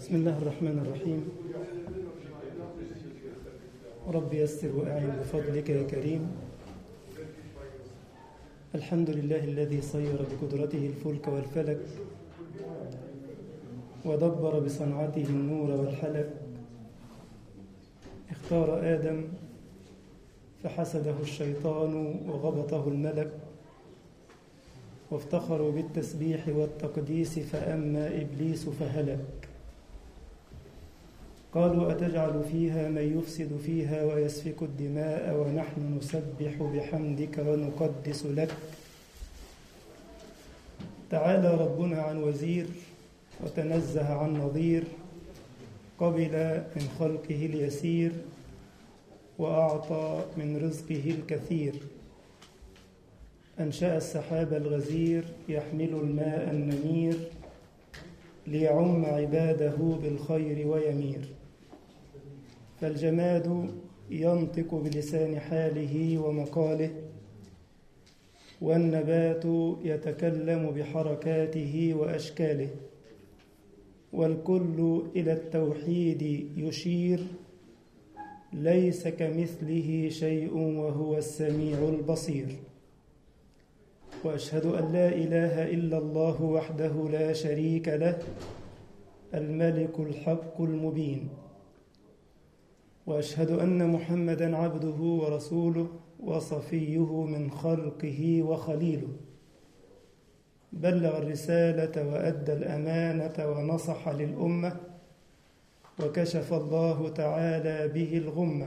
بسم الله الرحمن الرحيم رب يسر وأعن بفضلك يا كريم الحمد لله الذي صير بقدرته الفلك والفلك ودبر بصنعته النور والحلك اختار آدم فحسده الشيطان وغبطه الملك وافتخروا بالتسبيح والتقديس فأما إبليس فهلك قالوا أتجعل فيها من يفسد فيها ويسفك الدماء ونحن نسبح بحمدك ونقدس لك تعالى ربنا عن وزير وتنزه عن نظير قبل من خلقه اليسير وأعطى من رزقه الكثير أنشأ السحاب الغزير يحمل الماء النمير ليعم عباده بالخير ويمير فالجماد ينطق بلسان حاله ومقاله والنبات يتكلم بحركاته واشكاله والكل الى التوحيد يشير ليس كمثله شيء وهو السميع البصير واشهد ان لا اله الا الله وحده لا شريك له الملك الحق المبين واشهد ان محمدا عبده ورسوله وصفيه من خلقه وخليله بلغ الرساله وادى الامانه ونصح للامه وكشف الله تعالى به الغمه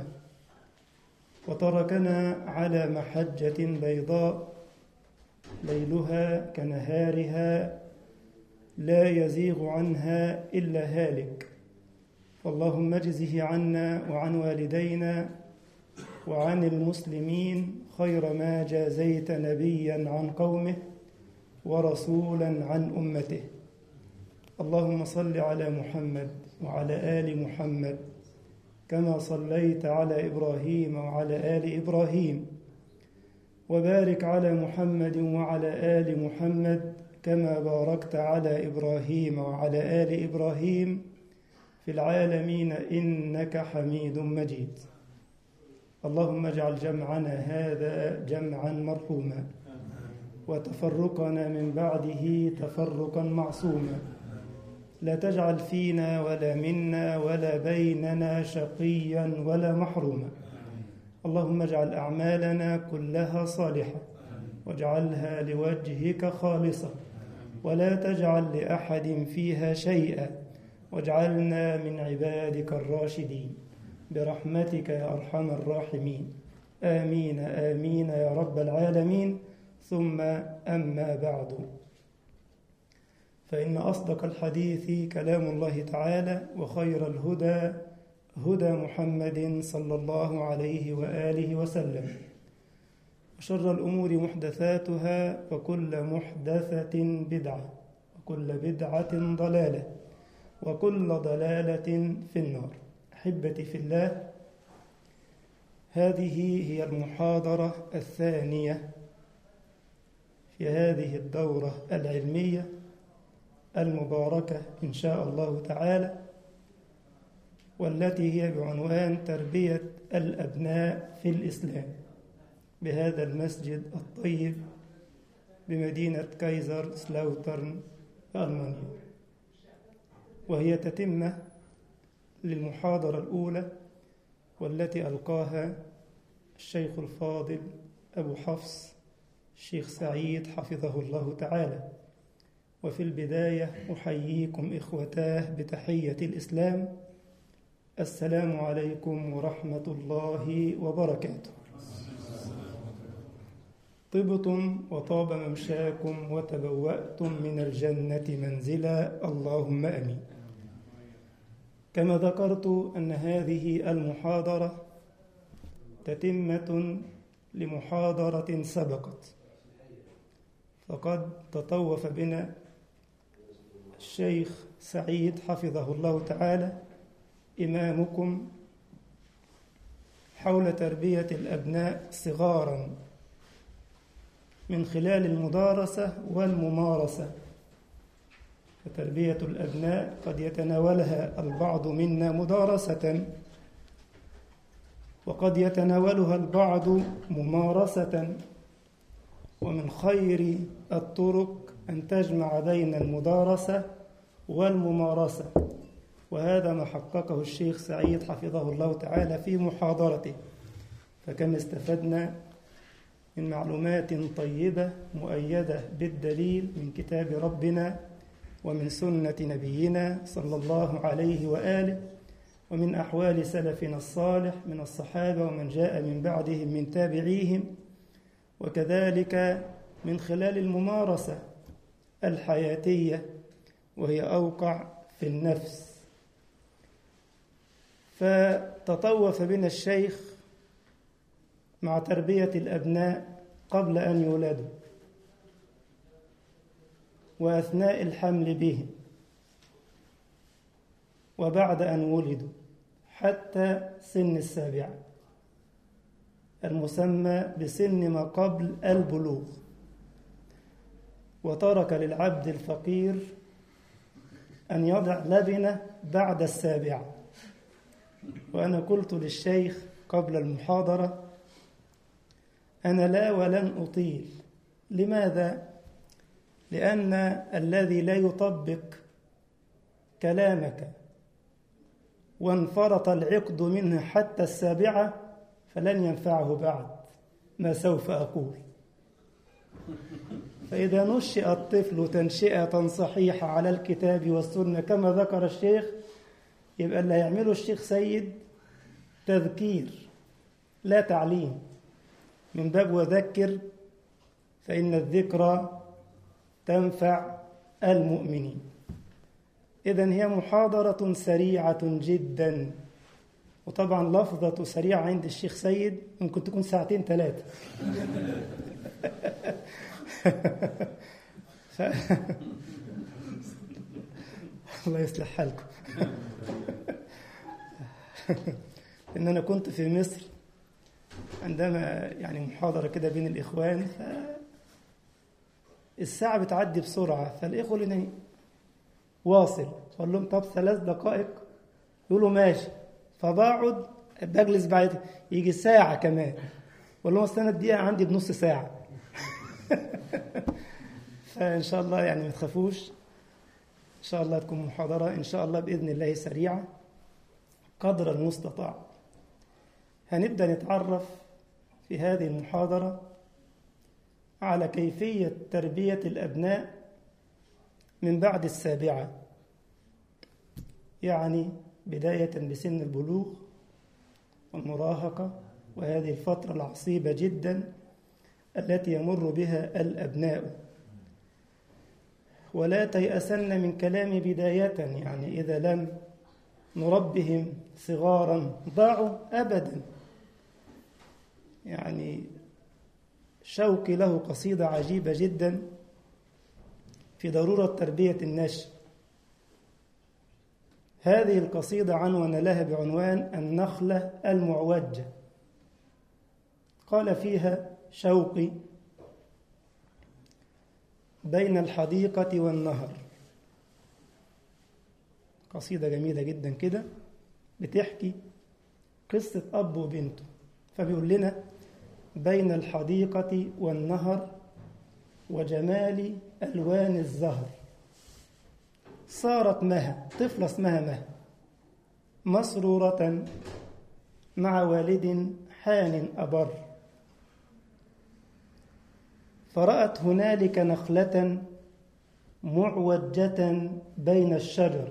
وتركنا على محجه بيضاء ليلها كنهارها لا يزيغ عنها الا هالك فاللهم اجزه عنا وعن والدينا وعن المسلمين خير ما جازيت نبيا عن قومه ورسولا عن امته اللهم صل على محمد وعلى ال محمد كما صليت على ابراهيم وعلى ال ابراهيم وبارك على محمد وعلى ال محمد كما باركت على ابراهيم وعلى ال ابراهيم في العالمين انك حميد مجيد اللهم اجعل جمعنا هذا جمعا مرحوما وتفرقنا من بعده تفرقا معصوما لا تجعل فينا ولا منا ولا بيننا شقيا ولا محروما اللهم اجعل اعمالنا كلها صالحه واجعلها لوجهك خالصه ولا تجعل لاحد فيها شيئا واجعلنا من عبادك الراشدين برحمتك يا ارحم الراحمين امين امين يا رب العالمين ثم اما بعد فان اصدق الحديث كلام الله تعالى وخير الهدى هدى محمد صلى الله عليه واله وسلم وشر الامور محدثاتها وكل محدثه بدعه وكل بدعه ضلاله وكل ضلاله في النار احبتي في الله هذه هي المحاضره الثانيه في هذه الدوره العلميه المباركه ان شاء الله تعالى والتي هي بعنوان تربيه الابناء في الاسلام بهذا المسجد الطيب بمدينه كايزر سلاوترن المانيا وهي تتمه للمحاضره الاولى والتي القاها الشيخ الفاضل ابو حفص الشيخ سعيد حفظه الله تعالى وفي البدايه احييكم اخوتاه بتحيه الاسلام السلام عليكم ورحمه الله وبركاته طبتم وطاب ممشاكم وتبواتم من الجنه منزلا اللهم امين كما ذكرت ان هذه المحاضره تتمه لمحاضره سبقت فقد تطوف بنا الشيخ سعيد حفظه الله تعالى إمامكم حول تربية الأبناء صغارا من خلال المدارسة والممارسة فتربية الأبناء قد يتناولها البعض منا مدارسة وقد يتناولها البعض ممارسة ومن خير الطرق أن تجمع بين المدارسة والممارسة وهذا ما حققه الشيخ سعيد حفظه الله تعالى في محاضرته فكم استفدنا من معلومات طيبة مؤيدة بالدليل من كتاب ربنا ومن سنة نبينا صلى الله عليه وآله ومن أحوال سلفنا الصالح من الصحابة ومن جاء من بعدهم من تابعيهم وكذلك من خلال الممارسة الحياتية وهي أوقع في النفس فتطوف بنا الشيخ مع تربية الأبناء قبل أن يولدوا وأثناء الحمل بهم وبعد أن ولدوا حتى سن السابعة المسمى بسن ما قبل البلوغ وترك للعبد الفقير أن يضع لبنة بعد السابعة وأنا قلت للشيخ قبل المحاضرة أنا لا ولن أطيل لماذا؟ لأن الذي لا يطبق كلامك وانفرط العقد منه حتى السابعة فلن ينفعه بعد ما سوف أقول فإذا نشئ الطفل تنشئة صحيحة على الكتاب والسنة كما ذكر الشيخ يبقى اللي هيعمله الشيخ سيد تذكير لا تعليم من باب وذكر فإن الذكرى تنفع المؤمنين إذا هي محاضرة سريعة جدا وطبعا لفظة سريعة عند الشيخ سيد ممكن تكون ساعتين ثلاثة ف... الله يصلح حالكم إن أنا كنت في مصر عندما يعني محاضرة كده بين الإخوان ف... الساعة بتعدي بسرعة فالإخوة اللي واصل قال لهم طب ثلاث دقائق يقولوا ماشي فبقعد بجلس بعد يجي ساعة كمان بقول لهم أصل أنا الدقيقة عندي بنص ساعة فإن شاء الله يعني ما تخافوش إن شاء الله تكون محاضرة إن شاء الله بإذن الله سريعة قدر المستطاع هنبدأ نتعرف في هذه المحاضرة على كيفية تربية الأبناء من بعد السابعة يعني بداية بسن البلوغ والمراهقة وهذه الفترة العصيبة جدا التي يمر بها الأبناء ولا تيأسن من كلام بداية يعني إذا لم نربهم صغارا ضاعوا أبدا يعني شوقي له قصيدة عجيبة جدا في ضرورة تربية النشء هذه القصيدة عنون لها بعنوان النخلة المعوجة قال فيها شوقي بين الحديقة والنهر قصيدة جميلة جدا كده بتحكي قصة أب وبنته فبيقول لنا بين الحديقة والنهر وجمال ألوان الزهر صارت مها طفلة اسمها مها مسرورة مع والد حان أبر فرأت هنالك نخلة معوجة بين الشجر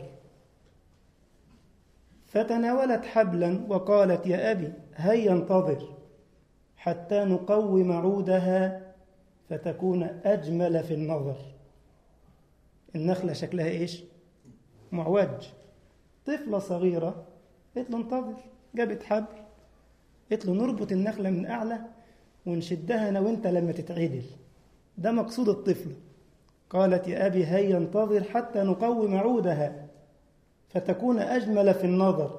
فتناولت حبلا وقالت يا أبي هيا انتظر حتى نقوم عودها فتكون أجمل في النظر النخلة شكلها إيش؟ معوج طفلة صغيرة قلت له انتظر جابت حبل قلت له نربط النخلة من أعلى ونشدها أنا وأنت لما تتعدل ده مقصود الطفل قالت يا أبي هيا انتظر حتى نقوم عودها فتكون أجمل في النظر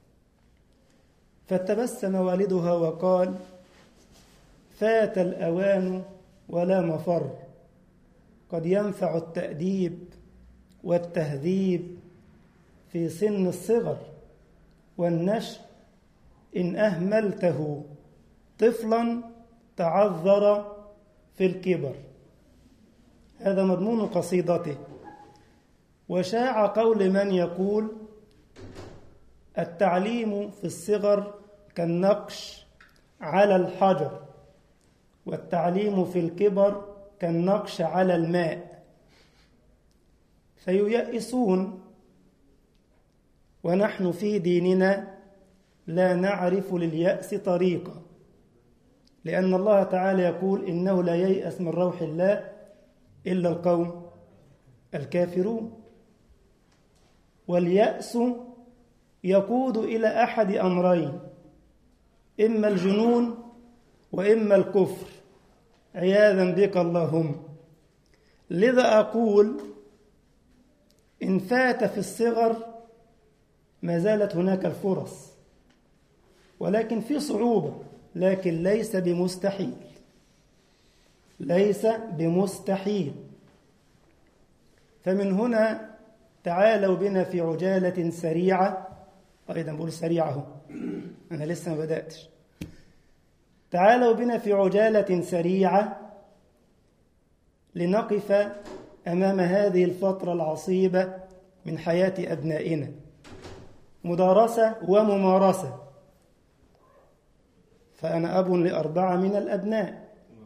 فتبسم والدها وقال فات الأوان ولا مفر قد ينفع التأديب والتهذيب في سن الصغر والنشء إن أهملته طفلا تعذر في الكبر هذا مضمون قصيدته وشاع قول من يقول التعليم في الصغر كالنقش على الحجر والتعليم في الكبر كالنقش على الماء فييأسون ونحن في ديننا لا نعرف لليأس طريقا لأن الله تعالى يقول إنه لا ييأس من روح الله إلا القوم الكافرون واليأس يقود إلى أحد أمرين إما الجنون وإما الكفر عياذا بك اللهم لذا أقول إن فات في الصغر ما زالت هناك الفرص ولكن في صعوبة لكن ليس بمستحيل ليس بمستحيل فمن هنا تعالوا بنا في عجالة سريعة أيضا بقول سريعة أنا لسه ما بدأتش تعالوا بنا في عجالة سريعة لنقف أمام هذه الفترة العصيبة من حياة أبنائنا مدارسة وممارسة فأنا أب لأربعة من الأبناء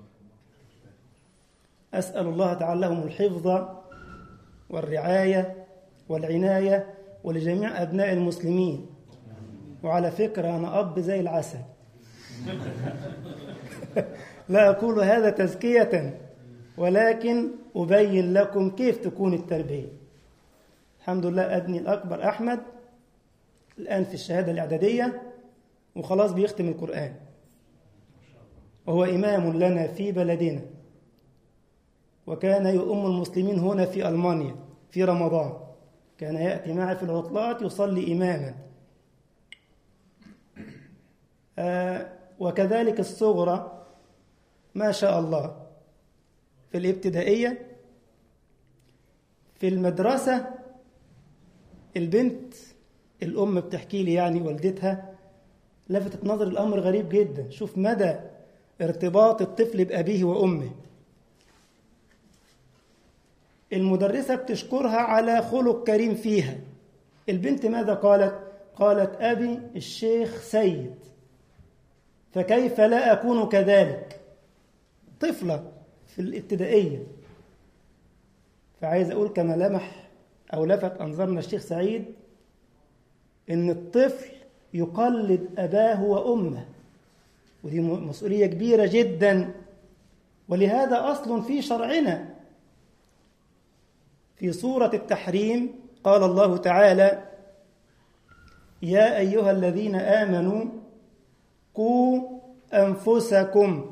أسأل الله تعالى لهم الحفظ والرعاية والعناية ولجميع أبناء المسلمين وعلى فكرة أنا أب زي العسل لا أقول هذا تزكية ولكن أبين لكم كيف تكون التربية الحمد لله أبني الأكبر أحمد الآن في الشهادة الإعدادية وخلاص بيختم القرآن وهو إمام لنا في بلدنا وكان يؤم المسلمين هنا في ألمانيا في رمضان كان يأتي معي في العطلات يصلي إماما آه وكذلك الصغرى ما شاء الله في الابتدائية في المدرسة البنت الأم بتحكي لي يعني والدتها لفتت نظر الأمر غريب جدا شوف مدى ارتباط الطفل بأبيه وأمه المدرسة بتشكرها على خلق كريم فيها البنت ماذا قالت؟ قالت أبي الشيخ سيد فكيف لا أكون كذلك طفلة في الابتدائية فعايز أقول كما لمح أو لفت أنظرنا الشيخ سعيد إن الطفل يقلد أباه وأمه ودي مسؤولية كبيرة جدا ولهذا أصل في شرعنا في سورة التحريم قال الله تعالى يا أيها الذين آمنوا قوا أنفسكم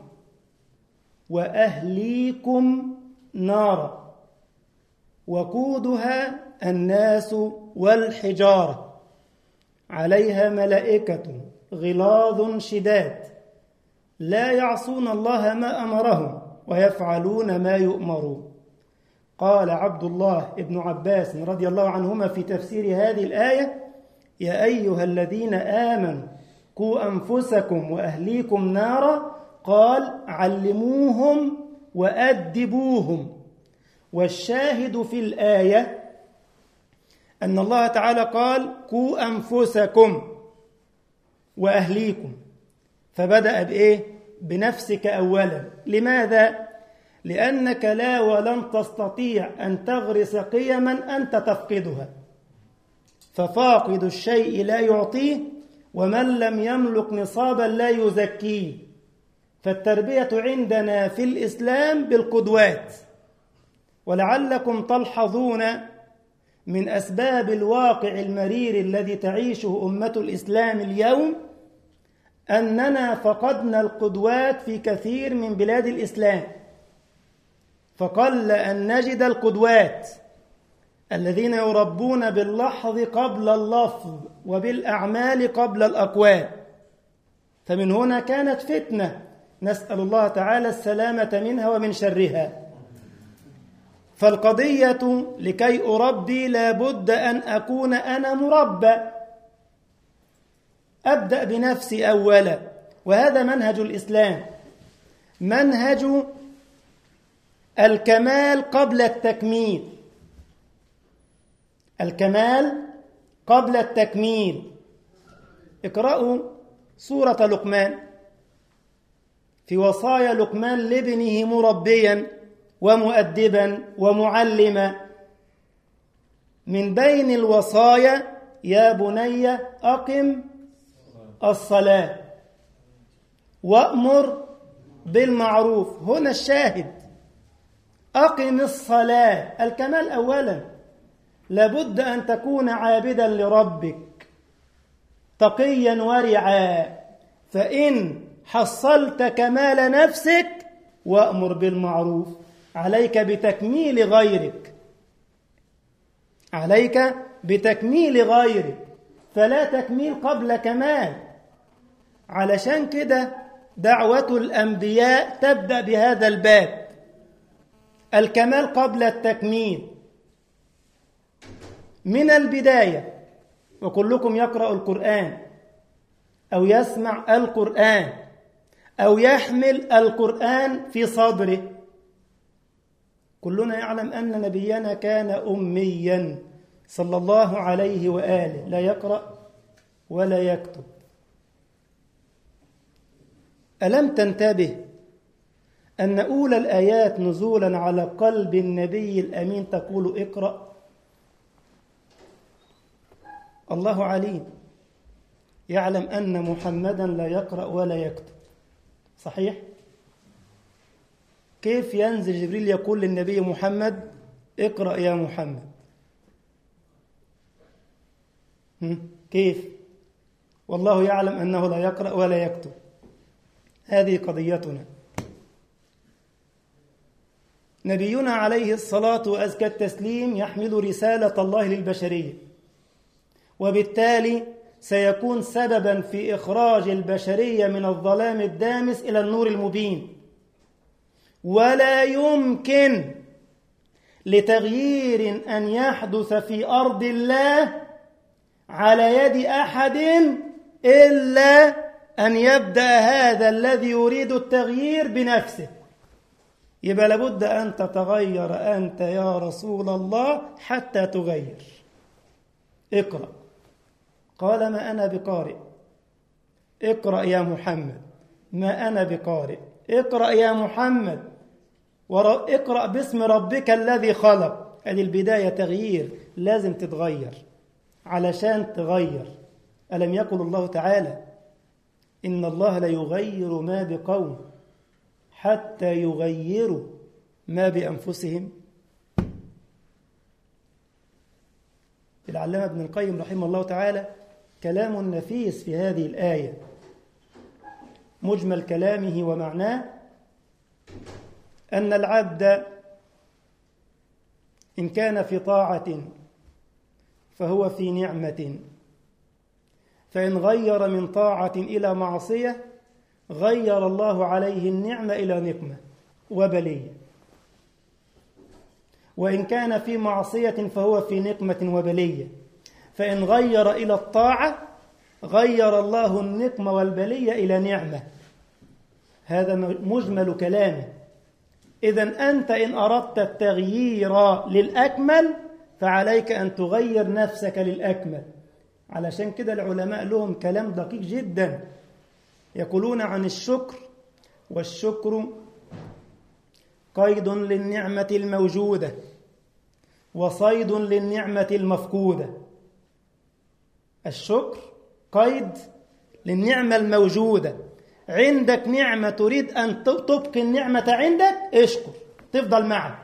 وأهليكم نارا وقودها الناس والحجارة عليها ملائكة غلاظ شداد لا يعصون الله ما أمرهم ويفعلون ما يؤمرون قال عبد الله بن عباس رضي الله عنهما في تفسير هذه الآية يا أيها الذين آمنوا قوا أنفسكم وأهليكم نارا قال علموهم وأدبوهم والشاهد في الآية أن الله تعالى قال قوا أنفسكم وأهليكم فبدأ بإيه؟ بنفسك أولا لماذا؟ لأنك لا ولن تستطيع أن تغرس قيما أنت تفقدها ففاقد الشيء لا يعطيه ومن لم يملك نصابا لا يزكيه فالتربية عندنا في الإسلام بالقدوات ولعلكم تلحظون من أسباب الواقع المرير الذي تعيشه أمة الإسلام اليوم أننا فقدنا القدوات في كثير من بلاد الإسلام فقل أن نجد القدوات الذين يربون باللحظ قبل اللفظ وبالأعمال قبل الأقوال فمن هنا كانت فتنة نسأل الله تعالى السلامة منها ومن شرها فالقضية لكي أربي لابد أن أكون أنا مربى أبدأ بنفسي أولا وهذا منهج الإسلام منهج الكمال قبل التكميل الكمال قبل التكميل اقرأوا سورة لقمان في وصايا لقمان لابنه مربيا ومؤدبا ومعلما من بين الوصايا يا بني أقم الصلاة وأمر بالمعروف هنا الشاهد أقم الصلاة الكمال أولا لابد أن تكون عابدا لربك تقيا ورعا فإن حصلت كمال نفسك وأمر بالمعروف عليك بتكميل غيرك عليك بتكميل غيرك فلا تكميل قبل كمال علشان كده دعوة الأنبياء تبدأ بهذا الباب الكمال قبل التكميل من البداية وكلكم يقرأ القرآن أو يسمع القرآن أو يحمل القرآن في صدره كلنا يعلم أن نبينا كان أميا صلى الله عليه وآله لا يقرأ ولا يكتب ألم تنتبه أن أولى الآيات نزولا على قلب النبي الأمين تقول اقرأ الله عليم يعلم أن محمدا لا يقرأ ولا يكتب صحيح؟ كيف ينزل جبريل يقول للنبي محمد اقرأ يا محمد كيف؟ والله يعلم أنه لا يقرأ ولا يكتب هذه قضيتنا نبينا عليه الصلاة وأزكى التسليم يحمل رسالة الله للبشرية وبالتالي سيكون سببا في إخراج البشرية من الظلام الدامس إلى النور المبين ولا يمكن لتغيير أن يحدث في أرض الله على يد أحد إلا أن يبدأ هذا الذي يريد التغيير بنفسه يبقى لابد أن تتغير أنت يا رسول الله حتى تغير اقرأ قال ما أنا بقارئ اقرأ يا محمد ما أنا بقارئ اقرأ يا محمد اقرأ باسم ربك الذي خلق هذه البداية تغيير لازم تتغير علشان تغير ألم يقل الله تعالى إن الله لا يغير ما بقوم حتى يغيروا ما بأنفسهم العلامة ابن القيم رحمه الله تعالى كلام نفيس في هذه الآية مجمل كلامه ومعناه أن العبد إن كان في طاعة فهو في نعمة فإن غير من طاعة إلى معصية غير الله عليه النعمة إلى نقمة وبلية وإن كان في معصية فهو في نقمة وبلية فإن غير إلى الطاعة غير الله النقمة والبلية إلى نعمة هذا مجمل كلامه إذا أنت إن أردت التغيير للأكمل فعليك أن تغير نفسك للأكمل علشان كده العلماء لهم كلام دقيق جدا يقولون عن الشكر والشكر قيد للنعمة الموجودة وصيد للنعمة المفقودة الشكر قيد للنعمة الموجودة عندك نعمة تريد أن تبقي النعمة عندك اشكر تفضل معك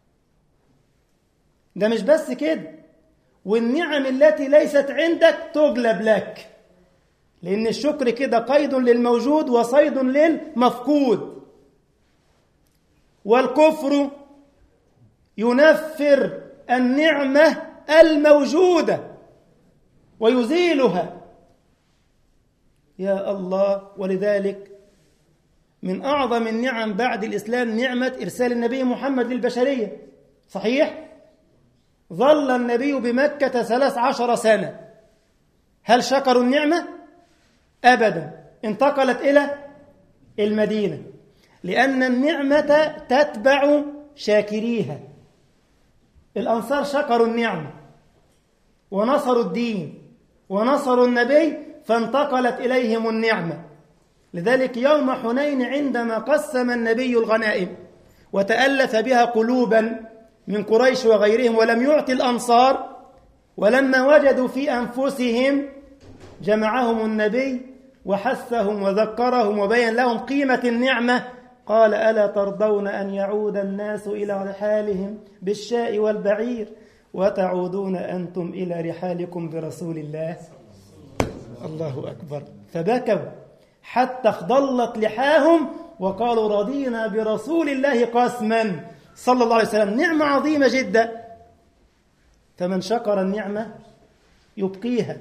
ده مش بس كده والنعم التي ليست عندك تجلب لك لأن الشكر كده قيد للموجود وصيد للمفقود والكفر ينفر النعمة الموجودة ويزيلها يا الله ولذلك من أعظم النعم بعد الإسلام نعمة إرسال النبي محمد للبشرية صحيح ظل النبي بمكة ثلاث عشر سنة هل شكروا النعمة أبدا انتقلت إلى المدينة لأن النعمة تتبع شاكريها الأنصار شكروا النعمة ونصروا الدين ونصروا النبي فانتقلت إليهم النعمة لذلك يوم حنين عندما قسم النبي الغنائم وتألف بها قلوبا من قريش وغيرهم ولم يعطي الأنصار ولما وجدوا في أنفسهم جمعهم النبي وحثهم وذكرهم وبين لهم قيمة النعمة قال ألا ترضون أن يعود الناس إلى رحالهم بالشاء والبعير وتعودون أنتم إلى رحالكم برسول الله الله أكبر فبكوا حتى اخضلت لحاهم وقالوا رضينا برسول الله قسما صلى الله عليه وسلم نعمة عظيمة جدا فمن شكر النعمة يبقيها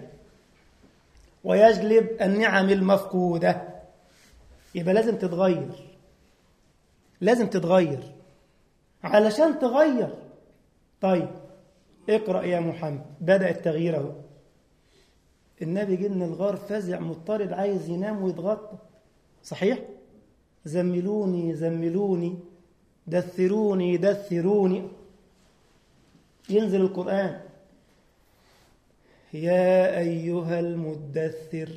ويجلب النعم المفقودة يبقى لازم تتغير لازم تتغير علشان تغير طيب اقرأ يا محمد بدأ التغيير اهو النبي جه من الغار فزع مضطرب عايز ينام ويتغطى صحيح زملوني زملوني دثروني دثروني ينزل القرآن يا أيها المدثر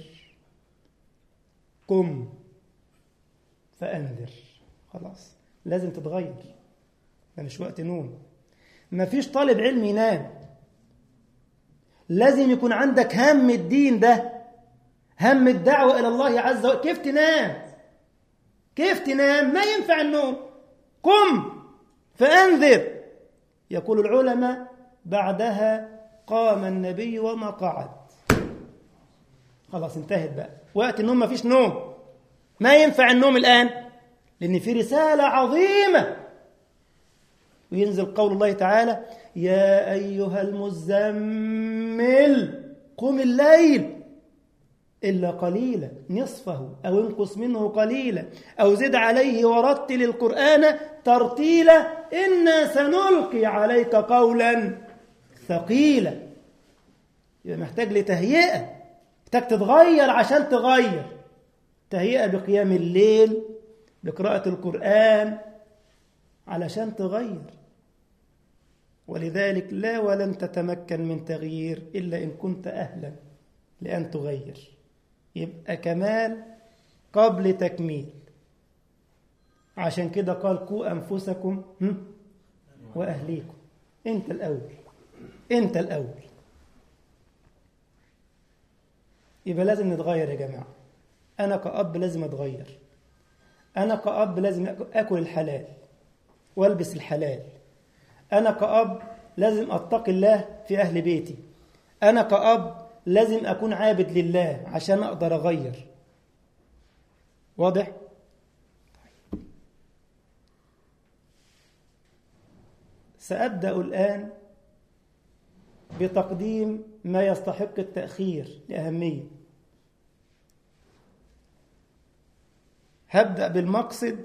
قم فأنذر خلاص لازم تتغير ده مش وقت نوم مفيش طالب علم ينام لازم يكون عندك هم الدين ده هم الدعوة إلى الله عز وجل كيف تنام كيف تنام ما ينفع النوم قم فأنذر يقول العلماء بعدها قام النبي وما قعد خلاص انتهت بقى وقت النوم ما فيش نوم ما ينفع النوم الآن لأن في رسالة عظيمة وينزل قول الله تعالى يا أيها المزمل قم الليل إلا قليلا نصفه أو انقص منه قليلا أو زد عليه ورتل القرآن ترتيلا إنا سنلقي عليك قولا ثقيلا يبقى محتاج لتهيئة محتاج تتغير عشان تغير تهيئة بقيام الليل بقراءة القرآن علشان تغير ولذلك لا ولن تتمكن من تغيير إلا إن كنت أهلا لأن تغير يبقى كمال قبل تكميل عشان كده قال قوا أنفسكم وأهليكم أنت الأول أنت الأول يبقى لازم نتغير يا جماعة أنا كأب لازم أتغير أنا كأب لازم أكل الحلال والبس الحلال أنا كأب لازم أتقي الله في أهل بيتي أنا كأب لازم أكون عابد لله عشان أقدر أغير واضح؟ سأبدأ الآن بتقديم ما يستحق التأخير لأهمية هبدأ بالمقصد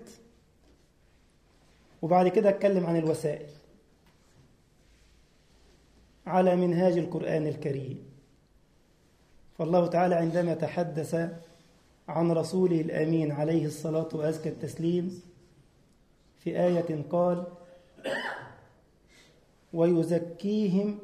وبعد كده أتكلم عن الوسائل على منهاج القرآن الكريم فالله تعالى عندما تحدث عن رسوله الأمين عليه الصلاة وأزكى التسليم في آية قال ويزكيهم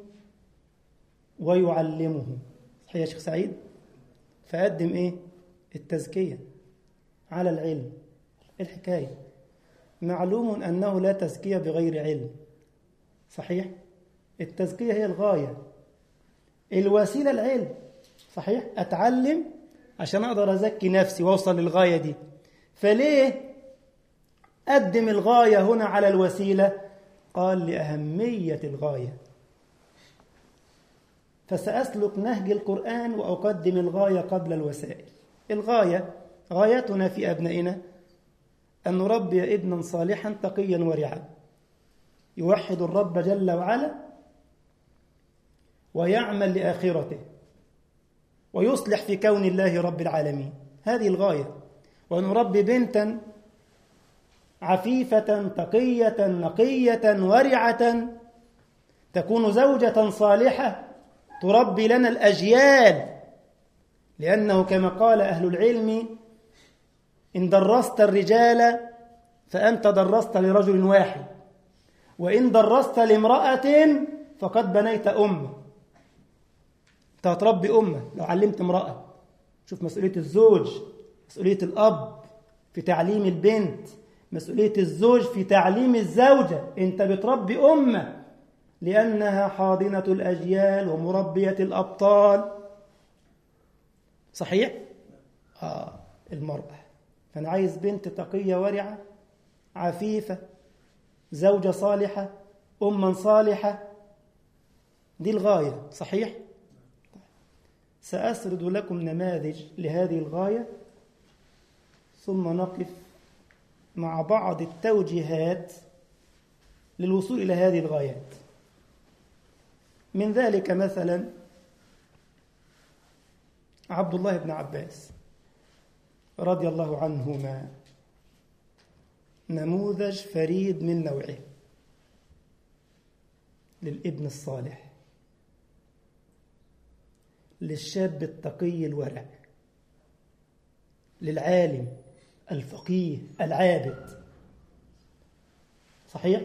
ويعلمهم صحيح يا شيخ سعيد فقدم إيه التزكية على العلم الحكاية معلوم أنه لا تزكية بغير علم صحيح التزكية هي الغاية الوسيلة العلم صحيح أتعلم عشان أقدر أزكي نفسي وأوصل للغاية دي فليه قدم الغاية هنا على الوسيلة قال لأهمية الغاية فسأسلك نهج القرآن وأقدم الغاية قبل الوسائل الغاية غايتنا في أبنائنا أن نربي ابنا صالحا تقيا ورعا يوحد الرب جل وعلا ويعمل لآخرته ويصلح في كون الله رب العالمين هذه الغاية ونربي بنتا عفيفة تقية نقية ورعة تكون زوجة صالحة تربي لنا الأجيال لأنه كما قال أهل العلم إن درست الرجال فأنت درست لرجل واحد وإن درست لامرأة فقد بنيت أمة أنت هتربي أمة لو علمت امرأة شوف مسؤولية الزوج مسؤولية الأب في تعليم البنت مسؤولية الزوج في تعليم الزوجة أنت بتربي أمة لأنها حاضنة الأجيال ومربية الأبطال صحيح؟ آه المرأة فأنا عايز بنت تقية ورعة عفيفة زوجة صالحة أما صالحة دي الغاية صحيح؟ سأسرد لكم نماذج لهذه الغاية ثم نقف مع بعض التوجيهات للوصول إلى هذه الغايات من ذلك مثلا عبد الله بن عباس رضي الله عنهما نموذج فريد من نوعه للابن الصالح للشاب التقي الورع للعالم الفقيه العابد صحيح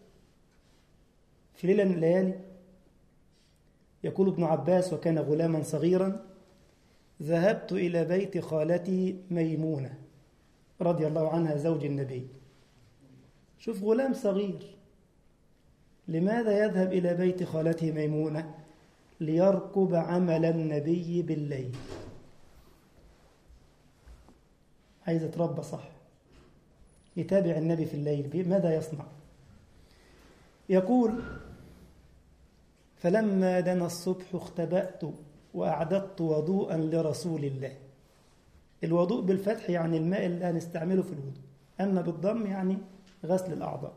في ليلة من الليالي يقول ابن عباس وكان غلاما صغيرا ذهبت إلى بيت خالتي ميمونة رضي الله عنها زوج النبي شوف غلام صغير لماذا يذهب إلى بيت خالته ميمونة ليرقب عمل النبي بالليل عايز يتربى صح يتابع النبي في الليل ماذا يصنع يقول فلما دنا الصبح اختبأت وأعددت وضوءا لرسول الله الوضوء بالفتح يعني الماء اللي هنستعمله في الوضوء أما بالضم يعني غسل الأعضاء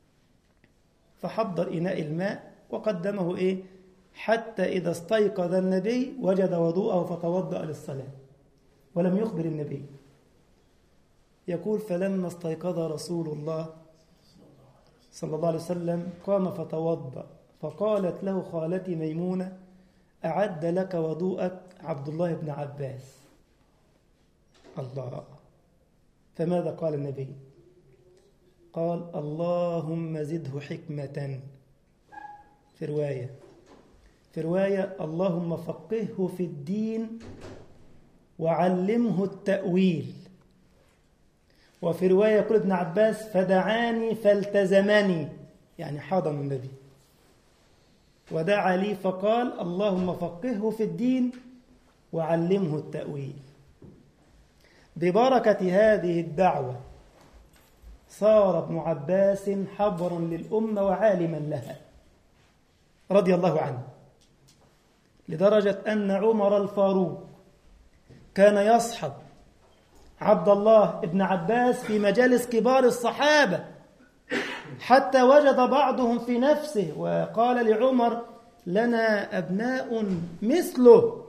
فحضر إناء الماء وقدمه إيه حتى إذا استيقظ النبي وجد وضوءه فتوضأ للصلاة ولم يخبر النبي يقول فلما استيقظ رسول الله صلى الله عليه وسلم قام فتوضأ فقالت له خالتي ميمونة أعد لك وضوءك عبد الله بن عباس الله فماذا قال النبي قال اللهم زده حكمة في رواية في رواية اللهم فقهه في الدين وعلمه التأويل وفي رواية يقول ابن عباس فدعاني فالتزمني يعني حضن النبي ودعا لي فقال اللهم فقهه في الدين وعلمه التأويل ببركة هذه الدعوة صار ابن عباس حبرا للأمة وعالما لها رضي الله عنه لدرجة أن عمر الفاروق كان يصحب عبد الله بن عباس في مجالس كبار الصحابة حتى وجد بعضهم في نفسه وقال لعمر لنا أبناء مثله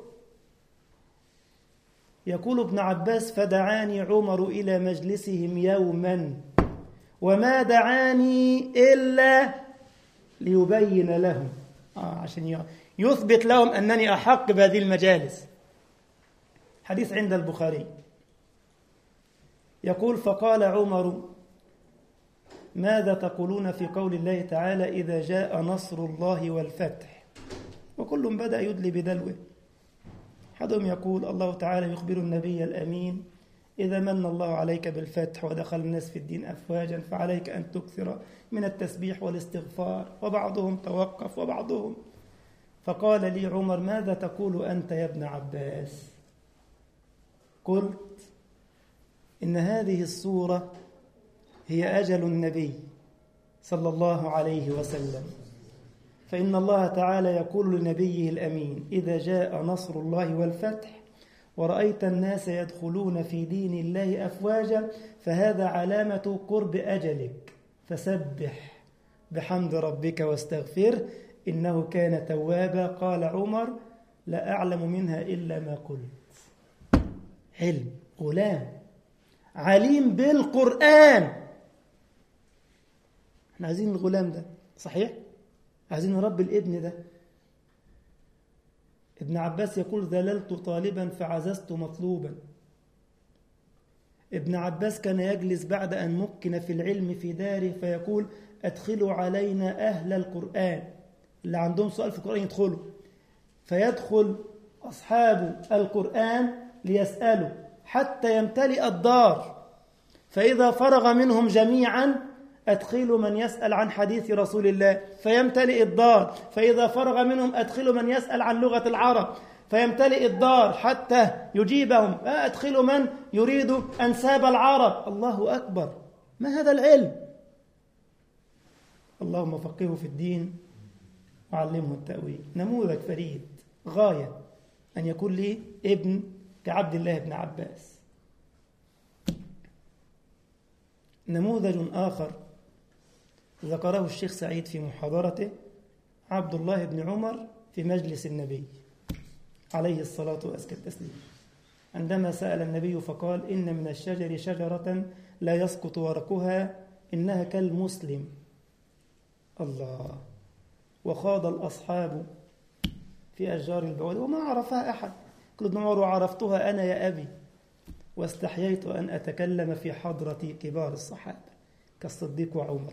يقول ابن عباس فدعاني عمر إلى مجلسهم يوما وما دعاني إلا ليبين لهم آه عشان يثبت لهم أنني أحق بهذه المجالس حديث عند البخاري يقول فقال عمر ماذا تقولون في قول الله تعالى إذا جاء نصر الله والفتح وكل بدأ يدلي بدلوه أحدهم يقول الله تعالى يخبر النبي الأمين إذا من الله عليك بالفتح ودخل الناس في الدين أفواجا فعليك أن تكثر من التسبيح والاستغفار وبعضهم توقف وبعضهم فقال لي عمر ماذا تقول أنت يا ابن عباس قلت إن هذه الصورة هي أجل النبي صلى الله عليه وسلم فإن الله تعالى يقول لنبيه الأمين إذا جاء نصر الله والفتح ورأيت الناس يدخلون في دين الله أفواجا فهذا علامة قرب أجلك فسبح بحمد ربك واستغفر إنه كان توابا قال عمر لا أعلم منها إلا ما قلت علم غلام عليم بالقرآن احنا عايزين الغلام ده صحيح عايزين نربي الابن ده ابن عباس يقول ذللت طالبا فعززت مطلوبا ابن عباس كان يجلس بعد أن مكن في العلم في داره فيقول أدخلوا علينا أهل القرآن اللي عندهم سؤال في القرآن يدخلوا فيدخل أصحاب القرآن ليسألوا حتى يمتلئ الدار فإذا فرغ منهم جميعا أدخلوا من يسأل عن حديث رسول الله فيمتلئ الدار فإذا فرغ منهم أدخلوا من يسأل عن لغة العرب فيمتلئ الدار حتى يجيبهم أدخلوا من يريد أنساب العرب الله أكبر ما هذا العلم اللهم فقهه في الدين وعلمه التأويل نموذج فريد غاية أن يكون لي ابن كعبد الله بن عباس نموذج آخر ذكره الشيخ سعيد في محاضرته عبد الله بن عمر في مجلس النبي عليه الصلاة وأزكى التسليم عندما سأل النبي فقال إن من الشجر شجرة لا يسقط ورقها إنها كالمسلم الله وخاض الأصحاب في أشجار البوادي وما عرفها أحد قل ابن عمر وعرفتها أنا يا أبي واستحييت أن أتكلم في حضرة كبار الصحابة كالصديق وعمر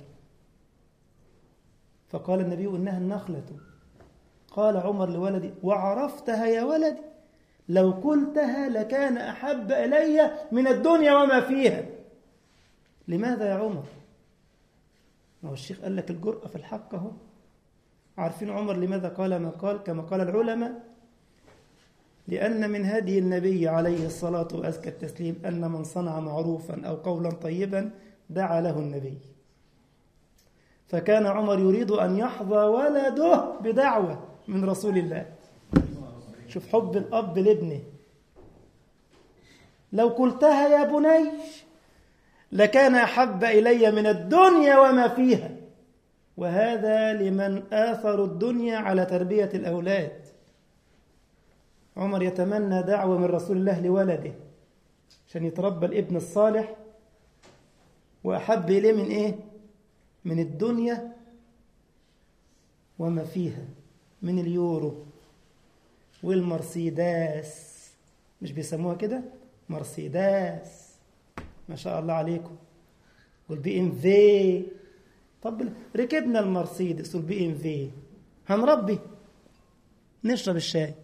فقال النبي إنها النخلة قال عمر لولدي وعرفتها يا ولدي لو قلتها لكان أحب إلي من الدنيا وما فيها لماذا يا عمر ما هو الشيخ قال لك الجرأة في الحق اهو عارفين عمر لماذا قال ما قال كما قال العلماء لأن من هدي النبي عليه الصلاة وأزكى التسليم أن من صنع معروفا أو قولا طيبا دعا له النبي فكان عمر يريد أن يحظى ولده بدعوة من رسول الله شوف حب الأب لابنه لو قلتها يا بني لكان أحب إلي من الدنيا وما فيها وهذا لمن آثر الدنيا على تربية الأولاد عمر يتمنى دعوة من رسول الله لولده عشان يتربى الابن الصالح وأحب إليه من إيه؟ من الدنيا وما فيها من اليورو والمرسيدس مش بيسموها كده مرسيدس ما شاء الله عليكم والبي ام في طب ركبنا المرسيدس والبي ام في هنربي نشرب الشاي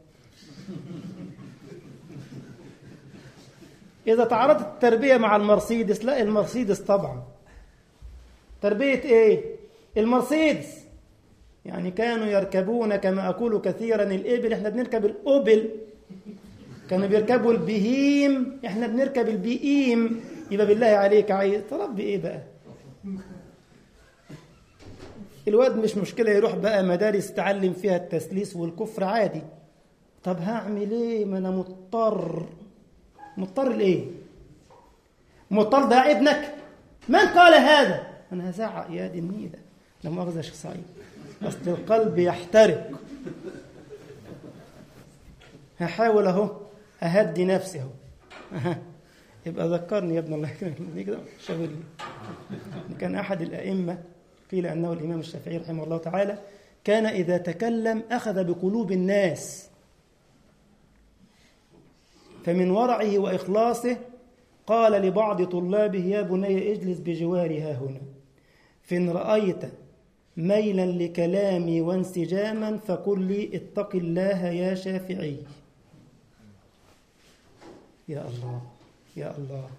إذا تعرضت التربية مع المرسيدس لا المرسيدس طبعا تربية إيه؟ المرسيدس يعني كانوا يركبون كما أقول كثيرا الإبل إحنا بنركب الأوبل كانوا بيركبوا البهيم إحنا بنركب البئيم يبقى بالله عليك عايز تربي إيه بقى الواد مش مشكلة يروح بقى مدارس تعلم فيها التسليس والكفر عادي طب هعمل ايه ما انا مضطر مضطر لايه مضطر ده ابنك من قال هذا انا هزعق يا دي النيدة لا مؤاخذة يا شيخ سعيد اصل القلب يحترق هحاول اهو اهدي نفسي اهو يبقى ذكرني يا ابن الله يكرمك كده شاور لي كان احد الائمه قيل انه الامام الشافعي رحمه الله تعالى كان اذا تكلم اخذ بقلوب الناس فمن ورعه واخلاصه قال لبعض طلابه يا بني اجلس بجواري ها هنا فان رايت ميلا لكلامي وانسجاما فقل لي اتق الله يا شافعي يا الله يا الله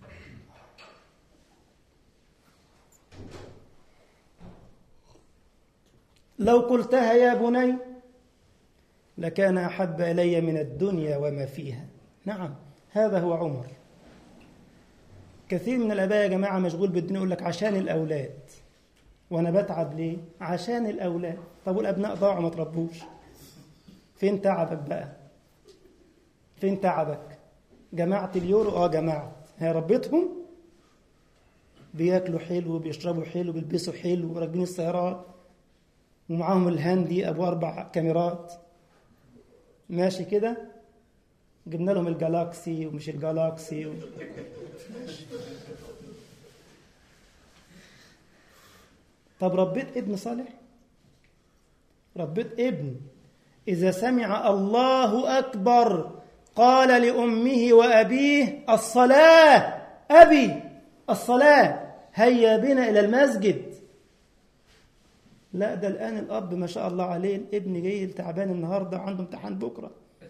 لو قلتها يا بني لكان احب الي من الدنيا وما فيها نعم هذا هو عمر كثير من الاباء يا جماعه مشغول بالدنيا يقول لك عشان الاولاد وانا بتعب ليه عشان الاولاد طب والابناء ضاعوا ما تربوش فين تعبك بقى فين تعبك جمعت اليورو اه جمعت هي ربيتهم بياكلوا حلو بيشربوا حلو بيلبسوا حلو راكبين السيارات ومعاهم الهاندي ابو اربع كاميرات ماشي كده جبنا لهم الجالاكسي ومش الجالاكسي و... طب ربيت ابن صالح ربيت ابن إذا سمع الله أكبر قال لأمه وأبيه الصلاة أبي الصلاة هيا بنا إلى المسجد لا ده الآن الأب ما شاء الله عليه الابن جاي تعبان النهاردة عنده امتحان بكرة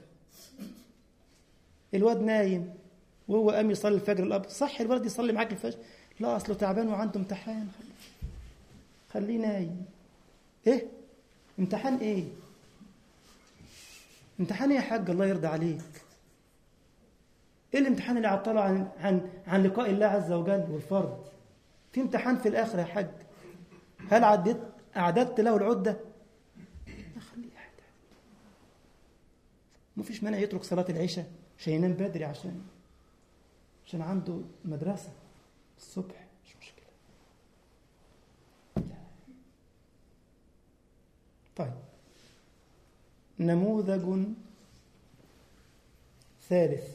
الواد نايم وهو قام يصلي الفجر الأب صح الولد يصلي معاك الفجر لا أصله تعبان وعنده امتحان خليه نايم إيه امتحان إيه امتحان ايه يا حاج الله يرضى عليك ايه الامتحان اللي عطله عن عن عن لقاء الله عز وجل والفرض في امتحان في الاخره يا حاج هل عدت اعددت له العده خليه يحدد مفيش مانع يترك صلاه العشاء عشان ينام بدري عشان عشان عنده مدرسه الصبح مش مشكله طيب نموذج ثالث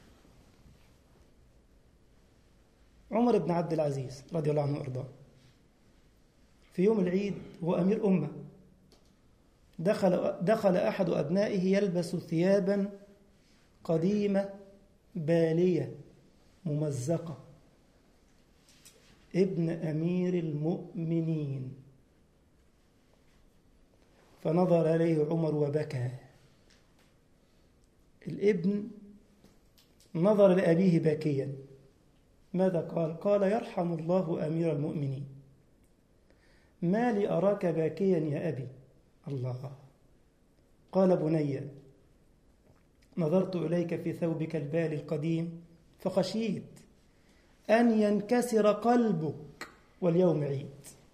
عمر بن عبد العزيز رضي الله عنه وارضاه في يوم العيد هو امير امه دخل دخل احد ابنائه يلبس ثيابا قديمه باليه ممزقه ابن امير المؤمنين فنظر إليه عمر وبكى الابن نظر لأبيه باكيا ماذا قال؟ قال يرحم الله أمير المؤمنين ما لي أراك باكيا يا أبي الله قال بني نظرت إليك في ثوبك البالي القديم فخشيت أن ينكسر قلبك واليوم عيد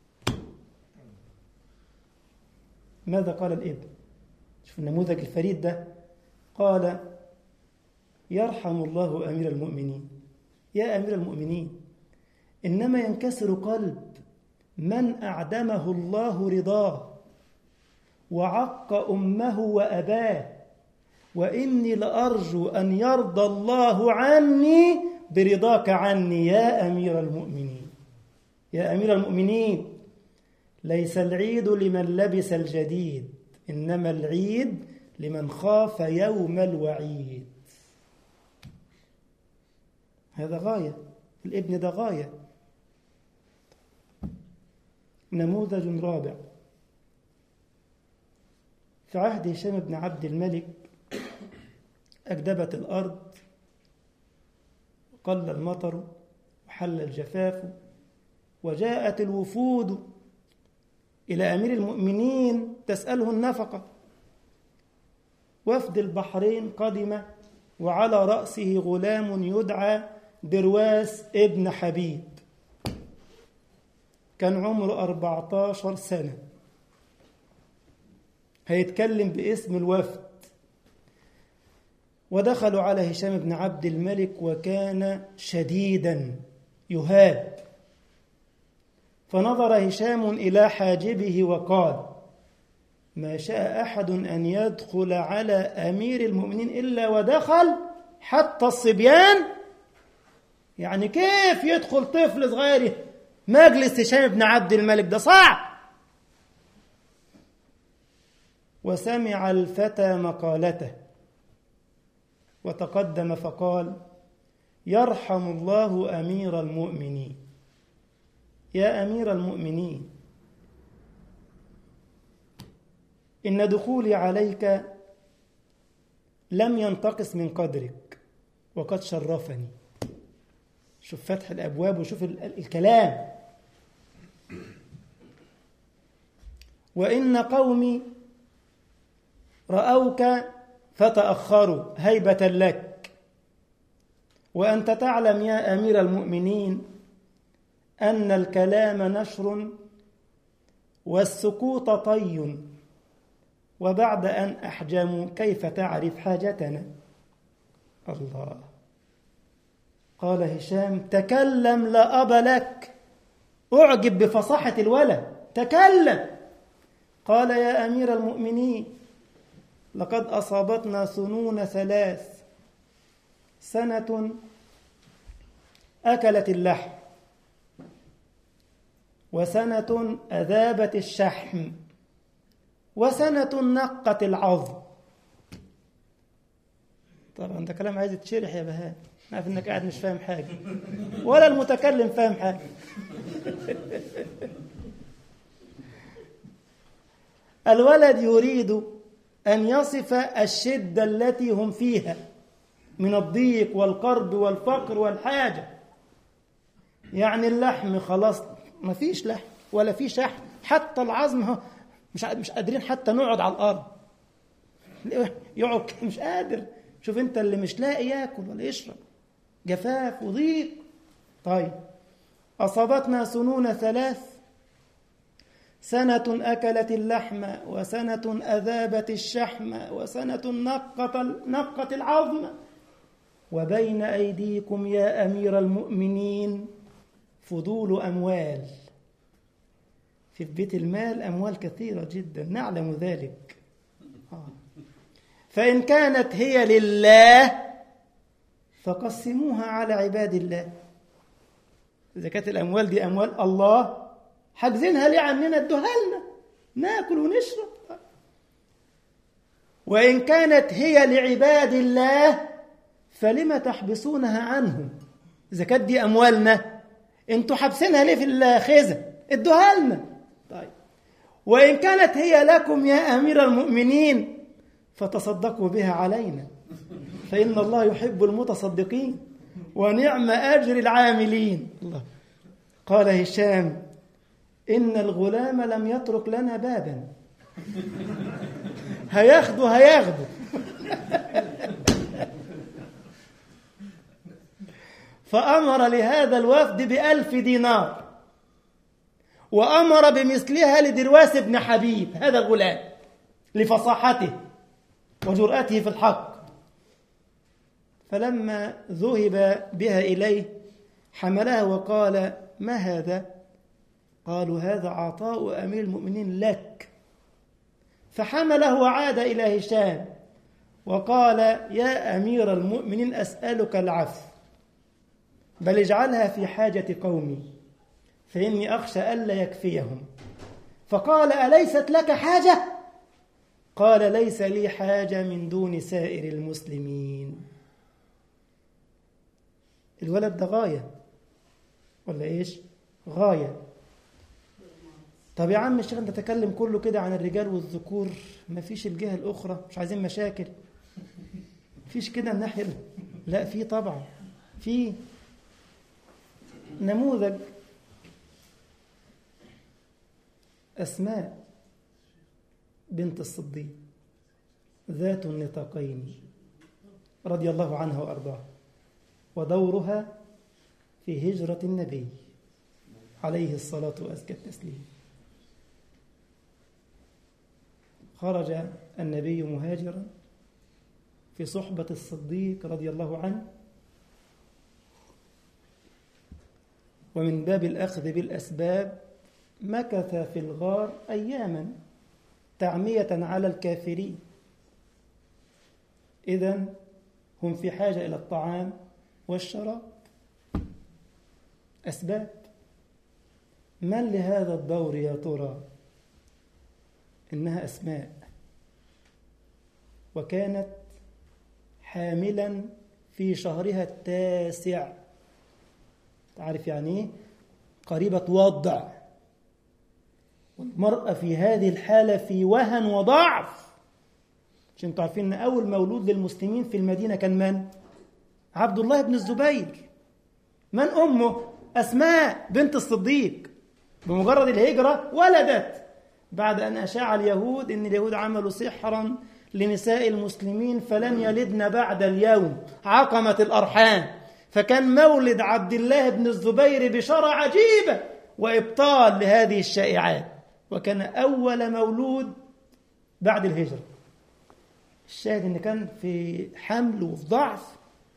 ماذا قال الابن شوف النموذج الفريد ده قال يرحم الله أمير المؤمنين يا أمير المؤمنين إنما ينكسر قلب من أعدمه الله رضاه وعق أمه وأباه وإني لأرجو أن يرضى الله عني برضاك عني يا أمير المؤمنين يا أمير المؤمنين ليس العيد لمن لبس الجديد إنما العيد لمن خاف يوم الوعيد هذا غاية الابن ده غاية نموذج رابع في عهد هشام بن عبد الملك أكدبت الأرض قل المطر وحل الجفاف وجاءت الوفود إلى أمير المؤمنين تسأله النفقة وفد البحرين قدم وعلى رأسه غلام يدعى درواس ابن حبيب كان عمره 14 سنة هيتكلم باسم الوفد ودخلوا على هشام بن عبد الملك وكان شديدا يهاب فنظر هشام إلى حاجبه وقال ما شاء أحد أن يدخل على أمير المؤمنين إلا ودخل حتى الصبيان يعني كيف يدخل طفل صغير مجلس هشام بن عبد الملك ده صعب وسمع الفتى مقالته وتقدم فقال يرحم الله امير المؤمنين يا امير المؤمنين ان دخولي عليك لم ينتقص من قدرك وقد شرفني شوف فتح الابواب وشوف الكلام وان قومي راوك فتاخروا هيبه لك وانت تعلم يا امير المؤمنين ان الكلام نشر والسكوت طي وبعد ان احجموا كيف تعرف حاجتنا الله قال هشام تكلم لا اب لك اعجب بفصاحه الولد تكلم قال يا امير المؤمنين لقد اصابتنا سنون ثلاث سنه اكلت اللحم وسنة أذابت الشحم وسنة نقت العظم طبعا ده كلام عايز يتشرح يا بهاء عارف انك قاعد مش فاهم حاجة ولا المتكلم فاهم حاجة الولد يريد أن يصف الشدة التي هم فيها من الضيق والقرب والفقر والحاجة يعني اللحم خلاص ما فيش لحم ولا في شحم حتى العظم مش مش قادرين حتى نقعد على الأرض يقعد مش قادر شوف انت اللي مش لاقي ياكل ولا يشرب جفاف وضيق طيب أصابتنا سنون ثلاث سنة أكلت اللحم وسنة أذابت الشحم وسنة نقت نقت العظم وبين أيديكم يا أمير المؤمنين فضول أموال في بيت المال أموال كثيرة جدا نعلم ذلك فإن كانت هي لله فقسموها على عباد الله إذا كانت الأموال دي أموال الله حاجزينها ليه عننا ادوها لنا ناكل ونشرب وإن كانت هي لعباد الله فلم تحبسونها عنهم إذا كانت دي أموالنا أنتوا حابسينها ليه في الخزن ادوها لنا طيب وإن كانت هي لكم يا أمير المؤمنين فتصدقوا بها علينا فإن الله يحب المتصدقين ونعم أجر العاملين الله قال هشام إن الغلام لم يترك لنا بابا هياخده هياخده فأمر لهذا الوفد بألف دينار وأمر بمثلها لدرواس بن حبيب هذا الغلام لفصاحته وجرأته في الحق فلما ذهب بها إليه حملها وقال ما هذا قالوا هذا عطاء أمير المؤمنين لك فحمله وعاد إلى هشام وقال يا أمير المؤمنين أسألك العفو بل اجعلها في حاجة قومي فإني أخشى ألا يكفيهم فقال أليست لك حاجة؟ قال ليس لي حاجة من دون سائر المسلمين الولد ده غاية ولا إيش؟ غاية طب يا عم الشيخ انت تتكلم كله كده عن الرجال والذكور ما فيش الجهة الأخرى مش عايزين مشاكل فيش كده الناحية لا في طبعا في نموذج أسماء بنت الصديق ذات النطاقين رضي الله عنها وأرضاها ودورها في هجرة النبي عليه الصلاة وأزكى التسليم خرج النبي مهاجرا في صحبة الصديق رضي الله عنه ومن باب الأخذ بالأسباب مكث في الغار أياما تعمية على الكافرين إذا هم في حاجة إلى الطعام والشراب أسباب من لهذا الدور يا ترى إنها أسماء وكانت حاملا في شهرها التاسع تعرف يعني ايه قريبة وضع والمرأة في هذه الحالة في وهن وضعف عشان انتوا عارفين ان اول مولود للمسلمين في المدينة كان من؟ عبد الله بن الزبير من امه؟ اسماء بنت الصديق بمجرد الهجرة ولدت بعد ان اشاع اليهود ان اليهود عملوا سحرا لنساء المسلمين فلم يلدن بعد اليوم عقمت الارحام فكان مولد عبد الله بن الزبير بشرى عجيبة وإبطال لهذه الشائعات وكان أول مولود بعد الهجرة الشاهد أن كان في حمل وفي ضعف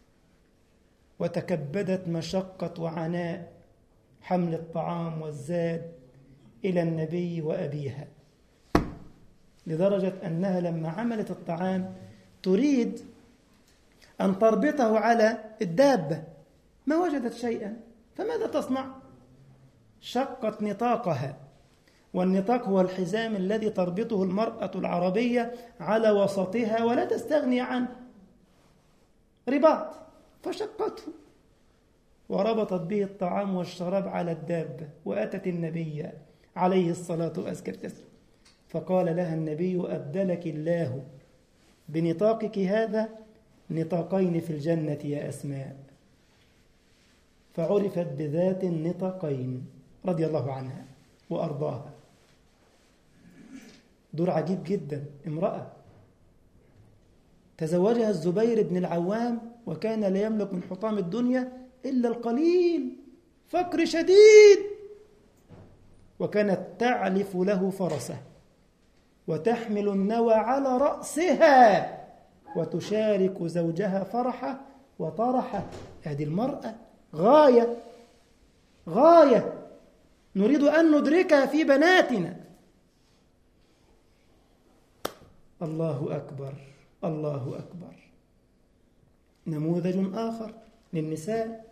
وتكبدت مشقة وعناء حمل الطعام والزاد إلى النبي وأبيها لدرجة أنها لما عملت الطعام تريد أن تربطه على الدابة ما وجدت شيئا فماذا تصنع؟ شقت نطاقها والنطاق هو الحزام الذي تربطه المرأة العربية على وسطها ولا تستغني عنه رباط فشقته وربطت به الطعام والشراب على الدابة وأتت النبي عليه الصلاة والسلام فقال لها النبي أبدلك الله بنطاقك هذا نطاقين في الجنة يا أسماء فعرفت بذات النطاقين رضي الله عنها وأرضاها دور عجيب جدا امرأة تزوجها الزبير بن العوام وكان لا يملك من حطام الدنيا إلا القليل فقر شديد وكانت تعلف له فرسه وتحمل النوى على رأسها وتشارك زوجها فرحه وطرحه هذه المرأة غاية غاية نريد أن ندركها في بناتنا الله أكبر الله أكبر نموذج آخر للنساء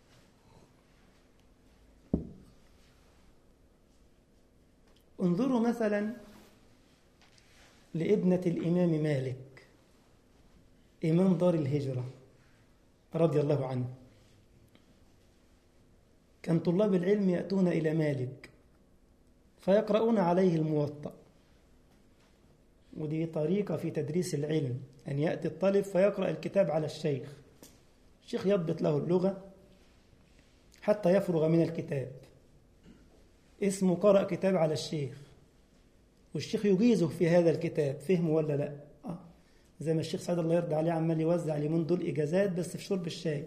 انظروا مثلا لابنة الإمام مالك إمام دار الهجرة رضي الله عنه كان طلاب العلم يأتون إلى مالك فيقرؤون عليه الموطأ ودي طريقة في تدريس العلم أن يأتي الطالب فيقرأ الكتاب على الشيخ الشيخ يضبط له اللغة حتى يفرغ من الكتاب اسمه قرأ كتاب على الشيخ والشيخ يجيزه في هذا الكتاب فهمه ولا لا آه. زي ما الشيخ سعد الله يرضى عليه عمال يوزع اليومين دول إجازات بس في شرب الشاي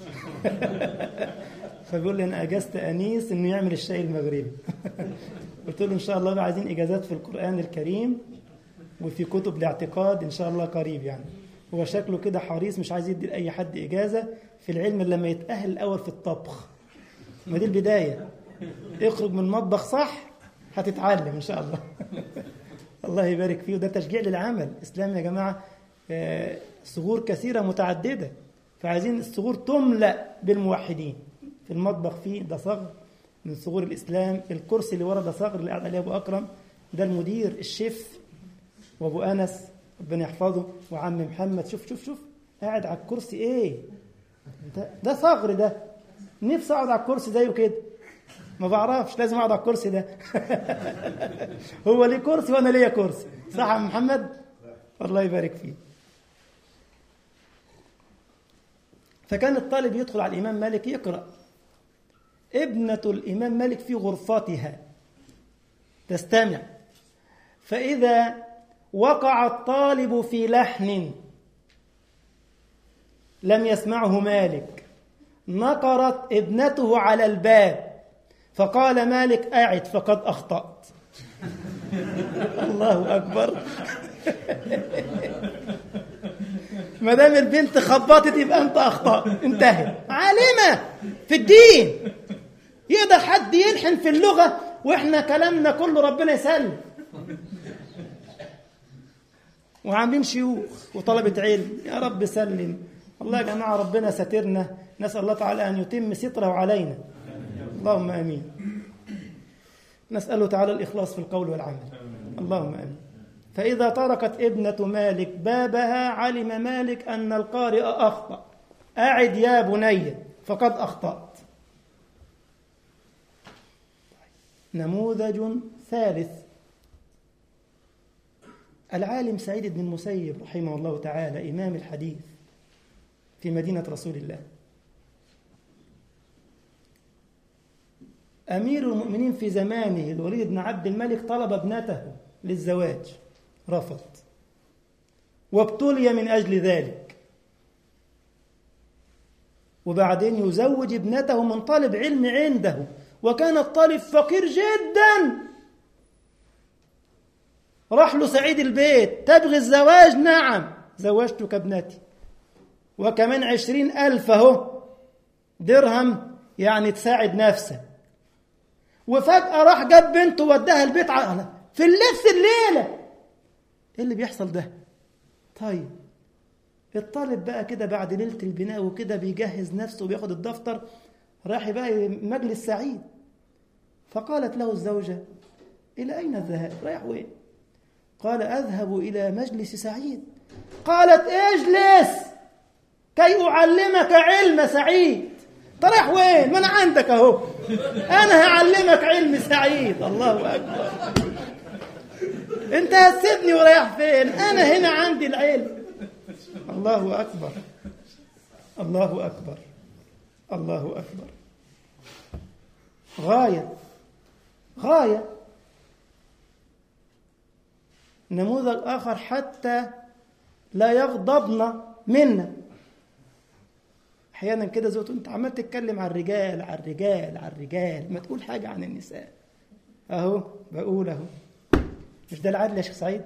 فبيقول لي أنا أجازت أنيس إنه يعمل الشاي المغربي قلت له إن شاء الله عايزين إجازات في القرآن الكريم وفي كتب الاعتقاد إن شاء الله قريب يعني هو شكله كده حريص مش عايز يدي لأي حد إجازة في العلم لما يتأهل الأول في الطبخ ما دي البداية اخرج من المطبخ صح هتتعلم إن شاء الله الله يبارك فيه وده تشجيع للعمل إسلام يا جماعة ثغور كثيرة متعددة فعايزين الثغور تملأ بالموحدين في المطبخ فيه ده ثغر من ثغور الإسلام الكرسي اللي ورا ده ثغر اللي قاعد عليه أبو أكرم ده المدير الشيف وأبو أنس ربنا يحفظه وعم محمد شوف شوف شوف قاعد على الكرسي إيه ده, ده ثغر ده نفسي أقعد على الكرسي زيه كده ما بعرفش لازم اقعد على الكرسي ده هو ليه كرسي وانا ليا كرسي صح يا محمد الله يبارك فيه فكان الطالب يدخل على الامام مالك يقرا ابنه الامام مالك في غرفتها تستمع فاذا وقع الطالب في لحن لم يسمعه مالك نقرت ابنته على الباب فقال مالك أعد فقد أخطأت الله أكبر ما دام البنت خبطت يبقى أنت أخطأت انتهى عالمة في الدين يقدر حد يلحن في اللغة وإحنا كلامنا كله ربنا يسلم وعاملين شيوخ وطلبة علم يا رب سلم والله يا جماعة ربنا سترنا نسأل الله تعالى أن يتم ستره علينا اللهم امين نساله تعالى الاخلاص في القول والعمل اللهم امين فاذا طرقت ابنه مالك بابها علم مالك ان القارئ اخطا اعد يا بني فقد اخطات نموذج ثالث العالم سعيد بن المسيب رحمه الله تعالى امام الحديث في مدينه رسول الله أمير المؤمنين في زمانه الوليد بن عبد الملك طلب ابنته للزواج رفض وابتلي من أجل ذلك وبعدين يزوج ابنته من طالب علم عنده وكان الطالب فقير جدا راح له سعيد البيت تبغي الزواج نعم زوجتك ابنتي وكمان عشرين ألف أهو درهم يعني تساعد نفسك وفجأة راح جاب بنته وداها البيت على في نفس الليلة ايه اللي بيحصل ده؟ طيب الطالب بقى كده بعد ليلة البناء وكده بيجهز نفسه وبياخد الدفتر راح بقى مجلس سعيد فقالت له الزوجة إلى أين الذهاب رايح وين قال أذهب إلى مجلس سعيد قالت اجلس كي أعلمك علم سعيد رايح وين ما أنا عندك أهو أنا هعلمك علم سعيد الله أكبر أنت هتسيبني ورايح فين أنا هنا عندي العلم الله أكبر الله أكبر الله أكبر غاية غاية نموذج آخر حتى لا يغضبن منا أحيانا كده زي أنت عمال تتكلم عن الرجال عن الرجال عن الرجال ما تقول حاجة عن النساء أهو بقول أهو مش ده العدل يا شيخ سعيد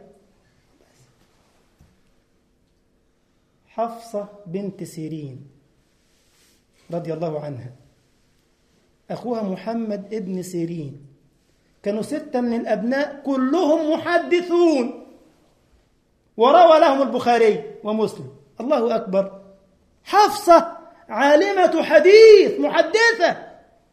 حفصة بنت سيرين رضي الله عنها أخوها محمد ابن سيرين كانوا ستة من الأبناء كلهم محدثون وروى لهم البخاري ومسلم الله أكبر حفصة عالمة حديث محدثة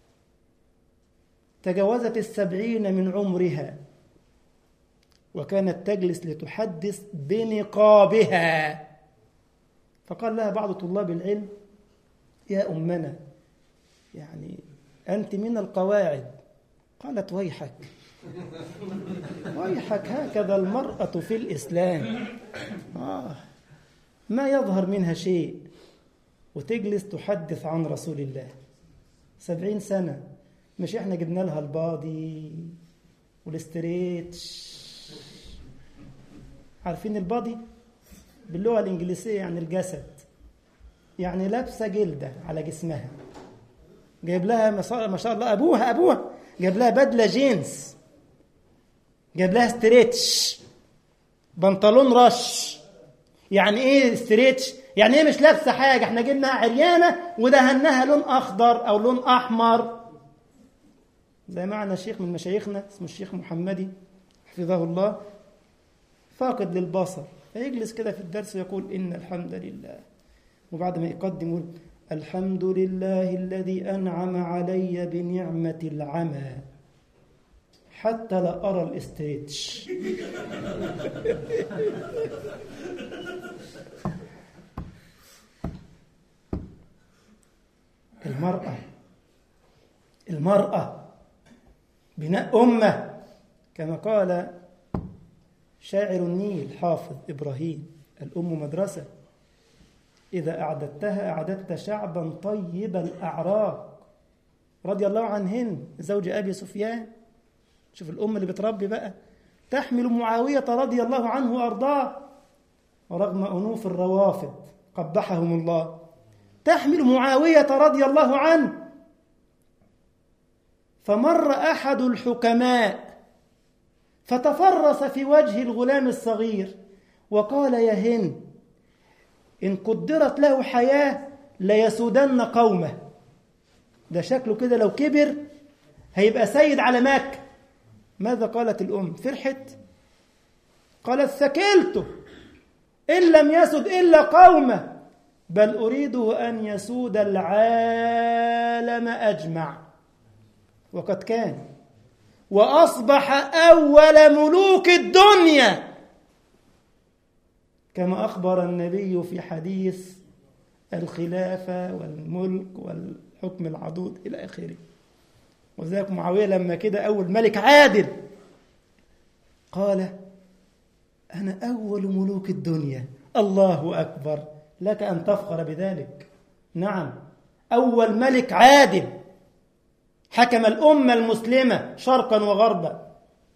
تجاوزت السبعين من عمرها وكانت تجلس لتحدث بنقابها فقال لها بعض طلاب العلم يا أمنا يعني أنت من القواعد قالت ويحك ويحك هكذا المرأة في الإسلام آه ما يظهر منها شيء وتجلس تحدث عن رسول الله سبعين سنة مش احنا جبنا لها البادي والاستريتش عارفين البادي باللغة الإنجليزية يعني الجسد يعني لابسة جلدة على جسمها جايب لها ما شاء الله أبوها أبوها جاب لها بدلة جينز جاب لها ستريتش بنطلون رش يعني ايه ستريتش يعني ايه مش لابسه حاجه احنا جبناها عريانه ودهناها لون اخضر او لون احمر زي معنا شيخ من مشايخنا اسمه الشيخ محمدي حفظه الله فاقد للبصر فيجلس كده في الدرس ويقول ان الحمد لله وبعد ما يقدم يقول الحمد لله الذي أنعم علي بنعمة العمى حتى لا أرى الاستريتش المرأة المرأة بناء أمة كما قال شاعر النيل حافظ إبراهيم الأم مدرسة إذا أعددتها أعددت شعبا طيب الأعراق رضي الله عنهن زوج أبي سفيان شوف الأم اللي بتربي بقى تحمل معاوية رضي الله عنه وأرضاه ورغم أنوف الروافد قبحهم الله تحمل معاوية رضي الله عنه فمر أحد الحكماء فتفرس في وجه الغلام الصغير وقال يا هند إن قدرت له حياة ليسودن قومه ده شكله كده لو كبر هيبقى سيد على مكة ماذا قالت الأم فرحت قالت ثكلته إن لم يسد إلا قومه بل أريده أن يسود العالم أجمع وقد كان وأصبح أول ملوك الدنيا كما أخبر النبي في حديث الخلافة والملك والحكم العضوض إلى آخره وذلك معاوية لما كده أول ملك عادل قال أنا أول ملوك الدنيا الله أكبر لك أن تفخر بذلك نعم أول ملك عادل حكم الأمة المسلمة شرقا وغربا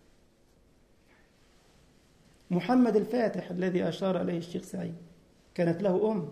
محمد الفاتح الذي أشار إليه الشيخ سعيد كانت له أم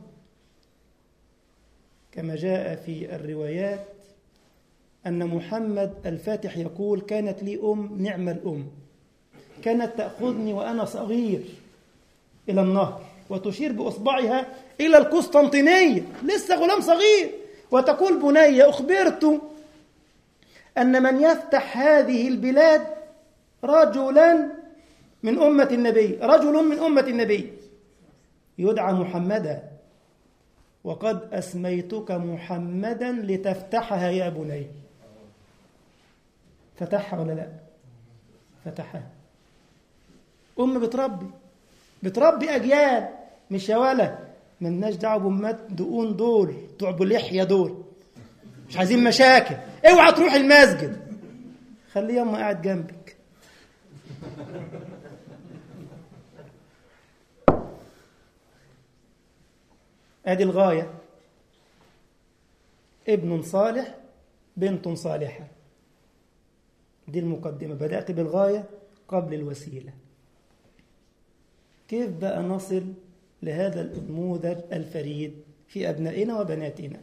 كما جاء في الروايات أن محمد الفاتح يقول كانت لي أم نعم الأم كانت تأخذني وأنا صغير إلى النهر وتشير بإصبعها إلى القسطنطينية لسه غلام صغير وتقول بني أخبرت أن من يفتح هذه البلاد رجلا من أمة النبي رجل من أمة النبي يدعى محمدا وقد أسميتك محمدا لتفتحها يا بني فتحها ولا لا فتحها أم بتربي بتربي أجيال مش يا ولا ملناش دعوة بأمات دقون دول بتوع أبو لحية دول مش عايزين مشاكل اوعى تروح المسجد خليه يما قاعد جنبك ادي الغايه ابن صالح بنت صالحه دي المقدمه بدات بالغايه قبل الوسيله كيف بقى نصل لهذا النموذج الفريد في ابنائنا وبناتنا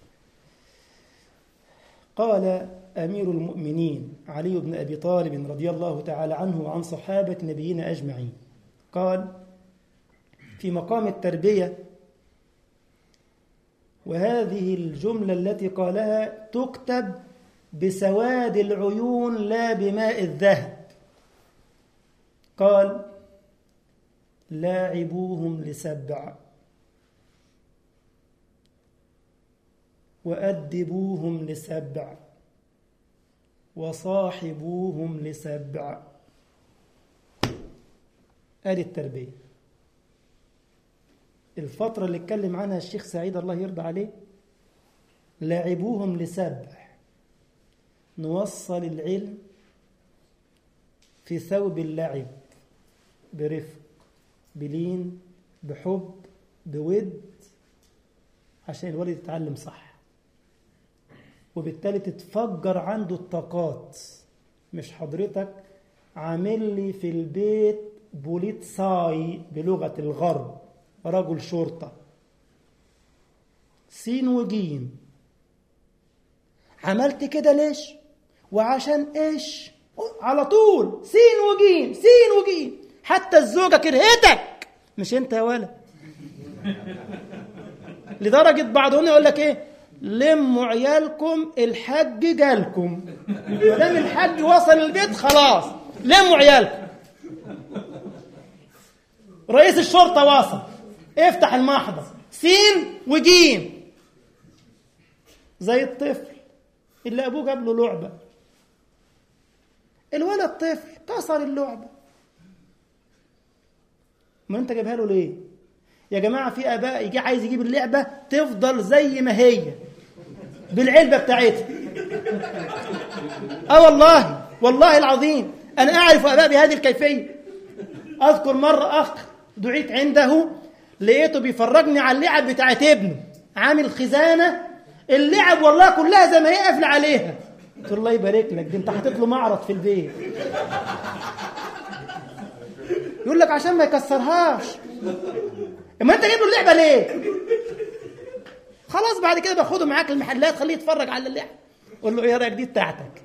قال امير المؤمنين علي بن ابي طالب رضي الله تعالى عنه وعن صحابه نبينا اجمعين قال في مقام التربيه وهذه الجمله التي قالها تكتب بسواد العيون لا بماء الذهب قال لاعبوهم لسبع وأدبوهم لسبع وصاحبوهم لسبع آدي التربية الفترة اللي اتكلم عنها الشيخ سعيد الله يرضى عليه لاعبوهم لسبع نوصل العلم في ثوب اللعب برفق بلين بحب بود عشان الولد يتعلم صح وبالتالي تتفجر عنده الطاقات مش حضرتك عامل لي في البيت بوليتساي بلغة الغرب رجل شرطة سين وجيم عملت كده ليش وعشان ايش على طول سين وجيم سين وجيم حتى الزوجة كرهتك مش انت يا ولد لدرجة بعضهم يقول لك ايه لموا عيالكم الحج جالكم ما دام الحج وصل البيت خلاص لموا عيالكم رئيس الشرطة وصل افتح المحضر سين وجيم زي الطفل اللي ابوه جاب له لعبة الولد طفل كسر اللعبة ما انت جايبها له ليه يا جماعة في اباء يجي عايز يجيب اللعبة تفضل زي ما هي بالعلبة بتاعتها اه والله والله العظيم انا اعرف اباء بهذه الكيفية اذكر مرة اخ دعيت عنده لقيته بيفرجني على اللعب بتاعت ابنه عامل خزانة اللعب والله كلها زي ما هي قافلة عليها قلت له الله يبارك لك دي انت حاطط له معرض في البيت يقول لك عشان ما يكسرهاش اما انت جايب له اللعبه ليه خلاص بعد كده باخده معاك المحلات خليه يتفرج على اللعبه قول له ايه رايك دي بتاعتك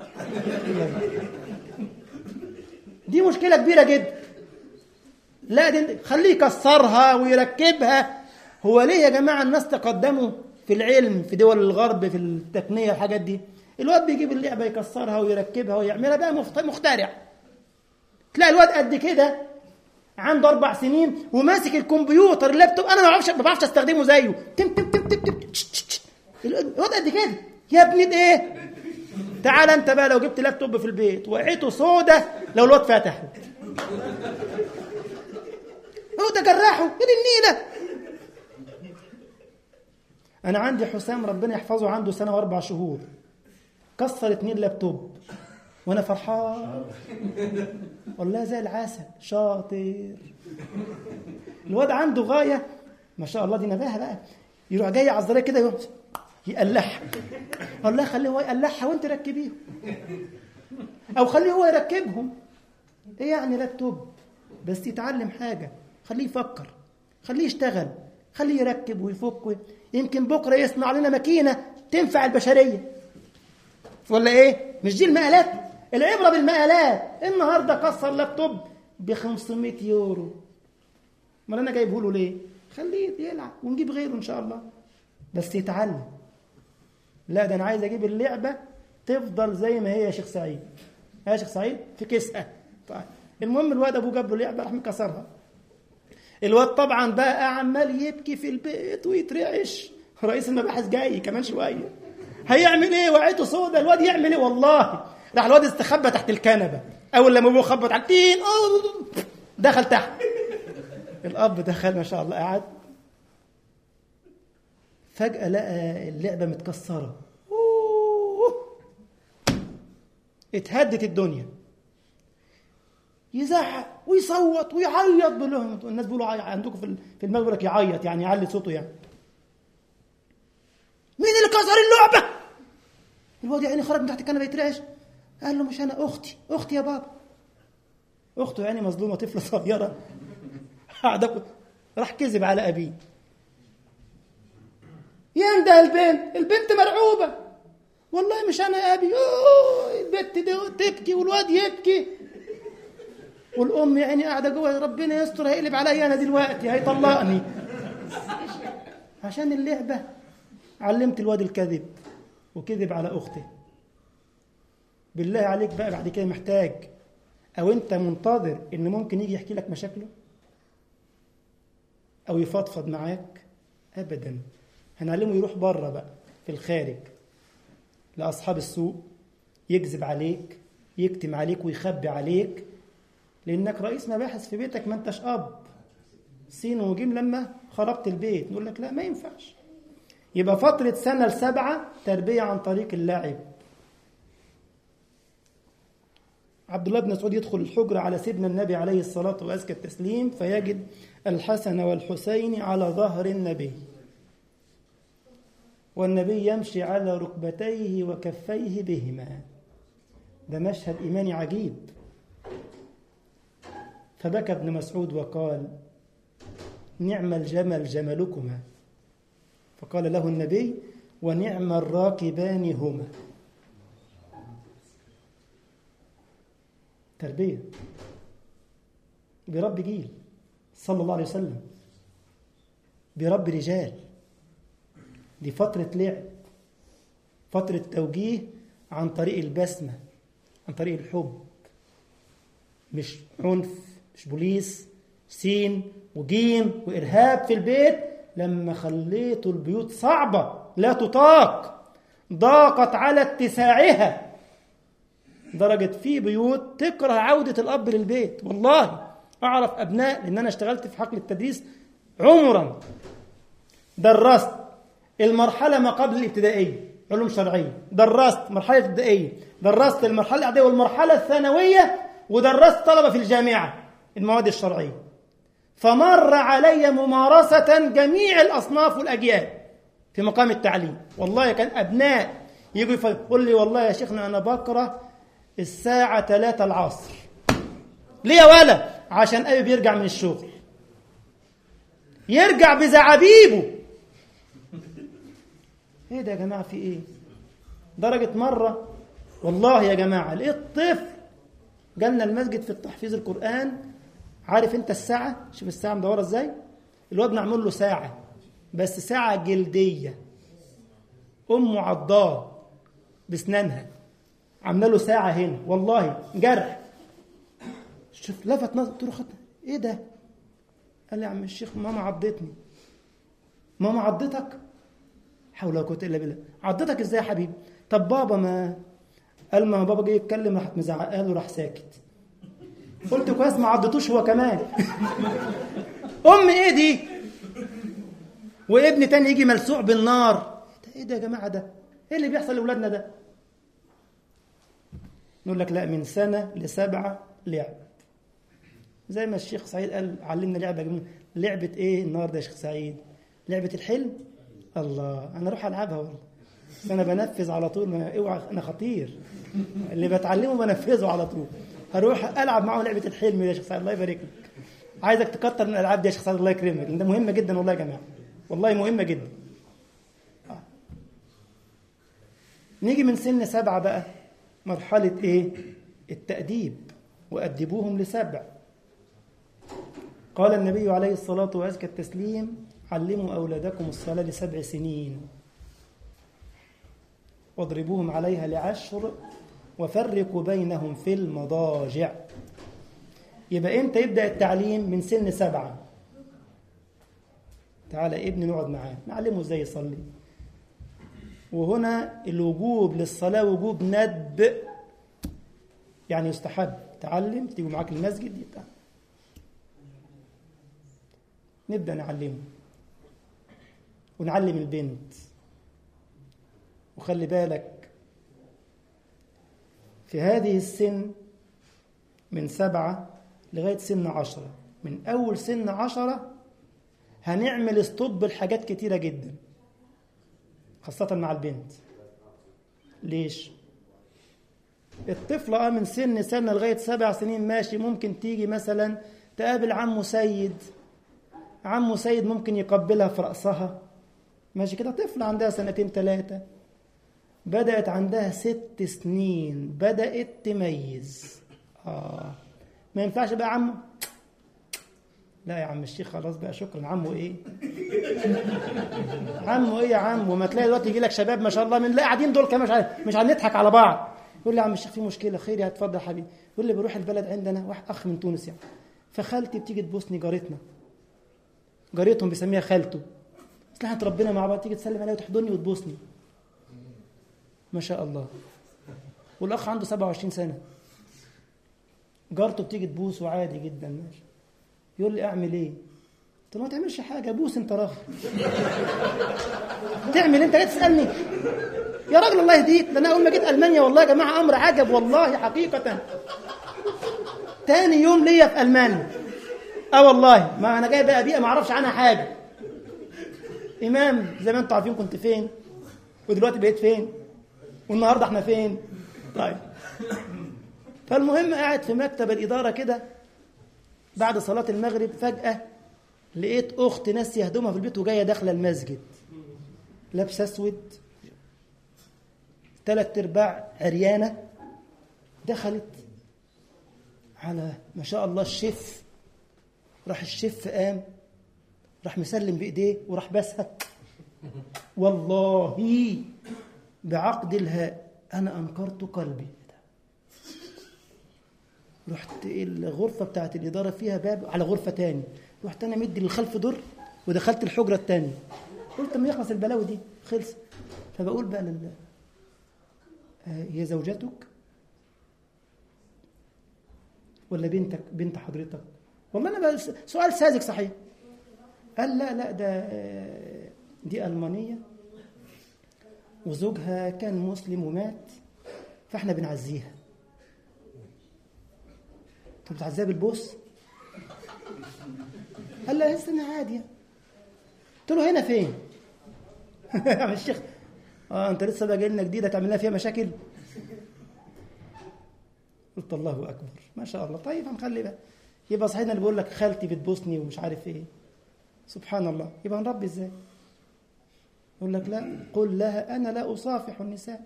دي مشكله كبيره جدا لا دي خليه يكسرها ويركبها هو ليه يا جماعه الناس تقدموا في العلم في دول الغرب في التقنيه الحاجات دي الواد بيجيب اللعبه يكسرها ويركبها ويعملها بقى مخترع تلاقي الواد قد كده عنده اربع سنين وماسك الكمبيوتر اللابتوب انا ما بعرفش ما بعرفش استخدمه زيه تم تم تم تم تم الواد قد كده يا ابني ده ايه تعال انت بقى لو جبت لابتوب في البيت وقعته سودة لو الواد فتحه هو ده جراحه يا دي النيله انا عندي حسام ربنا يحفظه عنده سنه واربع شهور كسر اتنين لابتوب وانا فرحان والله زي العسل شاطر الواد عنده غايه ما شاء الله دي نباهه بقى يروح جاي على الزراير كده يقوم يقلعها والله خليه هو يقلعها وانت ركبيهم او خليه هو يركبهم ايه يعني لابتوب بس يتعلم حاجه خليه يفكر خليه يشتغل خليه يركب ويفك يمكن بكره يصنع لنا ماكينه تنفع البشريه ولا ايه مش دي المقالات العبره بالمقالات النهارده كسر لابتوب ب 500 يورو ما انا جايبه له ليه خليه يلعب ونجيب غيره ان شاء الله بس يتعلم لا ده انا عايز اجيب اللعبه تفضل زي ما هي يا شيخ سعيد يا شيخ سعيد في كيسها طيب المهم الواد ابوه جاب له لعبه راح مكسرها الواد طبعا بقى عمال يبكي في البيت ويترعش رئيس المباحث جاي كمان شويه هيعمل ايه وعيته سودة الواد يعمل ايه والله راح الواد استخبى تحت الكنبه اول لما ابوه خبط على التين أوه، دخل تحت الاب دخل ما شاء الله قعد فجاه لقى اللعبه متكسره أوه. اتهدت الدنيا يزعق ويصوت ويعيط بلهم الناس بيقولوا عي- عندكم في ال- في المغرب يقول لك يعيط يعني يعلي صوته يعني مين اللي كسر اللعبه الواد يعني خرج من تحت الكنبه يترعش قال له مش انا اختي اختي يا بابا اخته يعني مظلومه طفله صغيره قاعده راح كذب على ابيه ينده البنت البنت مرعوبه والله مش انا يا ابي أوه البنت دي تبكي والواد يبكي والام يعني قاعده جوه ربنا يستر هيقلب عليا انا دلوقتي هيطلقني عشان اللعبه علمت الواد الكذب وكذب على اخته بالله عليك بقى بعد كده محتاج او انت منتظر ان ممكن يجي يحكي لك مشاكله او يفضفض معاك ابدا هنعلمه يروح بره بقى في الخارج لاصحاب السوق يكذب عليك يكتم عليك ويخبي عليك لانك رئيس مباحث في بيتك ما انتش اب سين وجيم لما خربت البيت نقول لك لا ما ينفعش يبقى فترة سنة لسبعة تربية عن طريق اللعب عبد الله بن مسعود يدخل الحجرة على سيدنا النبي عليه الصلاة وأزكى التسليم فيجد الحسن والحسين على ظهر النبي والنبي يمشي على ركبتيه وكفيه بهما ده مشهد إيماني عجيب فبكى ابن مسعود وقال نعم الجمل جملكما فقال له النبي ونعم الراكبان هما تربية برب جيل صلى الله عليه وسلم برب رجال دي فترة لعب فترة توجيه عن طريق البسمة عن طريق الحب مش عنف مش بوليس سين وجيم وإرهاب في البيت لما خليتوا البيوت صعبة لا تطاق ضاقت على اتساعها درجة في بيوت تكره عودة الأب للبيت والله أعرف أبناء لأن أنا اشتغلت في حقل التدريس عمرا درست المرحلة ما قبل الابتدائية علوم شرعية درست مرحلة ابتدائية درست المرحلة الإعدادية والمرحلة الثانوية ودرست طلبة في الجامعة المواد الشرعية فمر علي ممارسة جميع الأصناف والأجيال في مقام التعليم والله كان أبناء يجوا يقول لي والله يا شيخنا أنا بكره الساعة 3 العصر ليه يا ولا عشان أبي بيرجع من الشغل يرجع بزعابيبه ايه ده يا جماعة في ايه درجة مرة والله يا جماعة لقيت طفل جالنا المسجد في التحفيظ القرآن عارف انت الساعة شوف الساعة مدورة ازاي الواد معمول له ساعة بس ساعة جلدية أمه عضاه بسنانها عامله له ساعة هنا والله جرح شوف لفت نظر قلت له خد ايه ده؟ قال لي يا عم الشيخ ماما عضتني ماما عضتك؟ حول ولا قوة إلا بالله عضتك ازاي يا حبيبي؟ طب بابا ما قال ما بابا جه يتكلم راحت مزعقه له راح ساكت قلت كويس ما عضتوش هو كمان ام ايه دي وابن تاني يجي ملسوع بالنار ايه ده يا جماعه ده ايه اللي بيحصل لاولادنا ده نقول لك لا من سنه لسبعه لعب زي ما الشيخ سعيد قال علمنا لعبه جميله لعبه ايه النهارده يا شيخ سعيد لعبه الحلم الله انا اروح العبها والله انا بنفذ على طول ما اوعى انا خطير اللي بتعلمه بنفذه على طول هروح العب معه لعبه الحلم يا شيخ سعيد الله يبارك لك عايزك تكتر من الالعاب دي يا شيخ سعيد الله يكرمك لان ده مهمه جدا والله يا جماعه والله مهمه جدا آه. نيجي من سن سبعه بقى مرحله ايه التاديب وادبوهم لسبع قال النبي عليه الصلاه وازكى التسليم علموا اولادكم الصلاه لسبع سنين واضربوهم عليها لعشر وفرقوا بينهم في المضاجع يبقى امتى يبدا التعليم من سن سبعه تعالى ابني نقعد معاه نعلمه ازاي يصلي وهنا الوجوب للصلاه وجوب ندب يعني يستحب تعلم تيجوا معاك المسجد يبقى نبدأ نعلمه ونعلم البنت وخلي بالك في هذه السن من سبعة لغاية سن عشرة من أول سن عشرة هنعمل ستوب لحاجات كتيرة جدا خاصة مع البنت ليش؟ الطفلة اه من سن سنة لغاية سبع سنين ماشي ممكن تيجي مثلا تقابل عمه سيد عمه سيد ممكن يقبلها في رأسها ماشي كده طفلة عندها سنتين ثلاثة بدأت عندها ست سنين بدأت تميز آه ما ينفعش بقى عمه لا يا عم الشيخ خلاص بقى شكرا عمه ايه عمه ايه يا عمه ما تلاقي دلوقتي يجي لك شباب ما شاء الله من لا قاعدين دول كمان مش عارف مش هنضحك على بعض يقول لي يا عم الشيخ في مشكله خير يا اتفضل يا حبيبي يقول لي بروح البلد عندنا واحد اخ من تونس يعني فخالتي بتيجي تبوسني جارتنا جارتهم بيسميها خالته مصلحه ربنا مع بعض تيجي تسلم عليا وتحضني وتبوسني ما شاء الله والاخ عنده 27 سنه جارته بتيجي تبوسه عادي جدا ماشي يقول لي اعمل ايه قلت له ما تعملش حاجه بوس انت راجل تعمل انت ليه تسالني يا راجل الله يهديك ده انا اول ما جيت المانيا والله يا جماعه امر عجب والله حقيقه تاني يوم ليا في المانيا اه والله ما انا جاي بقى بيئه ما اعرفش عنها حاجه امام زي ما انتم عارفين كنت فين ودلوقتي بقيت فين والنهارده احنا فين طيب فالمهم قاعد في مكتب الاداره كده بعد صلاه المغرب فجاه لقيت اخت ناسيه هدومها في البيت وجايه داخله المسجد لابسه اسود ثلاث ارباع عريانه دخلت على ما شاء الله الشيف راح الشيف قام راح مسلم بايديه وراح بسها والله بعقد الهاء انا انكرت قلبي رحت الغرفه بتاعت الاداره فيها باب على غرفه تاني رحت انا مدي للخلف دور ودخلت الحجره التانية قلت ما يخلص البلاوي دي خلص فبقول بقى لله هي زوجتك ولا بنتك بنت حضرتك والله انا بقى سؤال ساذج صحيح قال لا لا ده دي المانيه وزوجها كان مسلم ومات فاحنا بنعزيها طب بتعزيها بالبوس قال لا استنى عادي قلت له هنا فين يا عم الشيخ اه انت لسه بقى جاي لنا جديده تعمل لنا فيها مشاكل قلت الله اكبر ما شاء الله طيب هنخلي بقى يبقى صحيح اللي بيقول لك خالتي بتبوسني ومش عارف ايه سبحان الله يبقى نربي ازاي يقول لك لا قل لها انا لا اصافح النساء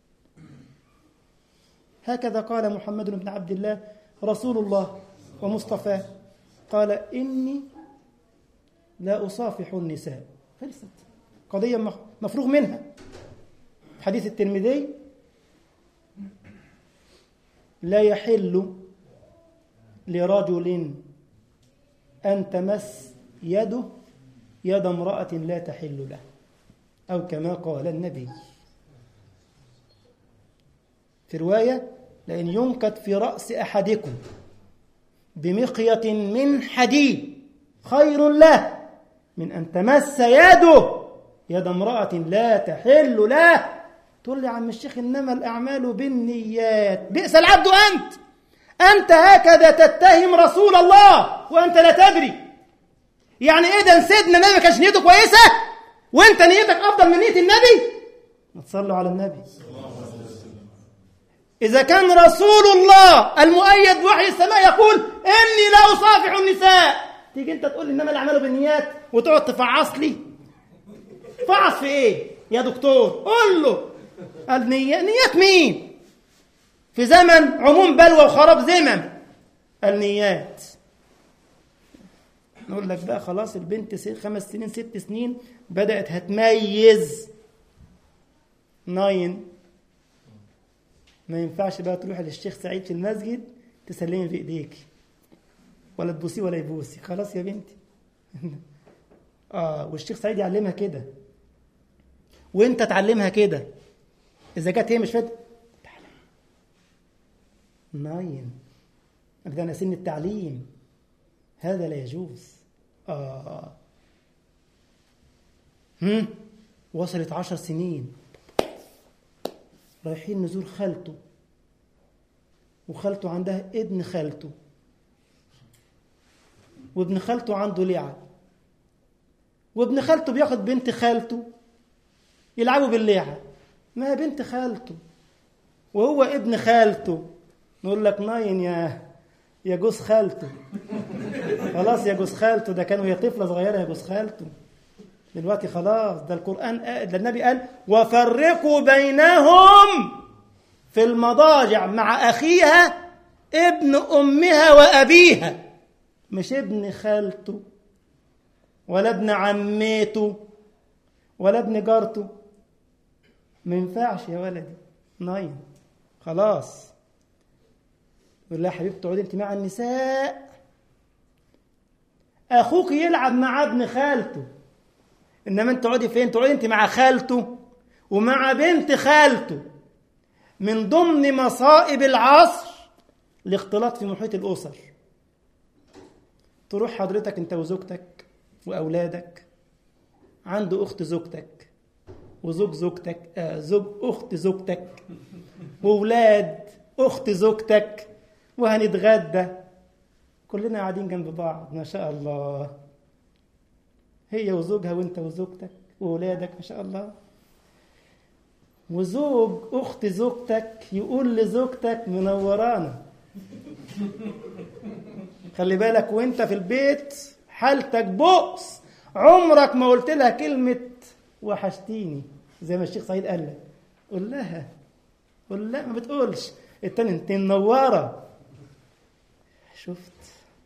هكذا قال محمد بن عبد الله رسول الله ومصطفاه قال اني لا اصافح النساء خلصت قضيه مفروغ منها حديث الترمذي لا يحل لرجل أن تمس يده يد امرأة لا تحل له أو كما قال النبي في رواية لأن ينكت في رأس أحدكم بمقية من حديد خير له من أن تمس يده يد امرأة لا تحل له تقول لي يا عم الشيخ إنما الأعمال بالنيات بئس العبد أنت أنت هكذا تتهم رسول الله وأنت لا تدري يعني إذا سيدنا النبي ما كانش نيته كويسة وأنت نيتك أفضل من نية النبي ما تصلوا على النبي إذا كان رسول الله المؤيد بوحي السماء يقول إني لا أصافح النساء تيجي أنت تقول لي إنما الأعمال بالنيات وتقعد تفعص لي فعص في إيه يا دكتور قول له النية نيات مين في زمن عموم بلوى وخراب زمن النيات نقول لك بقى خلاص البنت خمس سنين ست سنين بدأت هتميز ناين ما ينفعش بقى تروح للشيخ سعيد في المسجد تسلمي في ايديك ولا تبوسيه ولا يبوسي خلاص يا بنتي اه والشيخ سعيد يعلمها كده وانت تعلمها كده اذا جت هي مش فاهم ناين أبدأنا سن التعليم هذا لا يجوز آه هم؟ وصلت عشر سنين رايحين نزور خالته وخالته عندها ابن خالته وابن خالته عنده لعب وابن خالته بياخد بنت خالته يلعبوا باللعب ما هي بنت خالته وهو ابن خالته نقول لك ناين يا يا جوز خالته خلاص يا جوز خالته ده كان وهي طفله صغيره يا جوز خالته دلوقتي خلاص ده القران قال ده النبي قال وفرقوا بينهم في المضاجع مع اخيها ابن امها وابيها مش ابن خالته ولا ابن عمته ولا ابن جارته ما ينفعش يا ولدي ناين خلاص يقول لها يا حبيبتي تقعدي انت مع النساء اخوك يلعب مع ابن خالته انما انت تقعدي فين تقعدي انت مع خالته ومع بنت خالته من ضمن مصائب العصر الاختلاط في محيط الاسر تروح حضرتك انت وزوجتك واولادك عند اخت زوجتك وزوج زوجتك آه زوج اخت زوجتك واولاد اخت زوجتك وهنتغدى كلنا قاعدين جنب بعض ما شاء الله هي وزوجها وانت وزوجتك واولادك ما شاء الله وزوج اخت زوجتك يقول لزوجتك منورانا خلي بالك وانت في البيت حالتك بؤس عمرك ما قلت لها كلمة وحشتيني زي ما الشيخ سعيد قال لك قول لها قول لا ما بتقولش التاني انت منورة شفت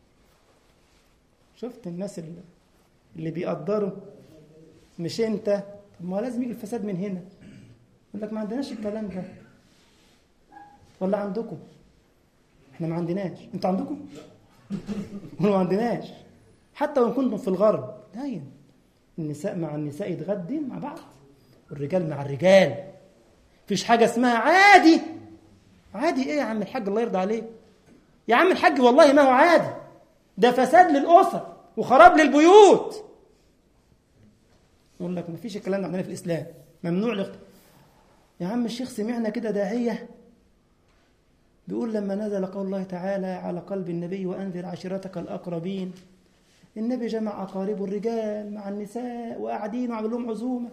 شفت الناس اللي, اللي بيقدروا مش انت طب ما لازم يجي الفساد من هنا يقول لك ما عندناش الكلام ده ولا عندكم احنا ما عندناش انتوا عندكم ما عندناش حتى وان كنتم في الغرب داين النساء مع النساء يتغدين مع بعض والرجال مع الرجال فيش حاجة اسمها عادي عادي ايه يا عم الحاج الله يرضى عليه يا عم الحاج والله ما هو عادي ده فساد للأسر وخراب للبيوت يقول لك ما فيش الكلام ده عندنا في الإسلام ممنوع الاخت... يا عم الشيخ سمعنا كده داعية بيقول لما نزل قول الله تعالى على قلب النبي وأنذر عشيرتك الأقربين النبي جمع أقاربه الرجال مع النساء وقاعدين وعمل لهم عزومة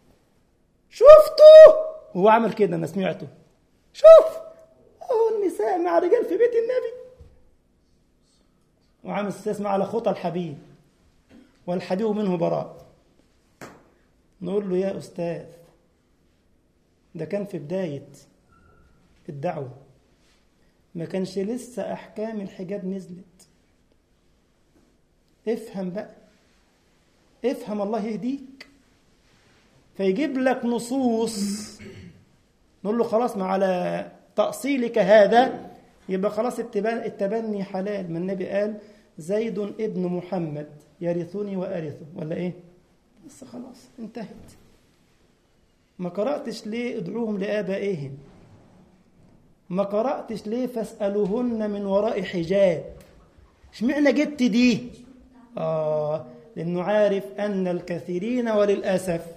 شفتوا هو عمل كده أنا سمعته شوف أهو النساء مع الرجال في بيت النبي وعامل استثناء على خطى الحبيب والحبيب منه براء نقول له يا أستاذ ده كان في بداية الدعوة ما كانش لسه أحكام الحجاب نزلت افهم بقى افهم الله يهديك فيجيب لك نصوص نقول له خلاص ما على تأصيلك هذا يبقى خلاص التبني حلال ما النبي قال زيد ابن محمد يرثني وأرثه ولا ايه بس خلاص انتهت ما قرأتش ليه ادعوهم لآبائهم ما قرأتش ليه فاسألوهن من وراء حجاب اشمعنى جبت دي آه لأنه عارف أن الكثيرين وللأسف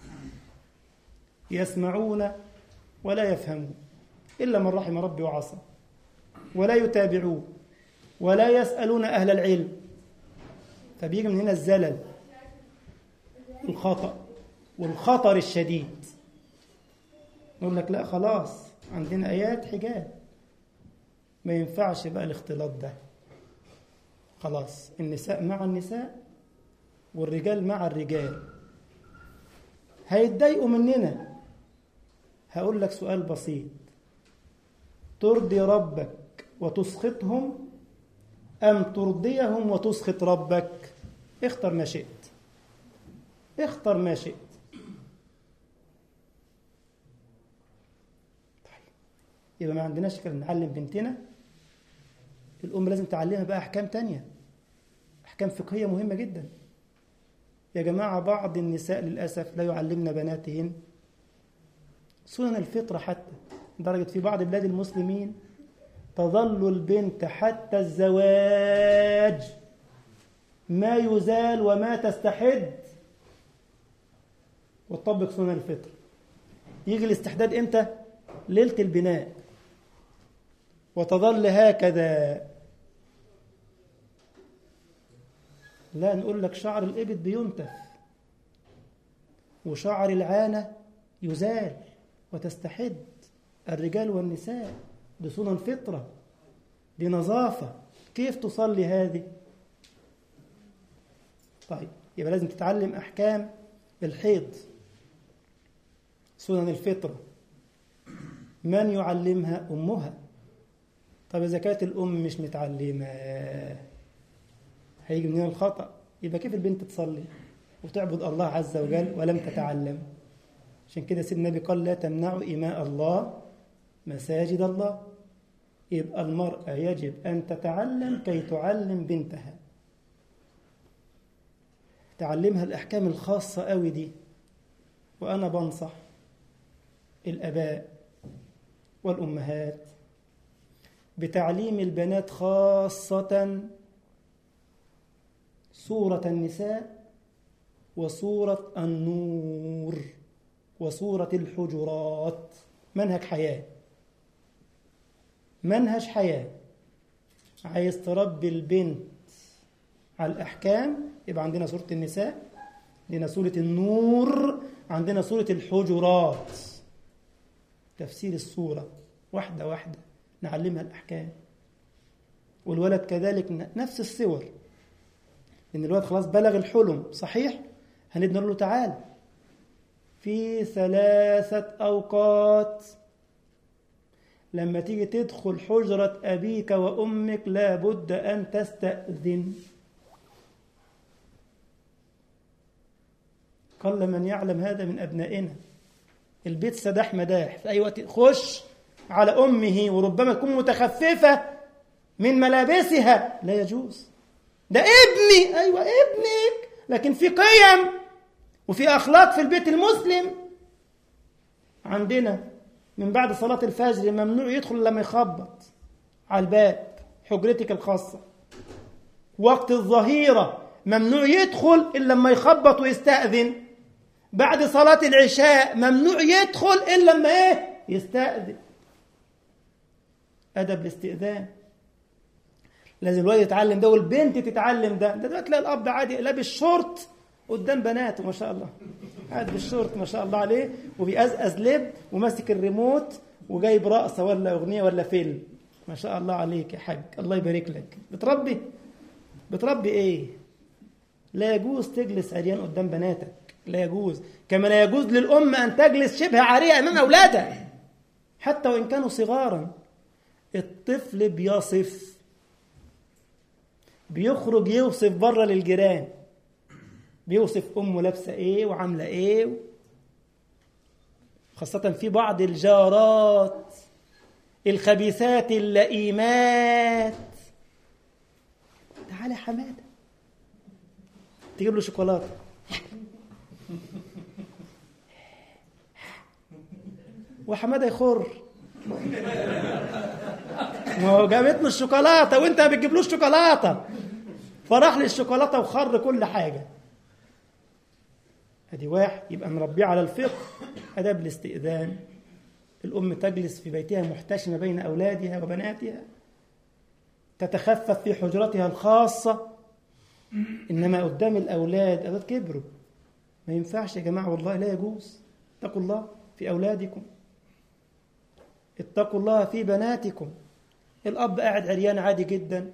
يسمعون ولا يفهمون إلا من رحم ربي وعصى ولا يتابعون ولا يسألون أهل العلم فبيجي من هنا الزلل الخطأ والخطر الشديد نقول لك لا خلاص عندنا آيات حجاب ما ينفعش بقى الاختلاط ده خلاص النساء مع النساء والرجال مع الرجال هيتضايقوا مننا هقول لك سؤال بسيط ترضي ربك وتسخطهم أم ترضيهم وتسخط ربك اختر ما شئت اختر ما شئت طيب يبقى ما عندناش كده نعلم بنتنا الأم لازم تعلمها بقى أحكام تانية أحكام فقهية مهمة جدا يا جماعة بعض النساء للأسف لا يعلمن بناتهن سنن الفطرة حتى لدرجة في بعض بلاد المسلمين تظل البنت حتى الزواج ما يزال وما تستحد وتطبق سنن الفطر يجي الاستحداد امتى ليله البناء وتظل هكذا لا نقول لك شعر الإبط بينتف وشعر العانة يزال وتستحد الرجال والنساء دي سنن فطرة دي نظافة كيف تصلي هذه طيب يبقى لازم تتعلم أحكام الحيض سنن الفطرة من يعلمها أمها طب إذا كانت الأم مش متعلمة هيجي منين الخطأ يبقى كيف البنت تصلي وتعبد الله عز وجل ولم تتعلم عشان كده سيدنا النبي قال لا تمنعوا إماء الله مساجد الله يبقى المرأة يجب أن تتعلم كي تعلم بنتها تعلمها الأحكام الخاصة قوي دي وأنا بنصح الآباء والأمهات بتعليم البنات خاصة سورة النساء وسورة النور وسورة الحجرات منهج حياة منهج حياة عايز تربي البنت على الأحكام يبقى عندنا سورة النساء عندنا سورة النور عندنا سورة الحجرات تفسير السورة واحدة واحدة نعلمها الأحكام والولد كذلك نفس الصور لأن الولد خلاص بلغ الحلم صحيح هنبنى له تعالى في ثلاثة أوقات لما تيجي تدخل حجرة أبيك وأمك لابد أن تستأذن قل من يعلم هذا من أبنائنا البيت سداح مداح في أي وقت خش على أمه وربما تكون متخففة من ملابسها لا يجوز ده ابني أيوة ابنك لكن في قيم وفي أخلاق في البيت المسلم عندنا من بعد صلاة الفجر ممنوع يدخل لما يخبط على الباب حجرتك الخاصة وقت الظهيرة ممنوع يدخل إلا لما يخبط ويستأذن بعد صلاة العشاء ممنوع يدخل إلا لما إيه يستأذن أدب الاستئذان لازم الولد يتعلم ده والبنت تتعلم ده ده دلوقتي تلاقي الأب عادي لابس شورت قدام بناته ما شاء الله قاعد بالشورت ما شاء الله عليه وبيقزقز لب وماسك الريموت وجايب رقصة ولا أغنية ولا فيلم ما شاء الله عليك يا حاج الله يبارك لك بتربي بتربي إيه لا يجوز تجلس عريان قدام بناتك لا يجوز كما لا يجوز للأم أن تجلس شبه عارية أمام أولادها حتى وإن كانوا صغارا الطفل بيصف بيخرج يوصف بره للجيران بيوصف امه لابسه ايه وعامله ايه خاصة في بعض الجارات الخبيثات اللئيمات تعالى يا حماده تجيب له شوكولاته وحماده يخر ما هو جابت له الشوكولاته وانت ما بتجيبلوش شوكولاته فراح للشوكولاته وخر كل حاجه ادي واحد يبقى مربيه على الفقه اداب الاستئذان الام تجلس في بيتها محتشمه بين اولادها وبناتها تتخفف في حجرتها الخاصه انما قدام الاولاد اولاد كبروا ما ينفعش يا جماعه والله لا يجوز اتقوا الله في اولادكم اتقوا الله في بناتكم الاب قاعد عريان عادي جدا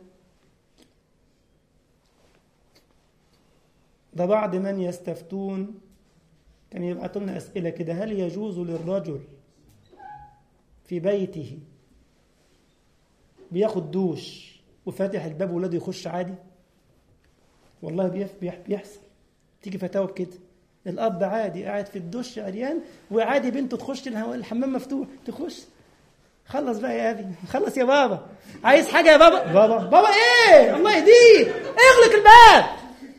ده بعض من يستفتون كان يبعثوا لنا أسئلة كده هل يجوز للرجل في بيته بياخد دوش وفاتح الباب ولاده يخش عادي والله بيف بيح بيحصل تيجي فتاوى كده الأب عادي قاعد في الدش عريان وعادي بنته تخش الحمام مفتوح تخش خلص بقى يا ابي خلص يا بابا عايز حاجة يا بابا بابا بابا ايه الله يهديك اغلق الباب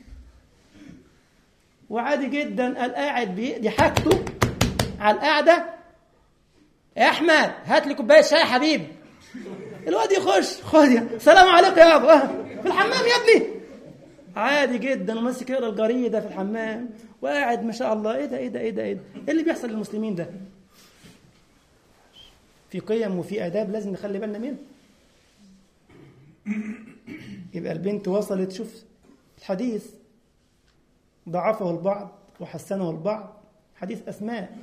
وعادي جدا قال قاعد بيقضي حاجته على القعده يا احمد هات لي كوبايه شاي يا حبيبي الواد يخش خد يا سلام عليكم يا ابو في الحمام يا ابني عادي جدا وماسك يقرا الجريده في الحمام وقاعد ما شاء الله ايه ده ايه ده ايه ده ايه ده ايه اللي بيحصل للمسلمين ده في قيم وفي اداب لازم نخلي بالنا منها يبقى البنت وصلت شوف الحديث ضعفه البعض وحسنه البعض حديث أسماء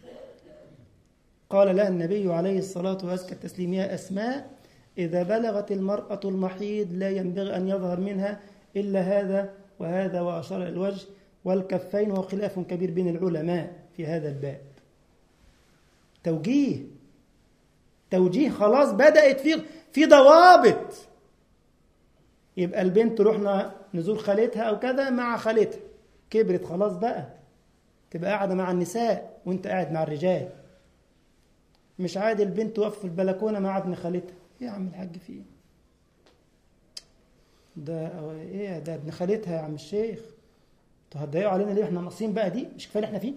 قال لها النبي عليه الصلاة وأزكى التسليم يا أسماء إذا بلغت المرأة المحيض لا ينبغي أن يظهر منها إلا هذا وهذا وأشار إلى الوجه والكفين وهو خلاف كبير بين العلماء في هذا الباب توجيه توجيه خلاص بدأت في في ضوابط يبقى البنت رحنا نزور خالتها أو كذا مع خالتها كبرت خلاص بقى تبقى قاعدة مع النساء وانت قاعد مع الرجال مش عادي البنت واقفة في البلكونة مع ابن خالتها ايه يا عم الحاج في ايه ده ايه ده ابن خالتها يا عم الشيخ انتوا هتضايقوا علينا ليه احنا ناقصين بقى دي مش كفايه اللي احنا فيه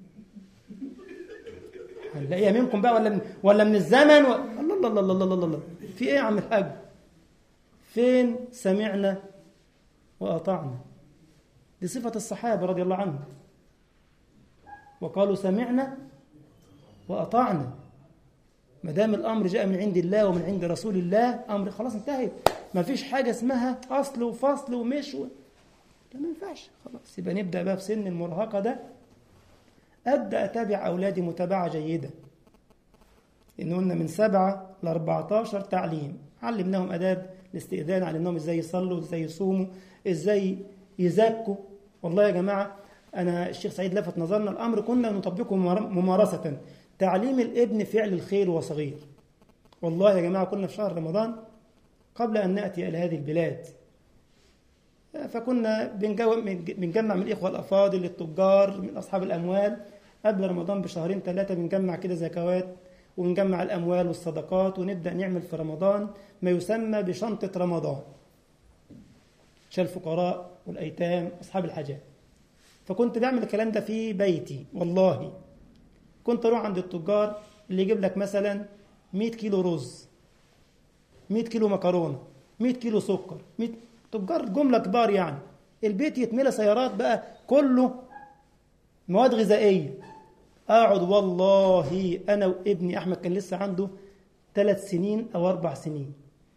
هنلاقيها منكم بقى ولا من ولا من الزمن و... الله الله الله الله الله الله في ايه يا عم الحاج فين سمعنا واطعنا دي صفه الصحابه رضي الله عنهم وقالوا سمعنا واطعنا ما دام الامر جاء من عند الله ومن عند رسول الله امر خلاص انتهت ما فيش حاجه اسمها اصل وفصل ومش و... لا ما ينفعش خلاص يبقى نبدا بقى في سن المراهقه ده ابدا اتابع اولادي متابعه جيده ان قلنا من سبعة ل 14 تعليم علمناهم اداب الاستئذان علمناهم ازاي يصلوا ازاي يصوموا ازاي يزكوا والله يا جماعه انا الشيخ سعيد لفت نظرنا الامر كنا نطبقه ممارسه تعليم الابن فعل الخير وهو صغير والله يا جماعه كنا في شهر رمضان قبل ان ناتي الى هذه البلاد فكنا بنجمع من الاخوه الافاضل التجار من اصحاب الاموال قبل رمضان بشهرين ثلاثه بنجمع كده زكوات ونجمع الاموال والصدقات ونبدا نعمل في رمضان ما يسمى بشنطه رمضان عشان الفقراء والايتام اصحاب الحاجات فكنت بعمل الكلام ده في بيتي والله كنت اروح عند التجار اللي يجيب لك مثلا 100 كيلو رز 100 كيلو مكرونه 100 كيلو سكر 100 تجار جمله كبار يعني البيت يتملى سيارات بقى كله مواد غذائيه اقعد والله انا وابني احمد كان لسه عنده ثلاث سنين او اربع سنين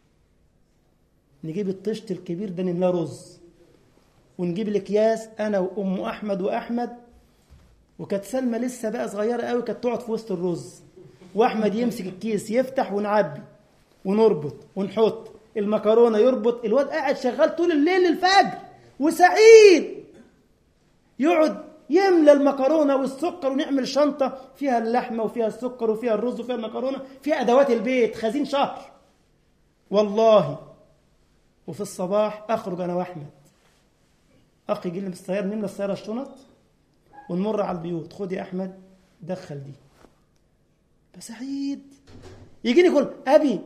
نجيب الطشت الكبير ده نملاه رز ونجيب الاكياس انا وام احمد واحمد وكانت سلمى لسه بقى صغيره قوي كانت تقعد في وسط الرز واحمد يمسك الكيس يفتح ونعبي ونربط ونحط المكرونه يربط الواد قاعد شغال طول الليل للفجر وسعيد يقعد يملى المكرونه والسكر ونعمل شنطه فيها اللحمه وفيها السكر وفيها الرز وفيها المكرونه فيها ادوات البيت خزين شهر والله وفي الصباح اخرج انا واحمد اخي يجي لي من السياره نملى السياره الشنط ونمر على البيوت خد يا احمد دخل دي فسعيد يجيني يقول ابي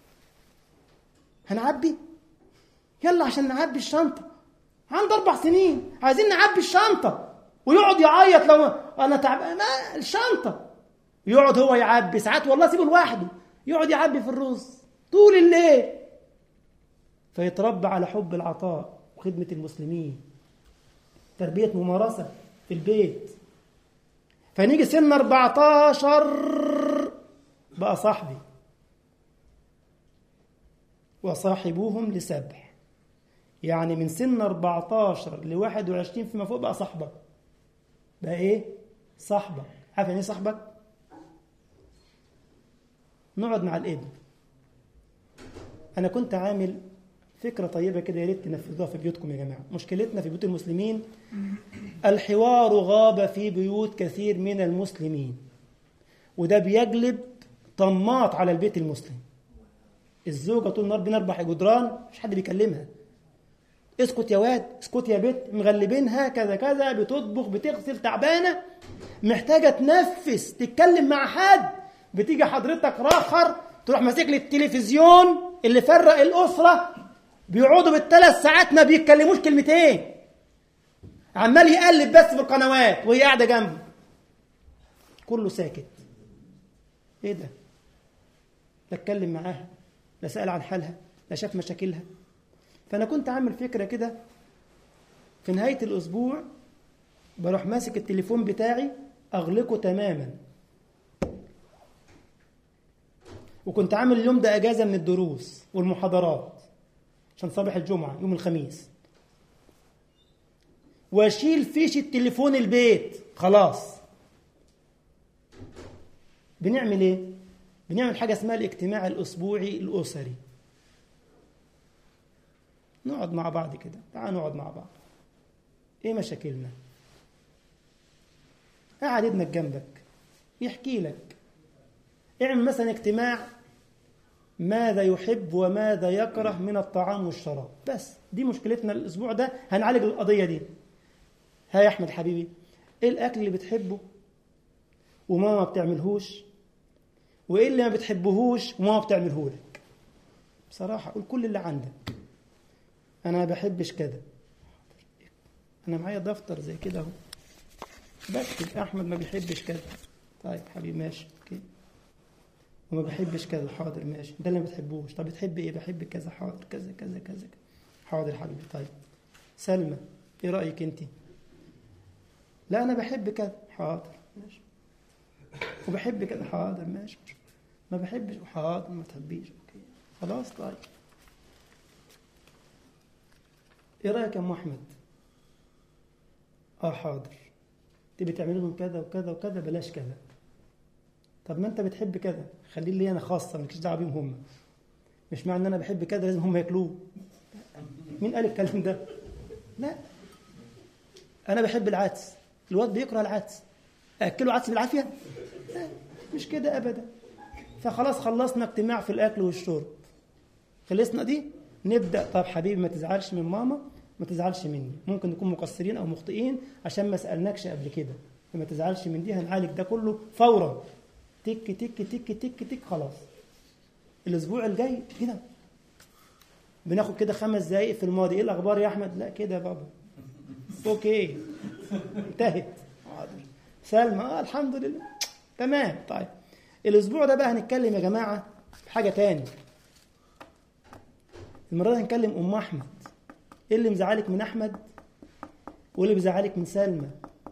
هنعبي يلا عشان نعبي الشنطه عنده اربع سنين عايزين نعبي الشنطه ويقعد يعيط لو انا تعبان ما الشنطه يقعد هو يعبي ساعات والله سيبه لوحده يقعد يعبي في الرز طول الليل فيتربى على حب العطاء وخدمه المسلمين تربيه ممارسه في البيت فنيجي سن 14 بقى صاحبي وصاحبوهم لسبع يعني من سن 14 ل 21 فيما فوق بقى صاحبك بقى ايه صاحبك عارف يعني ايه صاحبك نقعد مع الابن انا كنت عامل فكره طيبه كده يا ريت تنفذوها في بيوتكم يا جماعه مشكلتنا في بيوت المسلمين الحوار غاب في بيوت كثير من المسلمين وده بيجلب طماط على البيت المسلم الزوجه طول النهار بين اربع جدران مش حد بيكلمها اسكت يا واد اسكت يا بت مغلبينها كذا كذا بتطبخ بتغسل تعبانه محتاجه تنفس تتكلم مع حد بتيجي حضرتك راخر تروح ماسك لي التلفزيون اللي فرق الاسره بيقعدوا بالثلاث ساعات ما بيتكلموش كلمتين عمال يقلب بس في القنوات وهي قاعده جنبه كله ساكت ايه ده بتكلم معاها لا سأل عن حالها لا شاف مشاكلها فأنا كنت عامل فكرة كده في نهاية الأسبوع بروح ماسك التليفون بتاعي أغلقه تماما وكنت عامل اليوم ده أجازة من الدروس والمحاضرات عشان صباح الجمعة يوم الخميس واشيل فيش التليفون البيت خلاص بنعمل ايه بنعمل حاجه اسمها الاجتماع الاسبوعي الاسري نقعد مع بعض كده تعال نقعد مع بعض ايه مشاكلنا قاعد ابنك جنبك يحكي لك اعمل مثلا اجتماع ماذا يحب وماذا يكره من الطعام والشراب بس دي مشكلتنا الاسبوع ده هنعالج القضيه دي ها يا احمد حبيبي ايه الاكل اللي بتحبه وماما ما بتعملهوش وايه اللي ما بتحبهوش وماما بتعمله لك بصراحه قول كل اللي عندك انا ما بحبش كذا انا معايا دفتر زي كده اهو بكتب احمد ما بيحبش كذا طيب حبيبي ماشي اوكي وما بحبش كذا حاضر ماشي ده اللي ما بتحبوش طب بتحب ايه بحب كذا حاضر كذا كذا كذا حاضر حبيبي طيب سلمى ايه رايك انت لا انا بحب كذا حاضر ماشي وبحب كذا حاضر ماشي ما بحبش حاضر ما تحبيش اوكي خلاص طيب ايه رايك يا ام احمد اه حاضر تبي تعمل لهم كذا وكذا وكذا بلاش كذا طب ما انت بتحب كذا خليه لي انا خاصه مالكش دعوه بيهم هم مش معنى ان انا بحب كذا لازم هم ياكلوه مين قال الكلام ده لا انا بحب العدس الواد بيكره العدس اكله عدس بالعافيه لا مش كده ابدا فخلاص خلصنا اجتماع في الاكل والشرب خلصنا دي نبدا طب حبيبي ما تزعلش من ماما ما تزعلش مني ممكن نكون مقصرين او مخطئين عشان ما سالناكش قبل كده فما تزعلش من دي هنعالج ده كله فورا تك تك تك تك تك خلاص الاسبوع الجاي كده بناخد كده خمس دقايق في الماضي ايه الاخبار يا احمد لا كده يا بابا اوكي انتهت حاضر سلمى اه الحمد لله تمام طيب الاسبوع ده بقى هنتكلم يا جماعه في حاجه تاني المره دي هنكلم ام احمد ايه اللي مزعلك من احمد وايه اللي بيزعلك من سلمى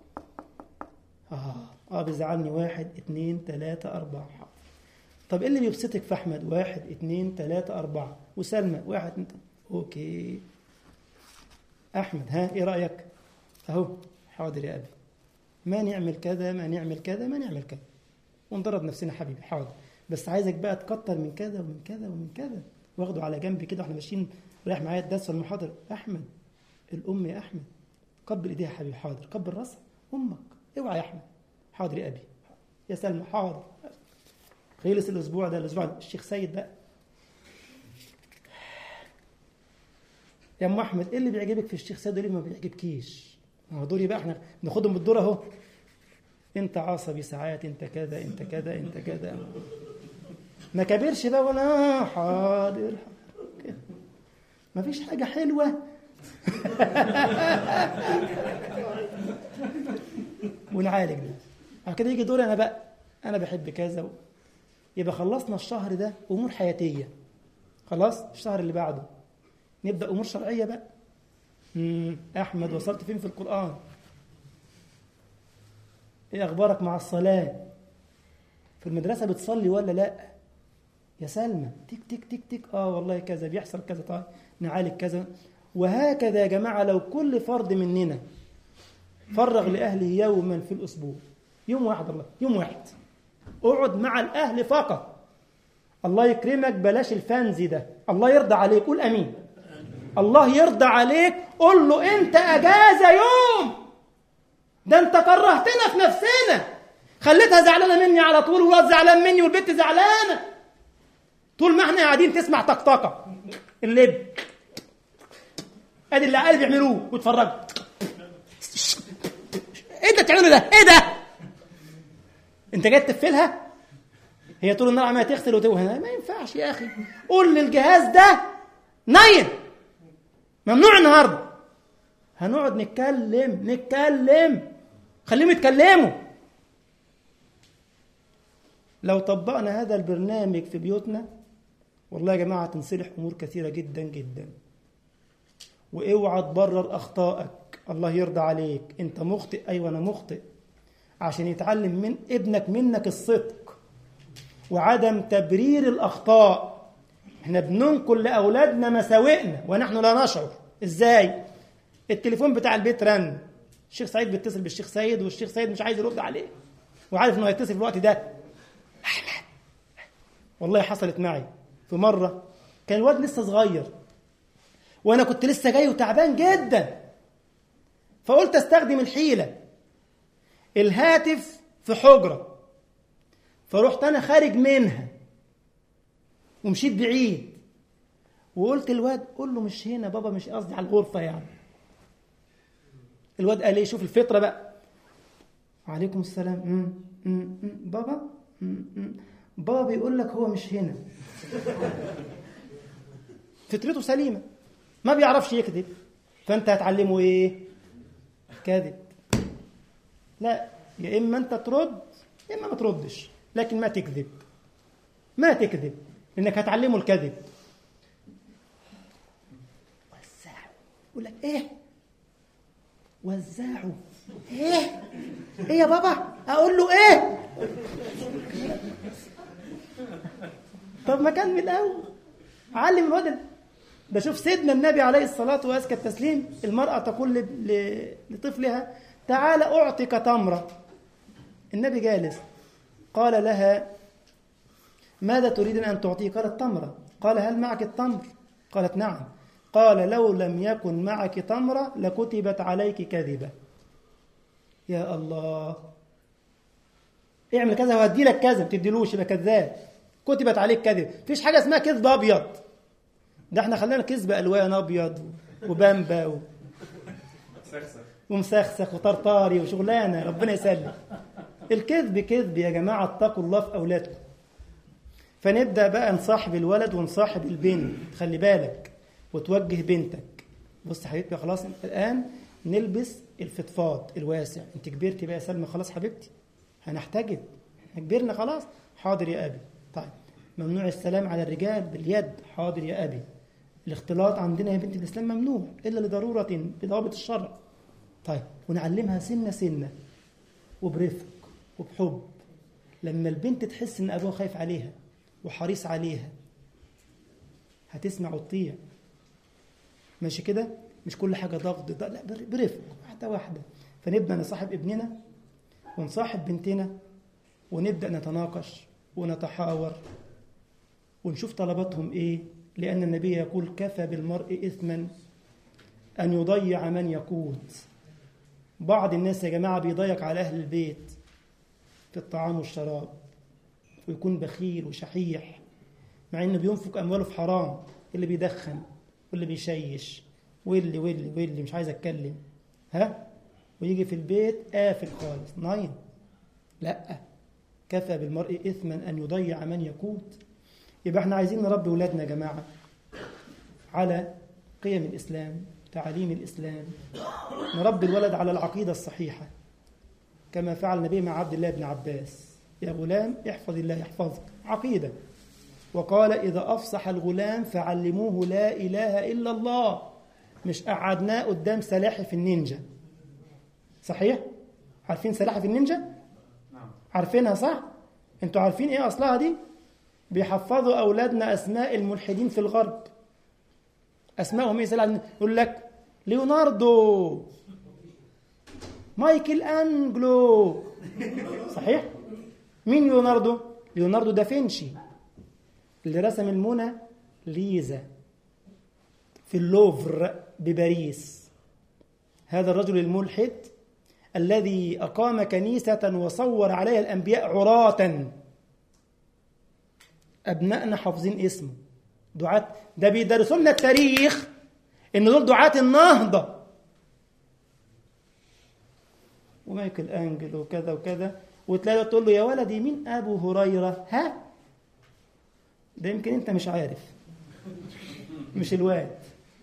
اه اه بيزعلني واحد اتنين تلاتة أربعة حاضر طب ايه اللي بيبسطك في أحمد؟ واحد اتنين تلاتة أربعة وسلمى واحد اتنين أوكي أحمد ها إيه رأيك؟ أهو حاضر يا أبي ما نعمل كذا ما نعمل كذا ما نعمل كذا ونضرب نفسنا حبيبي حاضر بس عايزك بقى تكتر من كذا ومن كذا ومن كذا واخده على جنب كده واحنا ماشيين رايح معايا الدرس والمحاضرة أحمد الأم يا أحمد قبل إيديها يا حبيبي حاضر قبل راسها أمك اوعى يا أحمد حاضر يا أبي يا سلمى حاضر خلص الأسبوع ده الأسبوع ده الشيخ سيد بقى يا أم أحمد إيه اللي بيعجبك في الشيخ سيد واللي ما بيعجبكيش؟ ما هو دوري بقى إحنا ناخدهم بالدور أهو أنت عصبي ساعات أنت كذا أنت كذا أنت كذا ما كبرش بقى ولا حاضر ما فيش حاجة حلوة ونعالج ده بعد كده يجي دوري انا بقى انا بحب كذا و... يبقى خلصنا الشهر ده امور حياتيه خلاص الشهر اللي بعده نبدا امور شرعيه بقى امم احمد وصلت فين في القران ايه اخبارك مع الصلاه في المدرسه بتصلي ولا لا يا سلمى تك تك تك تك اه والله كذا بيحصل كذا طيب نعالج كذا وهكذا يا جماعه لو كل فرد مننا فرغ لاهله يوما في الاسبوع يوم واحد الله يوم واحد اقعد مع الاهل فقط الله يكرمك بلاش الفانزي ده الله يرضى عليك قول امين الله يرضى عليك قول له انت اجازه يوم ده انت كرهتنا في نفسنا خليتها زعلانه مني على طول والواد زعلان مني والبنت زعلانه طول ما احنا قاعدين تسمع طقطقه اللب ادي اللي قاعد بيعملوه واتفرجوا ايه انت بتعمله ده ايه ده انت جاي تقفلها هي طول النهار عماله تغسل وتوهن ما ينفعش يا اخي قول للجهاز ده نايم ممنوع النهارده هنقعد نتكلم نتكلم خليهم يتكلموا لو طبقنا هذا البرنامج في بيوتنا والله يا جماعة تنصلح أمور كثيرة جدا جدا واوعى تبرر أخطائك الله يرضى عليك أنت مخطئ أيوة أنا مخطئ عشان يتعلم من ابنك منك الصدق وعدم تبرير الأخطاء احنا بننقل لأولادنا مساوئنا ونحن لا نشعر ازاي التليفون بتاع البيت رن الشيخ سعيد بيتصل بالشيخ سيد والشيخ سيد مش عايز يرد عليه وعارف انه هيتصل في الوقت ده احمد والله حصلت معي في مره كان الواد لسه صغير وانا كنت لسه جاي وتعبان جدا فقلت استخدم الحيله الهاتف في حجره فرحت انا خارج منها ومشيت بعيد وقلت الواد قول له مش هنا بابا مش قصدي على الغرفه يعني الواد قال ايه شوف الفطره بقى عليكم السلام مم. مم. مم. بابا مم. مم. بابا بيقول لك هو مش هنا فطرته سليمه ما بيعرفش يكذب فانت هتعلمه ايه كذب لا يا اما انت ترد يا اما ما تردش لكن ما تكذب ما تكذب لانك هتعلمه الكذب وزعوا يقول لك ايه وزعوا ايه ايه يا بابا اقول له ايه طب ما كان من الاول علم الولد ده شوف سيدنا النبي عليه الصلاة وأزكى التسليم المرأة تقول لطفلها تعال أعطيك تمرة النبي جالس قال لها ماذا تريدين أن تعطيه قالت تمرة قال هل معك التمر قالت نعم قال لو لم يكن معك تمرة لكتبت عليك كذبة يا الله اعمل كذا وهدي لك كذا ما تديلوش يبقى كذاب كتبت عليك كذب مفيش حاجة اسمها كذب أبيض ده احنا خلينا كذب ألوان أبيض وبامبا و... ومسخسخ وطرطاري وشغلانة ربنا يسلم الكذب كذب يا جماعة اتقوا الله في أولادكم فنبدأ بقى نصاحب الولد ونصاحب البنت خلي بالك وتوجه بنتك بص حبيبتي خلاص الآن نلبس الفضفاض الواسع انت كبرتي بقى يا سلمى خلاص حبيبتي هنحتجب احنا كبرنا خلاص حاضر يا أبي طيب ممنوع السلام على الرجال باليد حاضر يا أبي الاختلاط عندنا يا بنت الإسلام ممنوع إلا لضرورة بضوابط الشرع طيب ونعلمها سنة سنة وبرفق وبحب لما البنت تحس ان ابوها خايف عليها وحريص عليها هتسمع وتطيع ماشي كده مش كل حاجه ضغط لا برفق واحده واحده فنبدا نصاحب ابننا ونصاحب بنتنا ونبدا نتناقش ونتحاور ونشوف طلباتهم ايه لان النبي يقول كفى بالمرء اثما ان يضيع من يقوت بعض الناس يا جماعه بيضيق على اهل البيت في الطعام والشراب ويكون بخيل وشحيح مع انه بينفق امواله في حرام اللي بيدخن واللي بيشيش واللي واللي واللي مش عايز اتكلم ها ويجي في البيت قافل خالص نايم لا كفى بالمرء اثما ان يضيع من يقوت يبقى احنا عايزين نربي ولادنا يا جماعه على قيم الاسلام تعاليم الاسلام نربي الولد على العقيده الصحيحه كما فعل النبي مع عبد الله بن عباس يا غلام احفظ الله يحفظك عقيدة وقال إذا أفصح الغلام فعلموه لا إله إلا الله مش قعدناه قدام سلاحف النينجا صحيح؟ عارفين سلاحف النينجا؟ عارفينها صح؟ انتوا عارفين ايه أصلها دي؟ بيحفظوا أولادنا أسماء الملحدين في الغرب أسمائهم ايه سلاحف يقول لك ليوناردو مايكل أنجلو صحيح؟ مين ليوناردو؟ ليوناردو دافنشي اللي رسم المونة ليزا في اللوفر بباريس هذا الرجل الملحد الذي أقام كنيسة وصور عليها الأنبياء عراة أبنائنا حافظين اسمه دعاة ده بيدرسوا لنا التاريخ إن دول دعاة النهضة ومايكل أنجل وكذا وكذا وتلاقي تقول له يا ولدي مين أبو هريرة ها ده يمكن أنت مش عارف مش الواد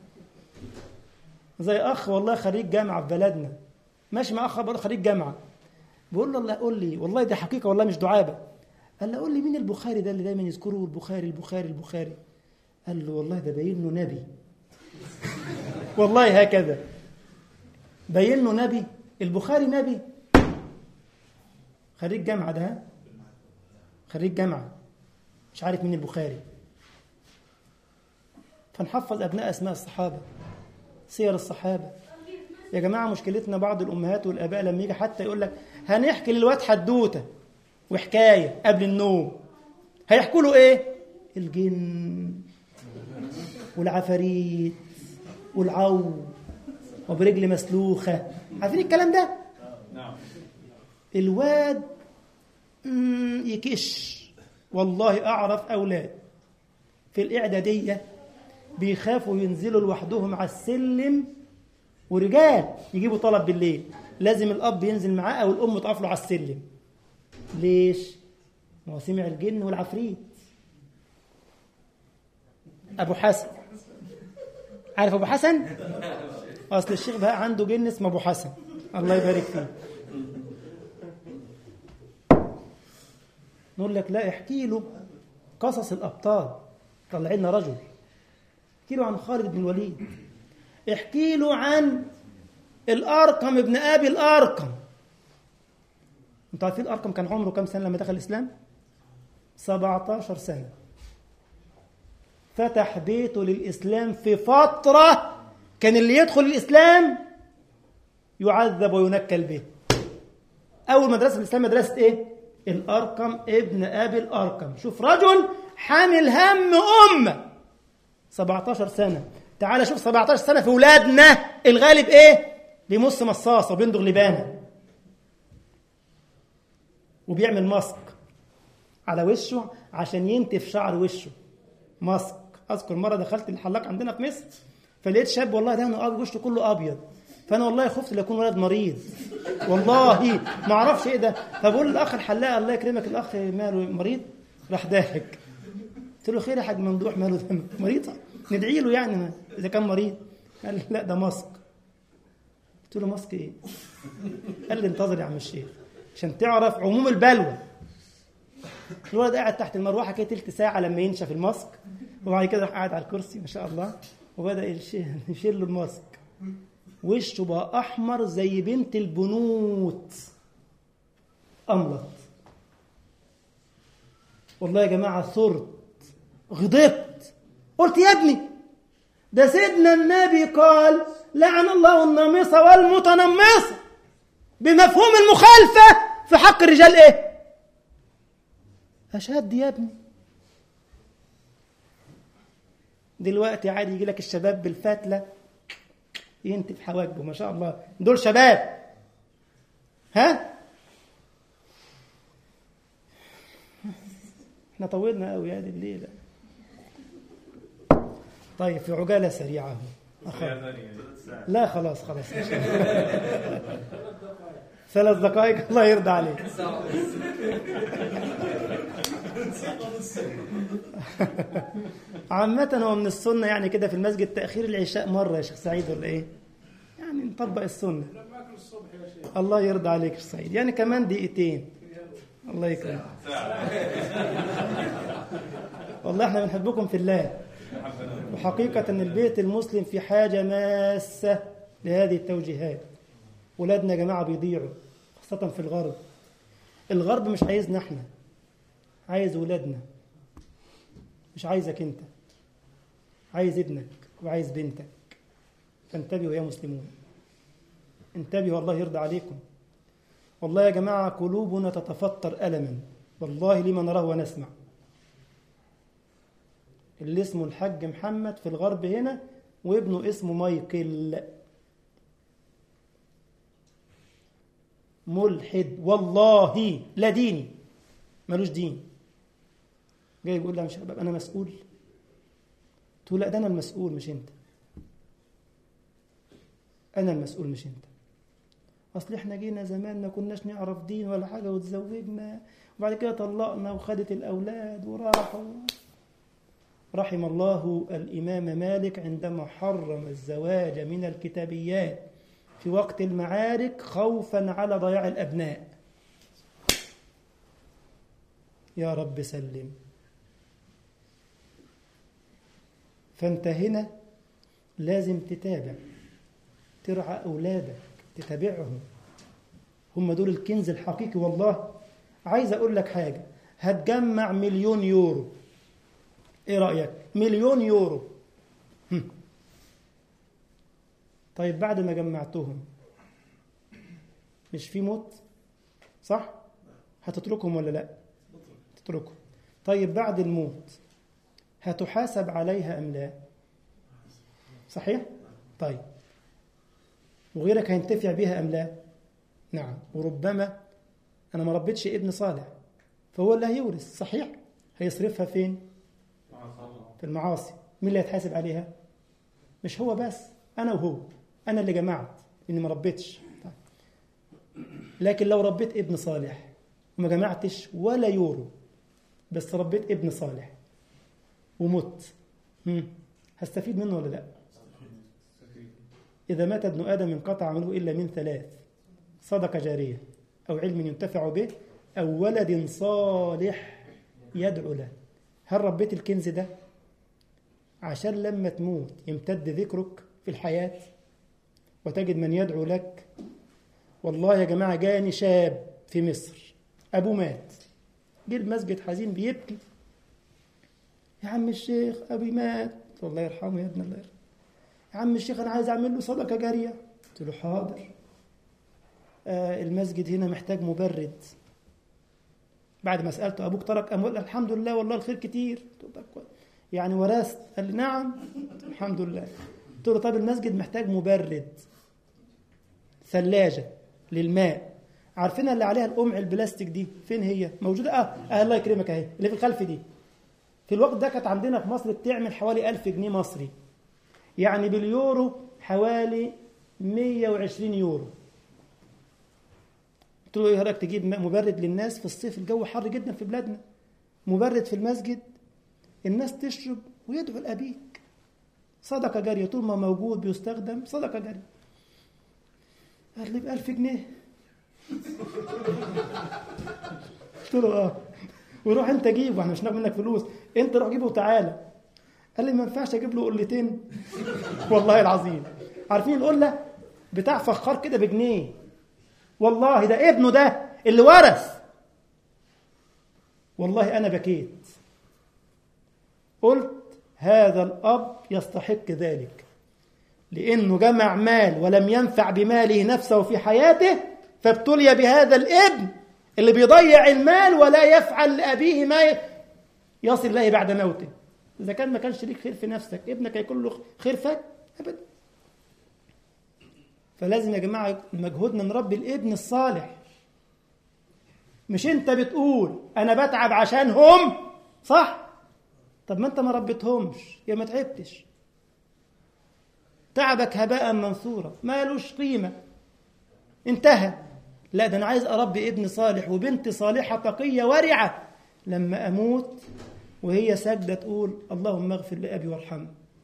زي أخ والله خريج جامعة في بلدنا ماشي مع أخ برضه خريج جامعة بقول له الله قول لي والله دي حقيقة والله مش دعابة قال له قول لي مين البخاري ده اللي دايما يذكره البخاري البخاري البخاري قال له والله ده باين له نبي والله هكذا باين له نبي البخاري نبي خريج جامعة ده ها؟ خريج جامعة مش عارف مين البخاري فنحفظ أبناء أسماء الصحابة سير الصحابة يا جماعة مشكلتنا بعض الأمهات والآباء لما يجي حتى يقول لك هنحكي للواد حدوتة وحكاية قبل النوم هيحكوا له إيه؟ الجن والعفاريت والعو وبرجل مسلوخة عارفين الكلام ده؟ الواد مم، يكش والله أعرف أولاد في الإعدادية بيخافوا ينزلوا لوحدهم على السلم ورجال يجيبوا طلب بالليل لازم الأب ينزل معاه أو الأم تقف له على السلم ليش؟ ما هو سمع الجن والعفريت أبو حسن عارف أبو حسن؟ أصل الشيخ بقى عنده جن اسمه أبو حسن الله يبارك فيه نقول لك لا احكي له قصص الأبطال طلع لنا رجل احكي له عن خالد بن الوليد احكي له عن الأرقم ابن أبي الأرقم انتوا عارفين الأرقم كان عمره كام سنة لما دخل الإسلام 17 سنة فتح بيته للإسلام في فترة كان اللي يدخل الإسلام يعذب وينكل به أول مدرسة في الإسلام مدرسة إيه؟ الأرقم ابن أبي الأرقم شوف رجل حامل هم أمة 17 سنة تعال شوف 17 سنة في ولادنا الغالب إيه؟ بيمص مصاصة وبيندغ لبانة وبيعمل ماسك على وشه عشان ينتف شعر وشه ماسك اذكر مره دخلت الحلاق عندنا في مصر فلقيت شاب والله ده ابيض وشه كله ابيض فانا والله خفت لا يكون ولد مريض والله ما اعرفش ايه ده فبقول للاخ الحلاق الله يكرمك الاخ ماله مريض راح ضاحك قلت له خير يا حاج ممدوح ماله ده مريض ندعي له يعني اذا كان مريض قال لي لا ده ماسك قلت له ماسك ايه قال لي انتظر يا عم الشيخ عشان تعرف عموم البلوى الولد قاعد تحت المروحه كده تلت ساعه لما ينشف الماسك وبعد كده راح قاعد على الكرسي ما شاء الله وبدا يشيل يشيل له الماسك وشه بقى احمر زي بنت البنوت املط والله يا جماعه ثرت غضبت قلت يا ابني ده سيدنا النبي قال لعن الله النامصه والمتنمصه بمفهوم المخالفه في حق الرجال ايه أشد يا ابني دلوقتي عادي يجي لك الشباب بالفتلة ينتف حواجبه ما شاء الله دول شباب ها احنا طولنا قوي هذه الليلة طيب في عجالة سريعة أهو. أخر. لا خلاص خلاص ثلاث دقائق الله يرضى عليك عامة هو من السنة يعني كده في المسجد تأخير العشاء مرة يا شيخ سعيد ولا إيه؟ يعني نطبق السنة الله يرضى عليك يا شيخ سعيد يعني كمان دقيقتين الله يكرمك والله احنا بنحبكم في الله وحقيقة أن البيت المسلم في حاجة ماسة لهذه التوجيهات ولادنا يا جماعة بيضيعوا خاصة في الغرب الغرب مش عايزنا احنا عايز ولادنا مش عايزك انت عايز ابنك وعايز بنتك فانتبهوا يا مسلمون انتبهوا الله يرضى عليكم والله يا جماعة قلوبنا تتفطر ألما والله لما نراه ونسمع اللي اسمه الحاج محمد في الغرب هنا وابنه اسمه مايكل ملحد والله لا ديني ملوش دين جاي بيقول لي يا شباب انا مسؤول تقول لا ده انا المسؤول مش انت انا المسؤول مش انت اصل احنا جينا زمان ما كناش نعرف دين ولا حاجه وتزوجنا وبعد كده طلقنا وخدت الاولاد وراحوا رحم الله الامام مالك عندما حرم الزواج من الكتابيات في وقت المعارك خوفا على ضياع الابناء يا رب سلم فانت هنا لازم تتابع ترعى اولادك تتابعهم هم دول الكنز الحقيقي والله عايز اقول لك حاجه هتجمع مليون يورو ايه رايك مليون يورو هم. طيب بعد ما جمعتهم مش في موت صح هتتركهم ولا لا تتركهم طيب بعد الموت هتحاسب عليها ام لا صحيح طيب وغيرك هينتفع بها ام لا نعم وربما انا ما ربيتش ابن صالح فهو اللي هيورث صحيح هيصرفها فين في المعاصي مين اللي هيتحاسب عليها مش هو بس انا وهو انا اللي جمعت اني ما ربيتش طيب. لكن لو ربيت ابن صالح وما جمعتش ولا يورو بس ربيت ابن صالح ومت هم. هستفيد منه ولا لا إذا مات ابن آدم انقطع عمله إلا من ثلاث صدقة جارية أو علم ينتفع به أو ولد صالح يدعو له هل ربيت الكنز ده عشان لما تموت يمتد ذكرك في الحياة وتجد من يدعو لك والله يا جماعة جاني شاب في مصر أبوه مات جه المسجد حزين بيبكي يا عم الشيخ أبي مات الله يرحمه يا ابن الله يرحمه يا عم الشيخ أنا عايز أعمل له صدقة جارية قلت له حاضر آه المسجد هنا محتاج مبرد بعد ما سألته أبوك ترك أموال الحمد لله والله الخير كتير يعني ورثت قال لي نعم الحمد لله قلت له طب المسجد محتاج مبرد ثلاجة للماء عارفينها اللي عليها القمع البلاستيك دي فين هي موجودة اه, آه الله يكرمك اهي اللي في الخلف دي في الوقت ده كانت عندنا في مصر بتعمل حوالي 1000 جنيه مصري يعني باليورو حوالي 120 يورو قلت له ايه رايك تجيب مبرد للناس في الصيف الجو حر جدا في بلادنا مبرد في المسجد الناس تشرب ويدعو لأبيك صدقة جارية طول ما موجود بيستخدم صدقة جارية قال لي بألف جنيه قلت له اه وروح انت جيبه احنا مش ناخد منك فلوس انت روح جيبه وتعالى قال لي ما ينفعش اجيب له قلتين والله العظيم عارفين القله بتاع فخار كده بجنيه والله ده ابنه ده اللي ورث والله انا بكيت قلت هذا الاب يستحق ذلك لانه جمع مال ولم ينفع بماله نفسه في حياته فابتلي بهذا الابن اللي بيضيع المال ولا يفعل لابيه ما يصل له بعد موته اذا كان ما كانش ليك خير في نفسك ابنك هيكون له خير فك ابدا فلازم يا جماعه مجهودنا نربي الابن الصالح مش انت بتقول انا بتعب عشانهم صح طب ما انت ما ربيتهمش يا ما تعبتش تعبك هباء منثورا مالوش قيمه انتهى لا ده انا عايز اربي ابن صالح وبنت صالحه تقيه ورعه لما اموت وهي ساجده تقول اللهم اغفر لابي وارحمه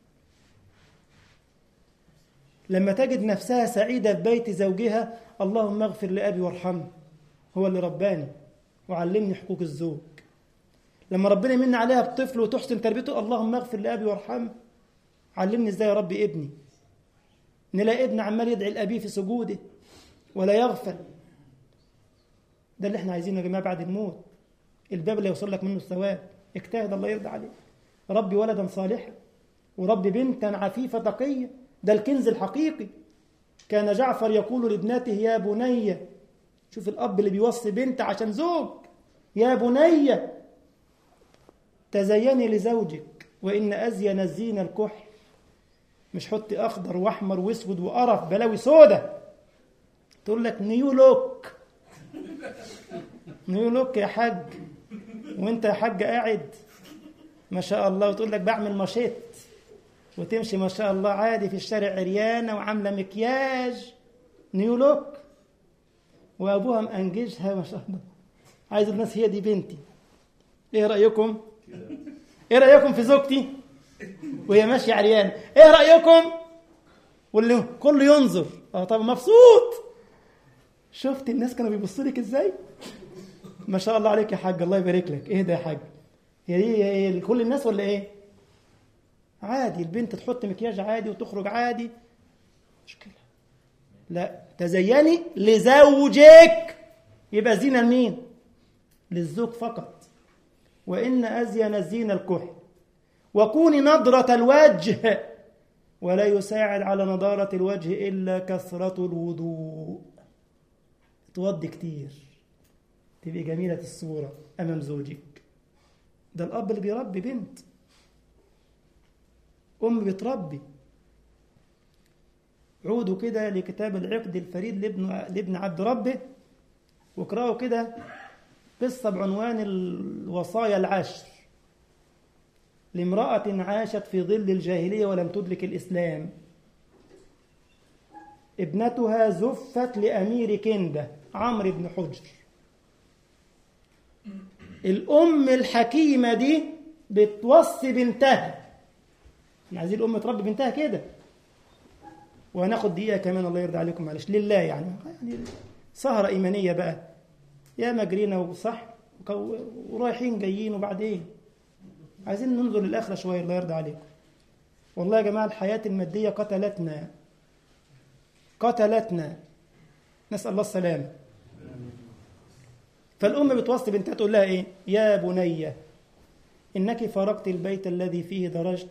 لما تجد نفسها سعيده في بيت زوجها اللهم اغفر لابي وارحمه هو اللي رباني وعلمني حقوق الزوج لما ربنا يمن عليها بطفل وتحسن تربيته اللهم اغفر لابي وارحمه علمني ازاي اربي ابني نلاقي ابن عمال يدعي لابيه في سجوده ولا يغفل ده اللي احنا عايزينه يا جماعه بعد الموت الباب اللي يوصل لك منه الثواب اجتهد الله يرضى عليك ربي ولدا صالحا وربي بنتا عفيفه تقيه ده الكنز الحقيقي كان جعفر يقول لابنته يا بني شوف الاب اللي بيوصي بنت عشان زوج يا بني تزيني لزوجك وان ازين الزين الكحل مش حط اخضر واحمر واسود وقرف بلاوي سودة تقول لك نيو لوك نيو لوك يا حاج وانت يا حاج قاعد ما شاء الله وتقول لك بعمل مشيت وتمشي ما شاء الله عادي في الشارع عريانه وعامله مكياج نيو لوك وابوها مأنججها ما شاء الله عايز الناس هي دي بنتي ايه رايكم ايه رايكم في زوجتي وهي ماشيه عريانه ايه رايكم واللي كله ينظر اه طب مبسوط شفت الناس كانوا بيبصوا لك ازاي ما شاء الله عليك يا حاج الله يبارك لك ايه ده يا حاج هي دي هي كل الناس ولا ايه عادي البنت تحط مكياج عادي وتخرج عادي مشكلة لا تزيني لزوجك يبقى زينة لمين للزوج فقط وإن أزين الزينة الكحل وكوني نضرة الوجه ولا يساعد على نضارة الوجه إلا كثرة الوضوء توضي كتير تبقي جميلة الصورة أمام زوجك ده الأب اللي بيربي بنت أم بتربي عودوا كده لكتاب العقد الفريد لابن لابن عبد ربه واقرأوا كده قصة بعنوان الوصايا العشر لامرأة عاشت في ظل الجاهلية ولم تدرك الإسلام ابنتها زفت لأمير كندة عمرو بن حجر الأم الحكيمة دي بتوصي بنتها احنا عايزين الأم تربي بنتها كده وهناخد دقيقة كمان الله يرضى عليكم معلش لله يعني يعني سهرة إيمانية بقى يا مجرينا وصح ورايحين جايين وبعدين عايزين ننظر للآخرة شوية الله يرضى عليكم والله يا جماعة الحياة المادية قتلتنا قتلتنا نسأل الله السلامة فالأم بتوصي بنتها تقول لها إيه يا بني إنك فارقت البيت الذي فيه درجت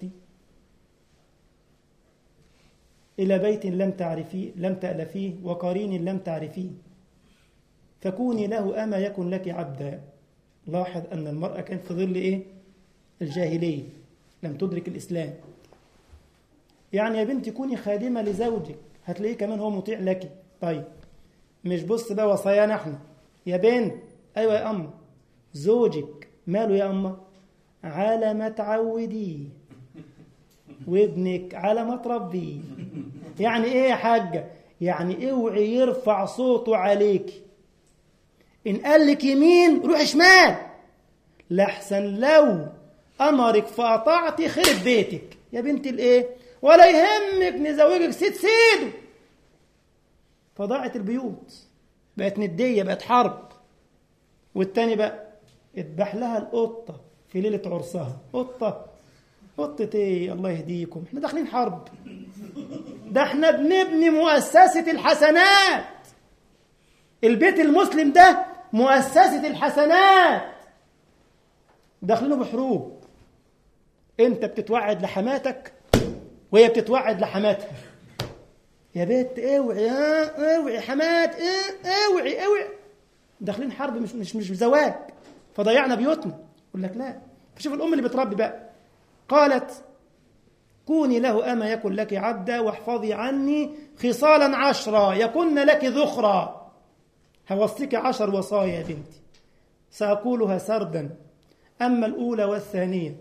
إلى بيت لم تعرفيه لم تألفيه وقرين لم تعرفيه فكوني له أما يكن لك عبدا لاحظ أن المرأة كانت في ظل إيه الجاهلية لم تدرك الإسلام يعني يا بنتي كوني خادمة لزوجك هتلاقيه كمان هو مطيع لك طيب مش بص بقى وصايانا احنا يا بنت ايوه يا اما زوجك ماله يا اما على ما تعوديه وابنك على ما تربيه يعني ايه يا حاجه يعني اوعي يرفع صوته عليك ان قال لك يمين روح شمال لحسن لو امرك فاطعتي خرب بيتك يا بنت الايه ولا يهمك نزوجك سيد سيده فضاعت البيوت بقت ندية بقت حرب والتاني بقى اذبح لها القطة في ليلة عرسها قطة قطة ايه الله يهديكم احنا داخلين حرب ده احنا بنبني مؤسسة الحسنات البيت المسلم ده مؤسسة الحسنات داخلينه بحروب انت بتتوعد لحماتك وهي بتتوعد لحماتها يا بنت اوعي ها اوعي حمات اوعي اوعي داخلين حرب مش مش مش زواج فضيعنا بيوتنا يقول لك لا فشوف الام اللي بتربي بقى قالت كوني له اما يكن لك عبدا واحفظي عني خصالا عشرا يكن لك ذخرا هوصيك عشر وصايا يا بنتي ساقولها سردا اما الاولى والثانيه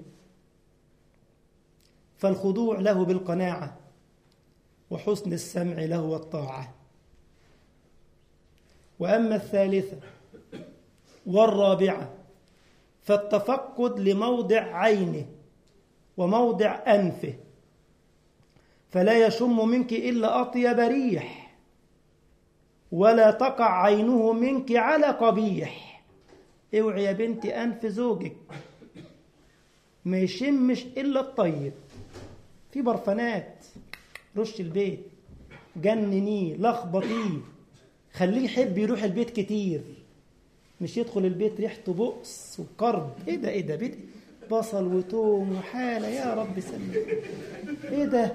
فالخضوع له بالقناعه وحسن السمع له والطاعة وأما الثالثة والرابعة فالتفقد لموضع عينه وموضع أنفه فلا يشم منك إلا أطيب ريح ولا تقع عينه منك على قبيح اوعي يا بنتي أنف زوجك ما يشمش إلا الطيب في برفانات رش البيت جننيه لخبطيه خليه يحب يروح البيت كتير مش يدخل البيت ريحته بؤس وكرب ايه ده ايه ده بيت بصل وتوم وحاله يا رب سلم ايه ده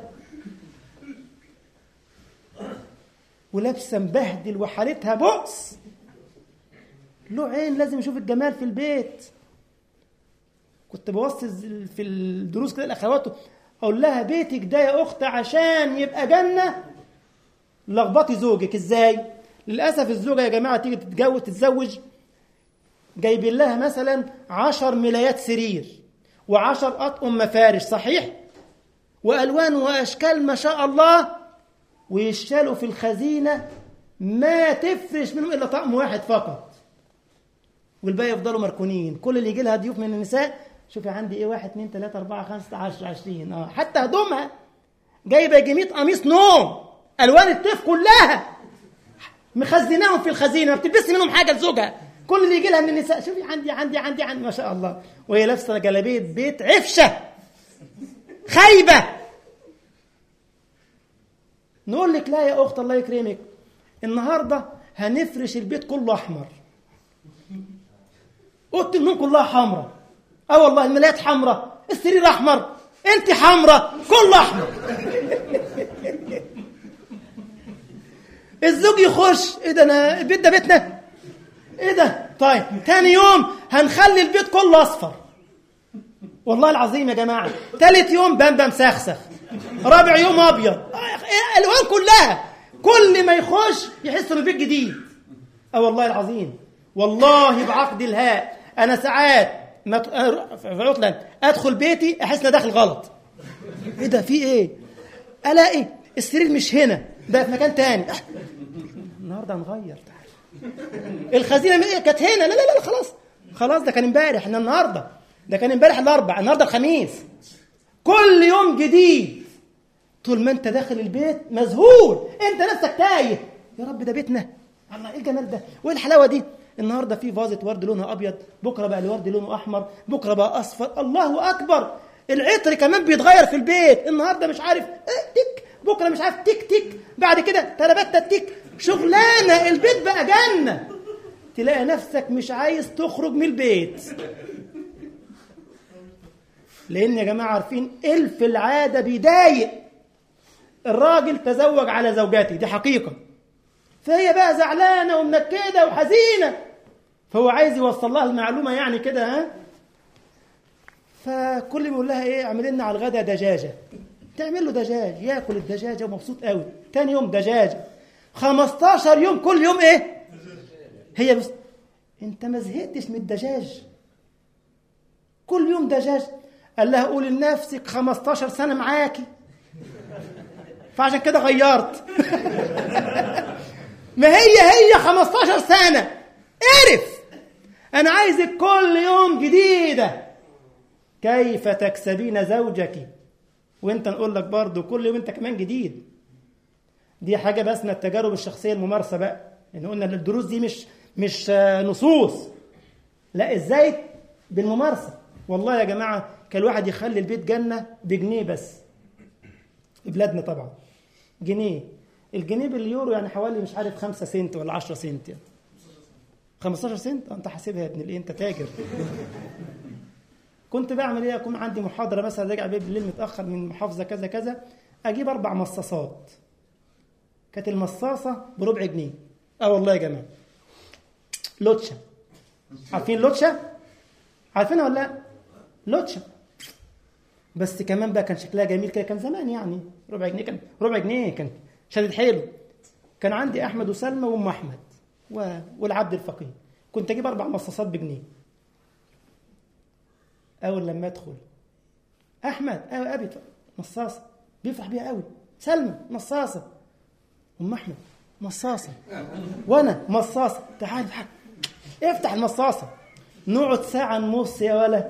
ولابسه مبهدل وحالتها بؤس له عين لازم يشوف الجمال في البيت كنت بوصي في الدروس كده الاخوات اقول لها بيتك ده يا اخت عشان يبقى جنه لخبطي زوجك ازاي للاسف الزوجه يا جماعه تيجي تتجوز تتزوج جايبين لها مثلا عشر ملايات سرير وعشر اطقم مفارش صحيح والوان واشكال ما شاء الله ويشتلوا في الخزينه ما تفرش منهم الا طقم واحد فقط والباقي يفضلوا مركونين كل اللي يجي لها ضيوف من النساء شوفي عندي ايه واحد اثنين ثلاثة أربعة خمسة عشرة عشرين اه حتى هدومها جايبة جميع قميص نوم ألوان الطيف كلها مخزناهم في الخزينة ما بتلبسش منهم حاجة لزوجها كل اللي يجي لها من النساء شوفي عندي عندي عندي عندي ما شاء الله وهي لابسة جلابية بيت عفشة خايبة نقول لك لا يا أخت الله يكرمك النهاردة هنفرش البيت كله أحمر أوضة النوم كلها حمراء اه والله الملايات حمراء السرير احمر انت حمراء كله احمر الزوج يخش ايه ده انا البيت ده بيتنا ايه ده طيب تاني يوم هنخلي البيت كله اصفر والله العظيم يا جماعه تالت يوم بمبم مسخسخ رابع يوم ابيض الالوان كلها كل ما يخش يحس انه بيت جديد اه والله العظيم والله بعقد الهاء انا ساعات ما في عطلة ادخل بيتي احس اني داخل غلط ايه ده في ايه الاقي السرير مش هنا ده في مكان تاني النهارده هنغير تعالى الخزينه كانت هنا لا لا لا خلاص خلاص ده كان امبارح احنا النهارده ده كان امبارح الاربع النهارده الخميس كل يوم جديد طول ما انت داخل البيت مذهول انت نفسك تايه يا رب ده بيتنا الله ايه الجمال ده وايه الحلاوه دي النهارده في فازه ورد لونها ابيض بكره بقى الورد لونه احمر بكره بقى اصفر الله اكبر العطر كمان بيتغير في البيت النهارده مش عارف اه تك بكره مش عارف تك تك بعد كده تربت تك شغلانه البيت بقى جنه تلاقي نفسك مش عايز تخرج من البيت لان يا جماعه عارفين الف العاده بيضايق الراجل تزوج على زوجته دي حقيقه فهي بقى زعلانه ومنكده وحزينه فهو عايز يوصل لها المعلومه يعني كده ها فكل ما يقول لها ايه اعمل لنا على الغدا دجاجه تعمل له دجاج ياكل الدجاجه ومبسوط قوي تاني يوم دجاجه 15 يوم كل يوم ايه هي بس انت ما زهقتش من الدجاج كل يوم دجاج قال لها قولي لنفسك 15 سنه معاكي فعشان كده غيرت ما هي هي 15 سنة اعرف أنا عايزك كل يوم جديدة كيف تكسبين زوجك وانت نقول لك برضه كل يوم انت كمان جديد دي حاجة بس من التجارب الشخصية الممارسة بقى يعني قلنا الدروس دي مش مش نصوص لا ازاي بالممارسة والله يا جماعة كان الواحد يخلي البيت جنة بجنيه بس في بلادنا طبعا جنيه الجنيه باليورو يعني حوالي مش عارف 5 سنت ولا 10 سنت يعني 15 سنت انت حاسبها يا ابن الايه انت تاجر كنت بعمل ايه اكون عندي محاضره مثلا راجع بيه بالليل متاخر من محافظه كذا كذا اجيب اربع مصاصات كانت المصاصه بربع جنيه اه والله يا جماعه لوتشا عارفين لوتشا عارفينها ولا لا لوتشا بس كمان بقى كان شكلها جميل كده كان زمان يعني ربع جنيه كان ربع جنيه كان شدد حيله كان عندي احمد وسلمى وام احمد و... والعبد الفقيه كنت اجيب اربع مصاصات بجنيه اول لما ادخل احمد ايوه ابي مصاصه بيفرح بيها قوي سلمى مصاصه ام احمد مصاصه وانا مصاصه تعال افتح افتح المصاصه نقعد ساعه نص يا ولا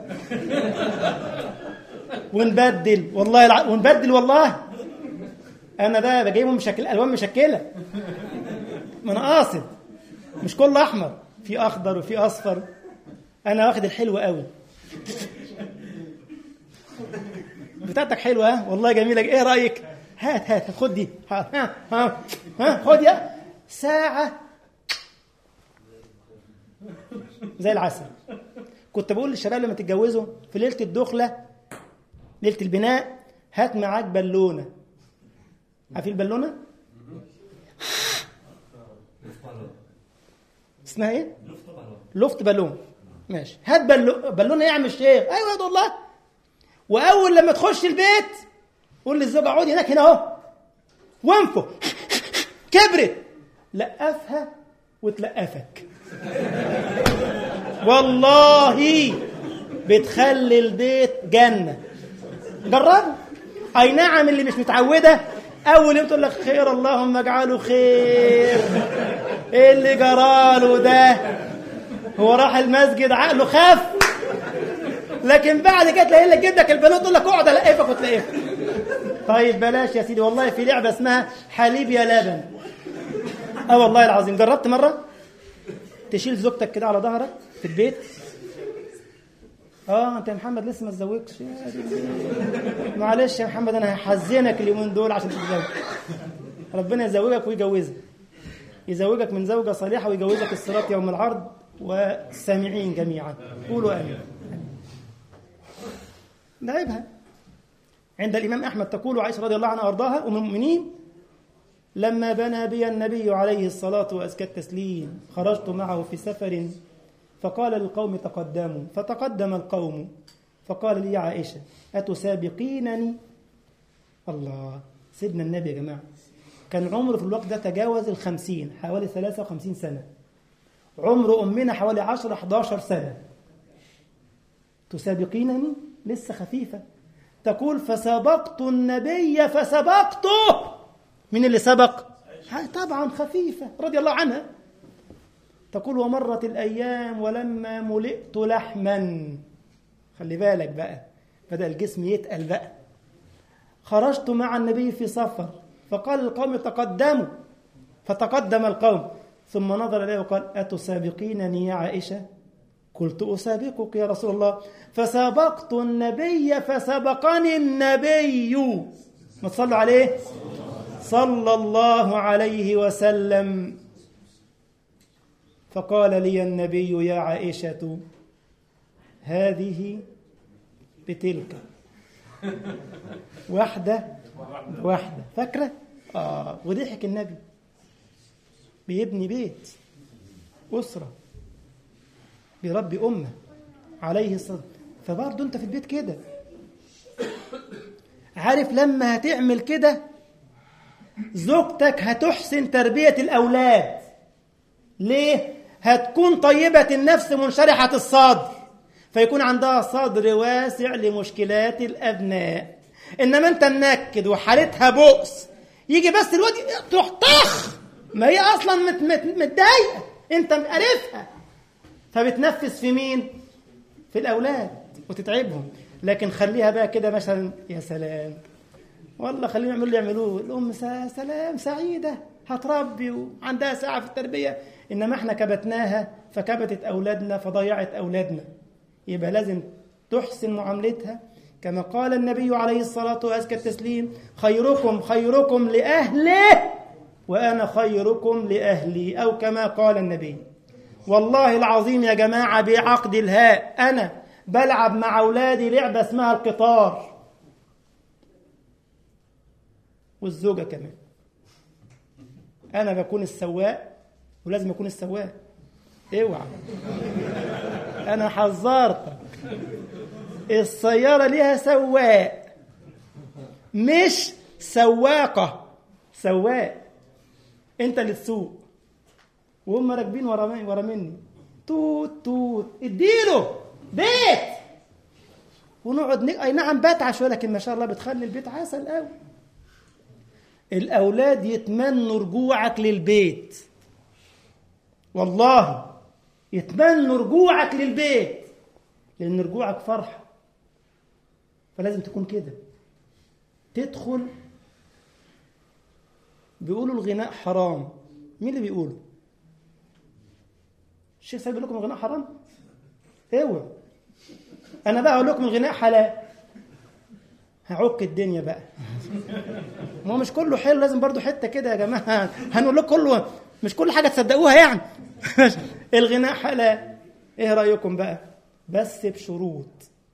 ونبدل والله الع... ونبدل والله انا ده بجيبهم مشكل الوان مشكله ما انا قاصد مش كله احمر في اخضر وفي اصفر انا واخد الحلو قوي بتاعتك حلوه ها والله جميله ايه رايك هات هات خد دي ها ها ها, ها خد يا ساعه زي العسل كنت بقول للشباب لما تتجوزوا في ليله الدخله ليله البناء هات معاك بالونه عارفين البالونه اسمها ايه لفت بالون ماشي هات بالو... بالونه ايه يا عم الشيخ ايوه يا الله واول لما تخش البيت قول للزوجه اقعدي هناك هنا اهو وانفخ كبرت لقفها وتلقفك والله بتخلي البيت جنه جربوا اي نعم اللي مش متعوده اول يوم تقول لك خير اللهم اجعله خير ايه اللي جراله ده هو راح المسجد عقله خف لكن بعد كده تلاقي لك جدك البنات تقول لك اقعد القفك وتلاقيها طيب بلاش يا سيدي والله في لعبه اسمها حليب يا لبن اه والله العظيم جربت مره تشيل زوجتك كده على ظهرك في البيت اه انت يا محمد لسه ما تزوجش معلش يا محمد انا هحزنك اليومين دول عشان تتزوج ربنا يزوجك ويجوزك يزوجك من زوجة صالحة ويجوزك الصراط يوم العرض والسامعين جميعا قولوا آمين نعيبها عند الإمام أحمد تقول عائشة رضي الله عنها وأرضاها أم المؤمنين لما بنى بي النبي عليه الصلاة وأزكى التسليم خرجت معه في سفر فقال للقوم تقدموا فتقدم القوم فقال لي عائشة أتسابقينني الله سيدنا النبي يا جماعة كان عمره في الوقت ده تجاوز الخمسين حوالي 53 سنة عمر أمنا حوالي 10 11 سنة تسابقينني لسه خفيفة تقول فسبقت النبي فسبقته من اللي سبق طبعا خفيفة رضي الله عنها تقول ومرت الأيام ولما ملئت لحما خلي بالك بقى بدأ الجسم يتقل بقى خرجت مع النبي في سفر فقال القوم تقدموا فتقدم القوم ثم نظر إليه وقال أتسابقينني يا عائشة قلت أسابقك يا رسول الله فسابقت النبي فسبقني النبي ما تصلوا عليه صلى الله عليه وسلم فقال لي النبي يا عائشة هذه بتلك واحدة واحدة فاكرة؟ آه وضحك النبي بيبني بيت أسرة بيربي أمة عليه الصلاة فبرضه أنت في البيت كده عارف لما هتعمل كده زوجتك هتحسن تربية الأولاد ليه؟ هتكون طيبة النفس منشرحة الصدر فيكون عندها صدر واسع لمشكلات الأبناء إنما أنت منكد وحالتها بؤس يجي بس الواد تروح طخ ما هي أصلا مت مت متضايقة أنت مقرفها فبتنفس في مين؟ في الأولاد وتتعبهم لكن خليها بقى كده مثلا يا سلام والله خليهم يعملوا اللي يعملوه الأم سلام سعيدة هتربي وعندها ساعة في التربية إنما إحنا كبتناها فكبتت أولادنا فضيعت أولادنا يبقى لازم تحسن معاملتها كما قال النبي عليه الصلاة وأزكى التسليم خيركم خيركم لأهله وأنا خيركم لأهلي أو كما قال النبي والله العظيم يا جماعة بعقد الهاء أنا بلعب مع أولادي لعبة اسمها القطار والزوجة كمان أنا بكون السواق ولازم أكون السواق اوعى أنا حذرتك السيارة ليها سواق مش سواقة سواق أنت اللي تسوق وهم راكبين ورا ورا مني توت توت اديله بيت ونقعد نق... اي نعم بتعش لكن ما شاء الله بتخلي البيت عسل قوي الاولاد يتمنوا رجوعك للبيت والله يتمنوا رجوعك للبيت لان رجوعك فرحه فلازم تكون كده تدخل بيقولوا الغناء حرام مين اللي بيقوله الشيخ سيد بيقول لكم الغناء حرام اوعوا انا بقى اقول لكم الغناء حلال هعك الدنيا بقى ما هو مش كله حلو لازم برضو حته كده يا جماعه هنقول لكم كله مش كل حاجه تصدقوها يعني الغناء حلال ايه رايكم بقى بس بشروط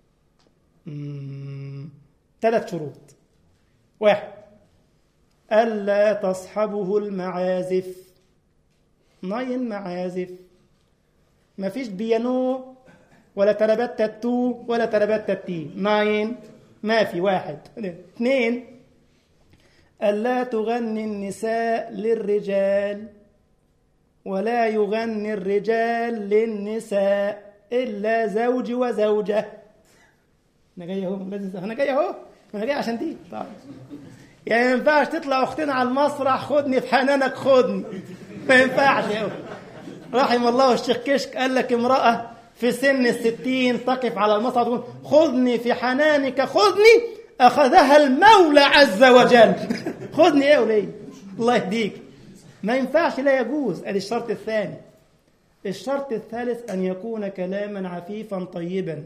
ثلاث شروط واحد ألا تصحبه المعازف ناين معازف مفيش بيانو ولا تربات تاتو ولا تربات تاتي ناين ما في واحد اثنين ألا تغني النساء للرجال ولا يغني الرجال للنساء إلا زوج وزوجة أنا جاي أهو أنا جاي أهو أنا جاي عشان دي طبعا يعني ما ينفعش تطلع أختنا على المسرح خدني في حنانك خدني ما ينفعش يا رحم الله الشيخ كشك قال لك امرأة في سن الستين تقف على المسرح تقول خذني في حنانك خذني أخذها المولى عز وجل خذني إيه وليه الله يهديك ما ينفعش لا يجوز ادي الشرط الثاني الشرط الثالث أن يكون كلاما عفيفا طيبا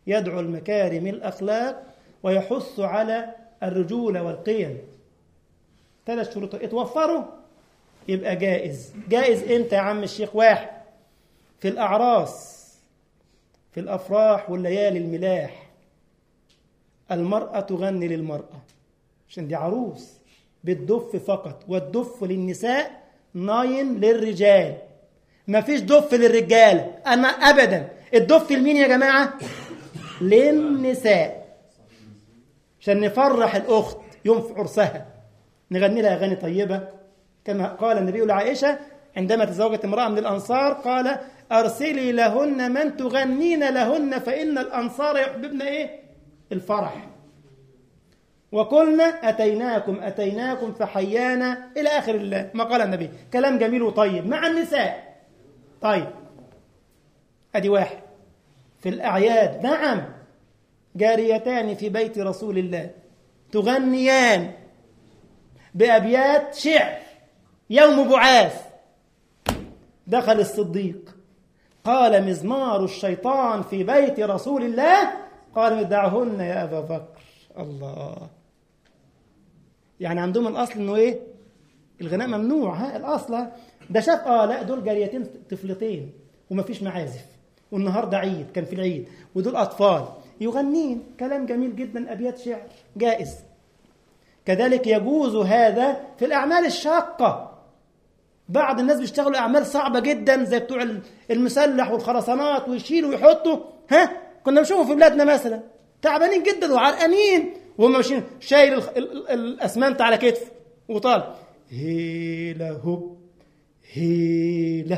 يدعو المكارم الأخلاق ويحث على الرجولة والقيم ثلاث شروط اتوفروا يبقى جائز جائز امتى يا عم الشيخ واحد في الأعراس في الأفراح والليالي الملاح المرأة تغني للمرأة عشان دي عروس بالدف فقط والدف للنساء ناين للرجال مفيش دف للرجال أنا أبدا الدف لمين يا جماعة للنساء عشان نفرح الأخت يوم في عرسها نغني لها أغاني طيبة كما قال النبي لعائشة عندما تزوجت امرأة من الأنصار قال أرسلي لهن من تغنين لهن فإن الأنصار يحببن إيه الفرح وقلنا أتيناكم أتيناكم فحيانا إلى آخر ما قال النبي كلام جميل وطيب مع النساء طيب أدي واحد في الأعياد نعم جاريتان في بيت رسول الله تغنيان بأبيات شعر يوم بعاث دخل الصديق قال مزمار الشيطان في بيت رسول الله قال دعهن يا أبا بكر الله يعني عندهم الأصل إنه إيه الغناء ممنوع ها الأصل ده شاف آه لا دول جاريتين طفلتين ومفيش معازف والنهارده عيد كان في العيد ودول أطفال يغنين كلام جميل جدا أبيات شعر جائز كذلك يجوز هذا في الأعمال الشاقة بعض الناس بيشتغلوا أعمال صعبة جدا زي بتوع المسلح والخرسانات ويشيلوا ويحطوا ها كنا بنشوفه في بلادنا مثلا تعبانين جدا وعرقانين وهم ماشيين شايل الأسمنت على كتفه وطالع هيلا هوب هيلا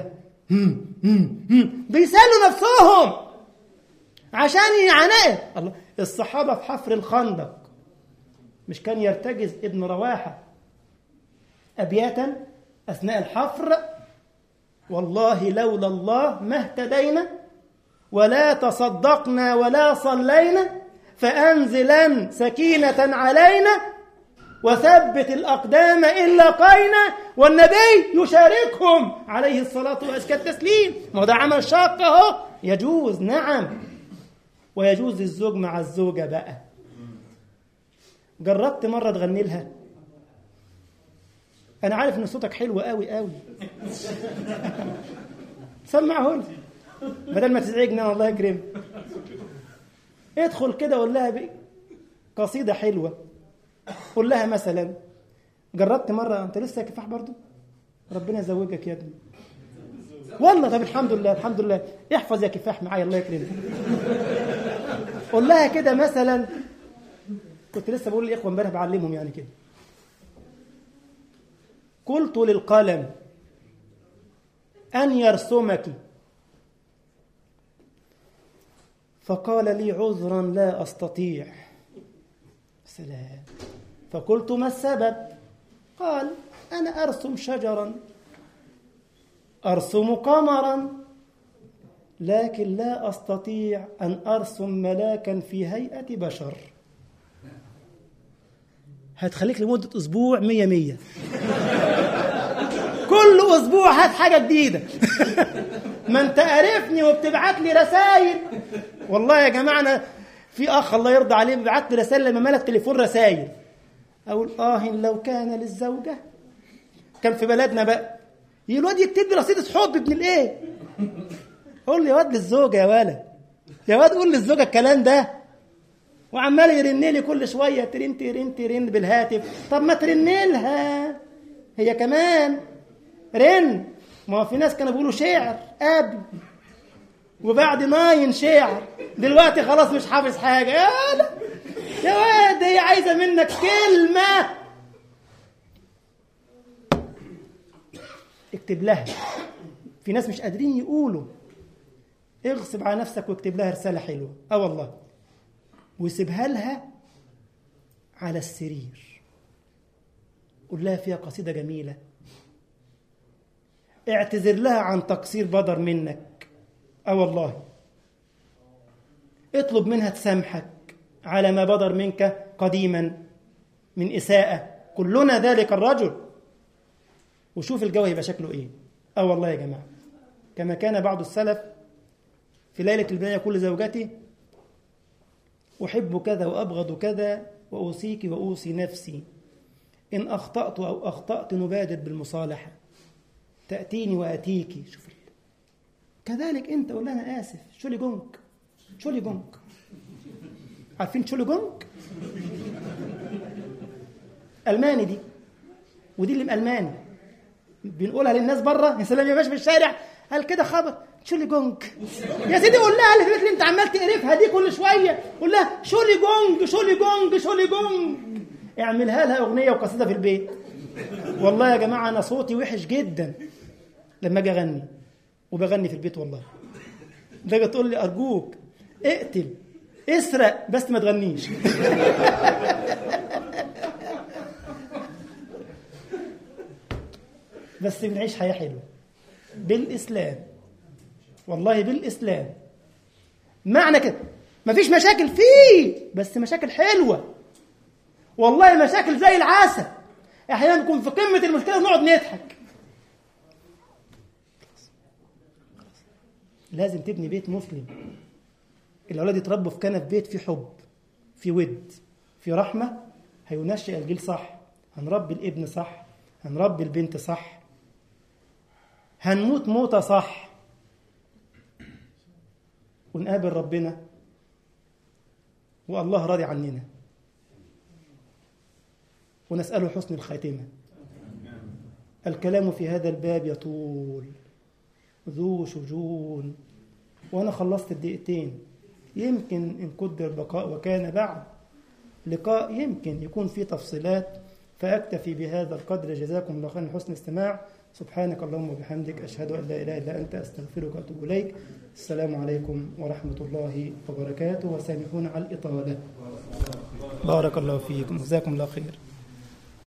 بيسالوا نفسهم عشان يعنقوا الله الصحابة في حفر الخندق مش كان يرتجز ابن رواحة أبياتا أثناء الحفر والله لولا الله ما اهتدينا ولا تصدقنا ولا صلينا فأنزلا سكينة علينا وثبت الأقدام إن لقينا والنبي يشاركهم عليه الصلاة وأزكى التسليم ما ده عمل شاق أهو يجوز نعم ويجوز الزوج مع الزوجة بقى جربت مرة تغني لها أنا عارف إن صوتك حلو قوي قوي سمعه لي بدل ما تزعجنا الله يكرمك ادخل كده قول لها قصيدة حلوة قول لها مثلا جربت مرة أنت لسه كفاح برضو ربنا يزوجك يا ابني والله طب الحمد لله الحمد لله احفظ يا كفاح معايا الله يكرمك قول لها كده مثلا كنت لسه بقول للاخوه امبارح بعلمهم يعني كده قلت للقلم ان يرسمك فقال لي عذرا لا استطيع سلام فقلت ما السبب قال انا ارسم شجرا ارسم قمرا لكن لا استطيع ان ارسم ملاكا في هيئه بشر هتخليك لمدة أسبوع مية مية كل أسبوع هات حاجة جديدة ما أنت عارفني وبتبعت لي رسائل والله يا جماعة أنا في أخ الله يرضى عليه بيبعت لي رسائل لما ملك تليفون رسائل أقول آه لو كان للزوجة كان في بلدنا بقى الواد يكتب لي رصيدة حب ابن الإيه قول لي يا واد للزوجة يا ولد يا واد قول للزوجة الكلام ده وعمال يرن لي كل شويه ترن ترن ترن بالهاتف طب ما ترن لها هي كمان رن ما في ناس كانوا بيقولوا شعر قبل وبعد ناين شعر دلوقتي خلاص مش حافظ حاجه يا لا يا واد هي عايزه منك كلمه اكتب لها في ناس مش قادرين يقولوا اغصب على نفسك واكتب لها رساله حلوه اه والله وسيبها لها على السرير قول لها فيها قصيدة جميلة اعتذر لها عن تقصير بدر منك اه والله اطلب منها تسامحك على ما بدر منك قديما من إساءة كلنا ذلك الرجل وشوف الجو هيبقى شكله ايه اه والله يا جماعة كما كان بعض السلف في ليلة البناء يقول لزوجته أحب كذا وأبغض كذا وأوصيك وأوصي نفسي إن أخطأت أو أخطأت نبادر بالمصالحة تأتيني وأتيك شوف كذلك أنت قول أنا آسف شولي جونك شولي جونك عارفين شولي جونك ألماني دي ودي اللي ألماني بنقولها للناس بره يا سلام يا باشا في الشارع قال كده خبر شولي جونك يا سيدي قول لها اللي اللي انت عمال تقرفها دي كل شويه قول لها شولي جونج شولي جونج شولي جونج اعملها لها اغنيه وقصيده في البيت والله يا جماعه انا صوتي وحش جدا لما اجي اغني وبغني في البيت والله تيجي تقول لي ارجوك اقتل اسرق بس ما تغنيش بس بنعيش حياه حلوه بالاسلام والله بالاسلام معنى كده مفيش مشاكل فيه بس مشاكل حلوه والله مشاكل زي العسل احيانا نكون في قمه المشكله ونقعد نضحك لازم تبني بيت مسلم الاولاد يتربوا في كنف بيت في حب في ود في رحمه هينشئ الجيل صح هنربي الابن صح هنربي البنت صح هنموت موتة صح ونقابل ربنا والله راضي عننا ونسأله حسن الخاتمة الكلام في هذا الباب يطول ذو شجون وأنا خلصت الدقيقتين يمكن إن قدر بقاء وكان بعد لقاء يمكن يكون فيه تفصيلات فأكتفي بهذا القدر جزاكم الله خيرا حسن استماع سبحانك اللهم وبحمدك أشهد أن لا إله إلا أنت أستغفرك وأتوب إليك السلام عليكم ورحمة الله وبركاته وسامحونا على الإطالة بارك الله فيكم جزاكم الله خير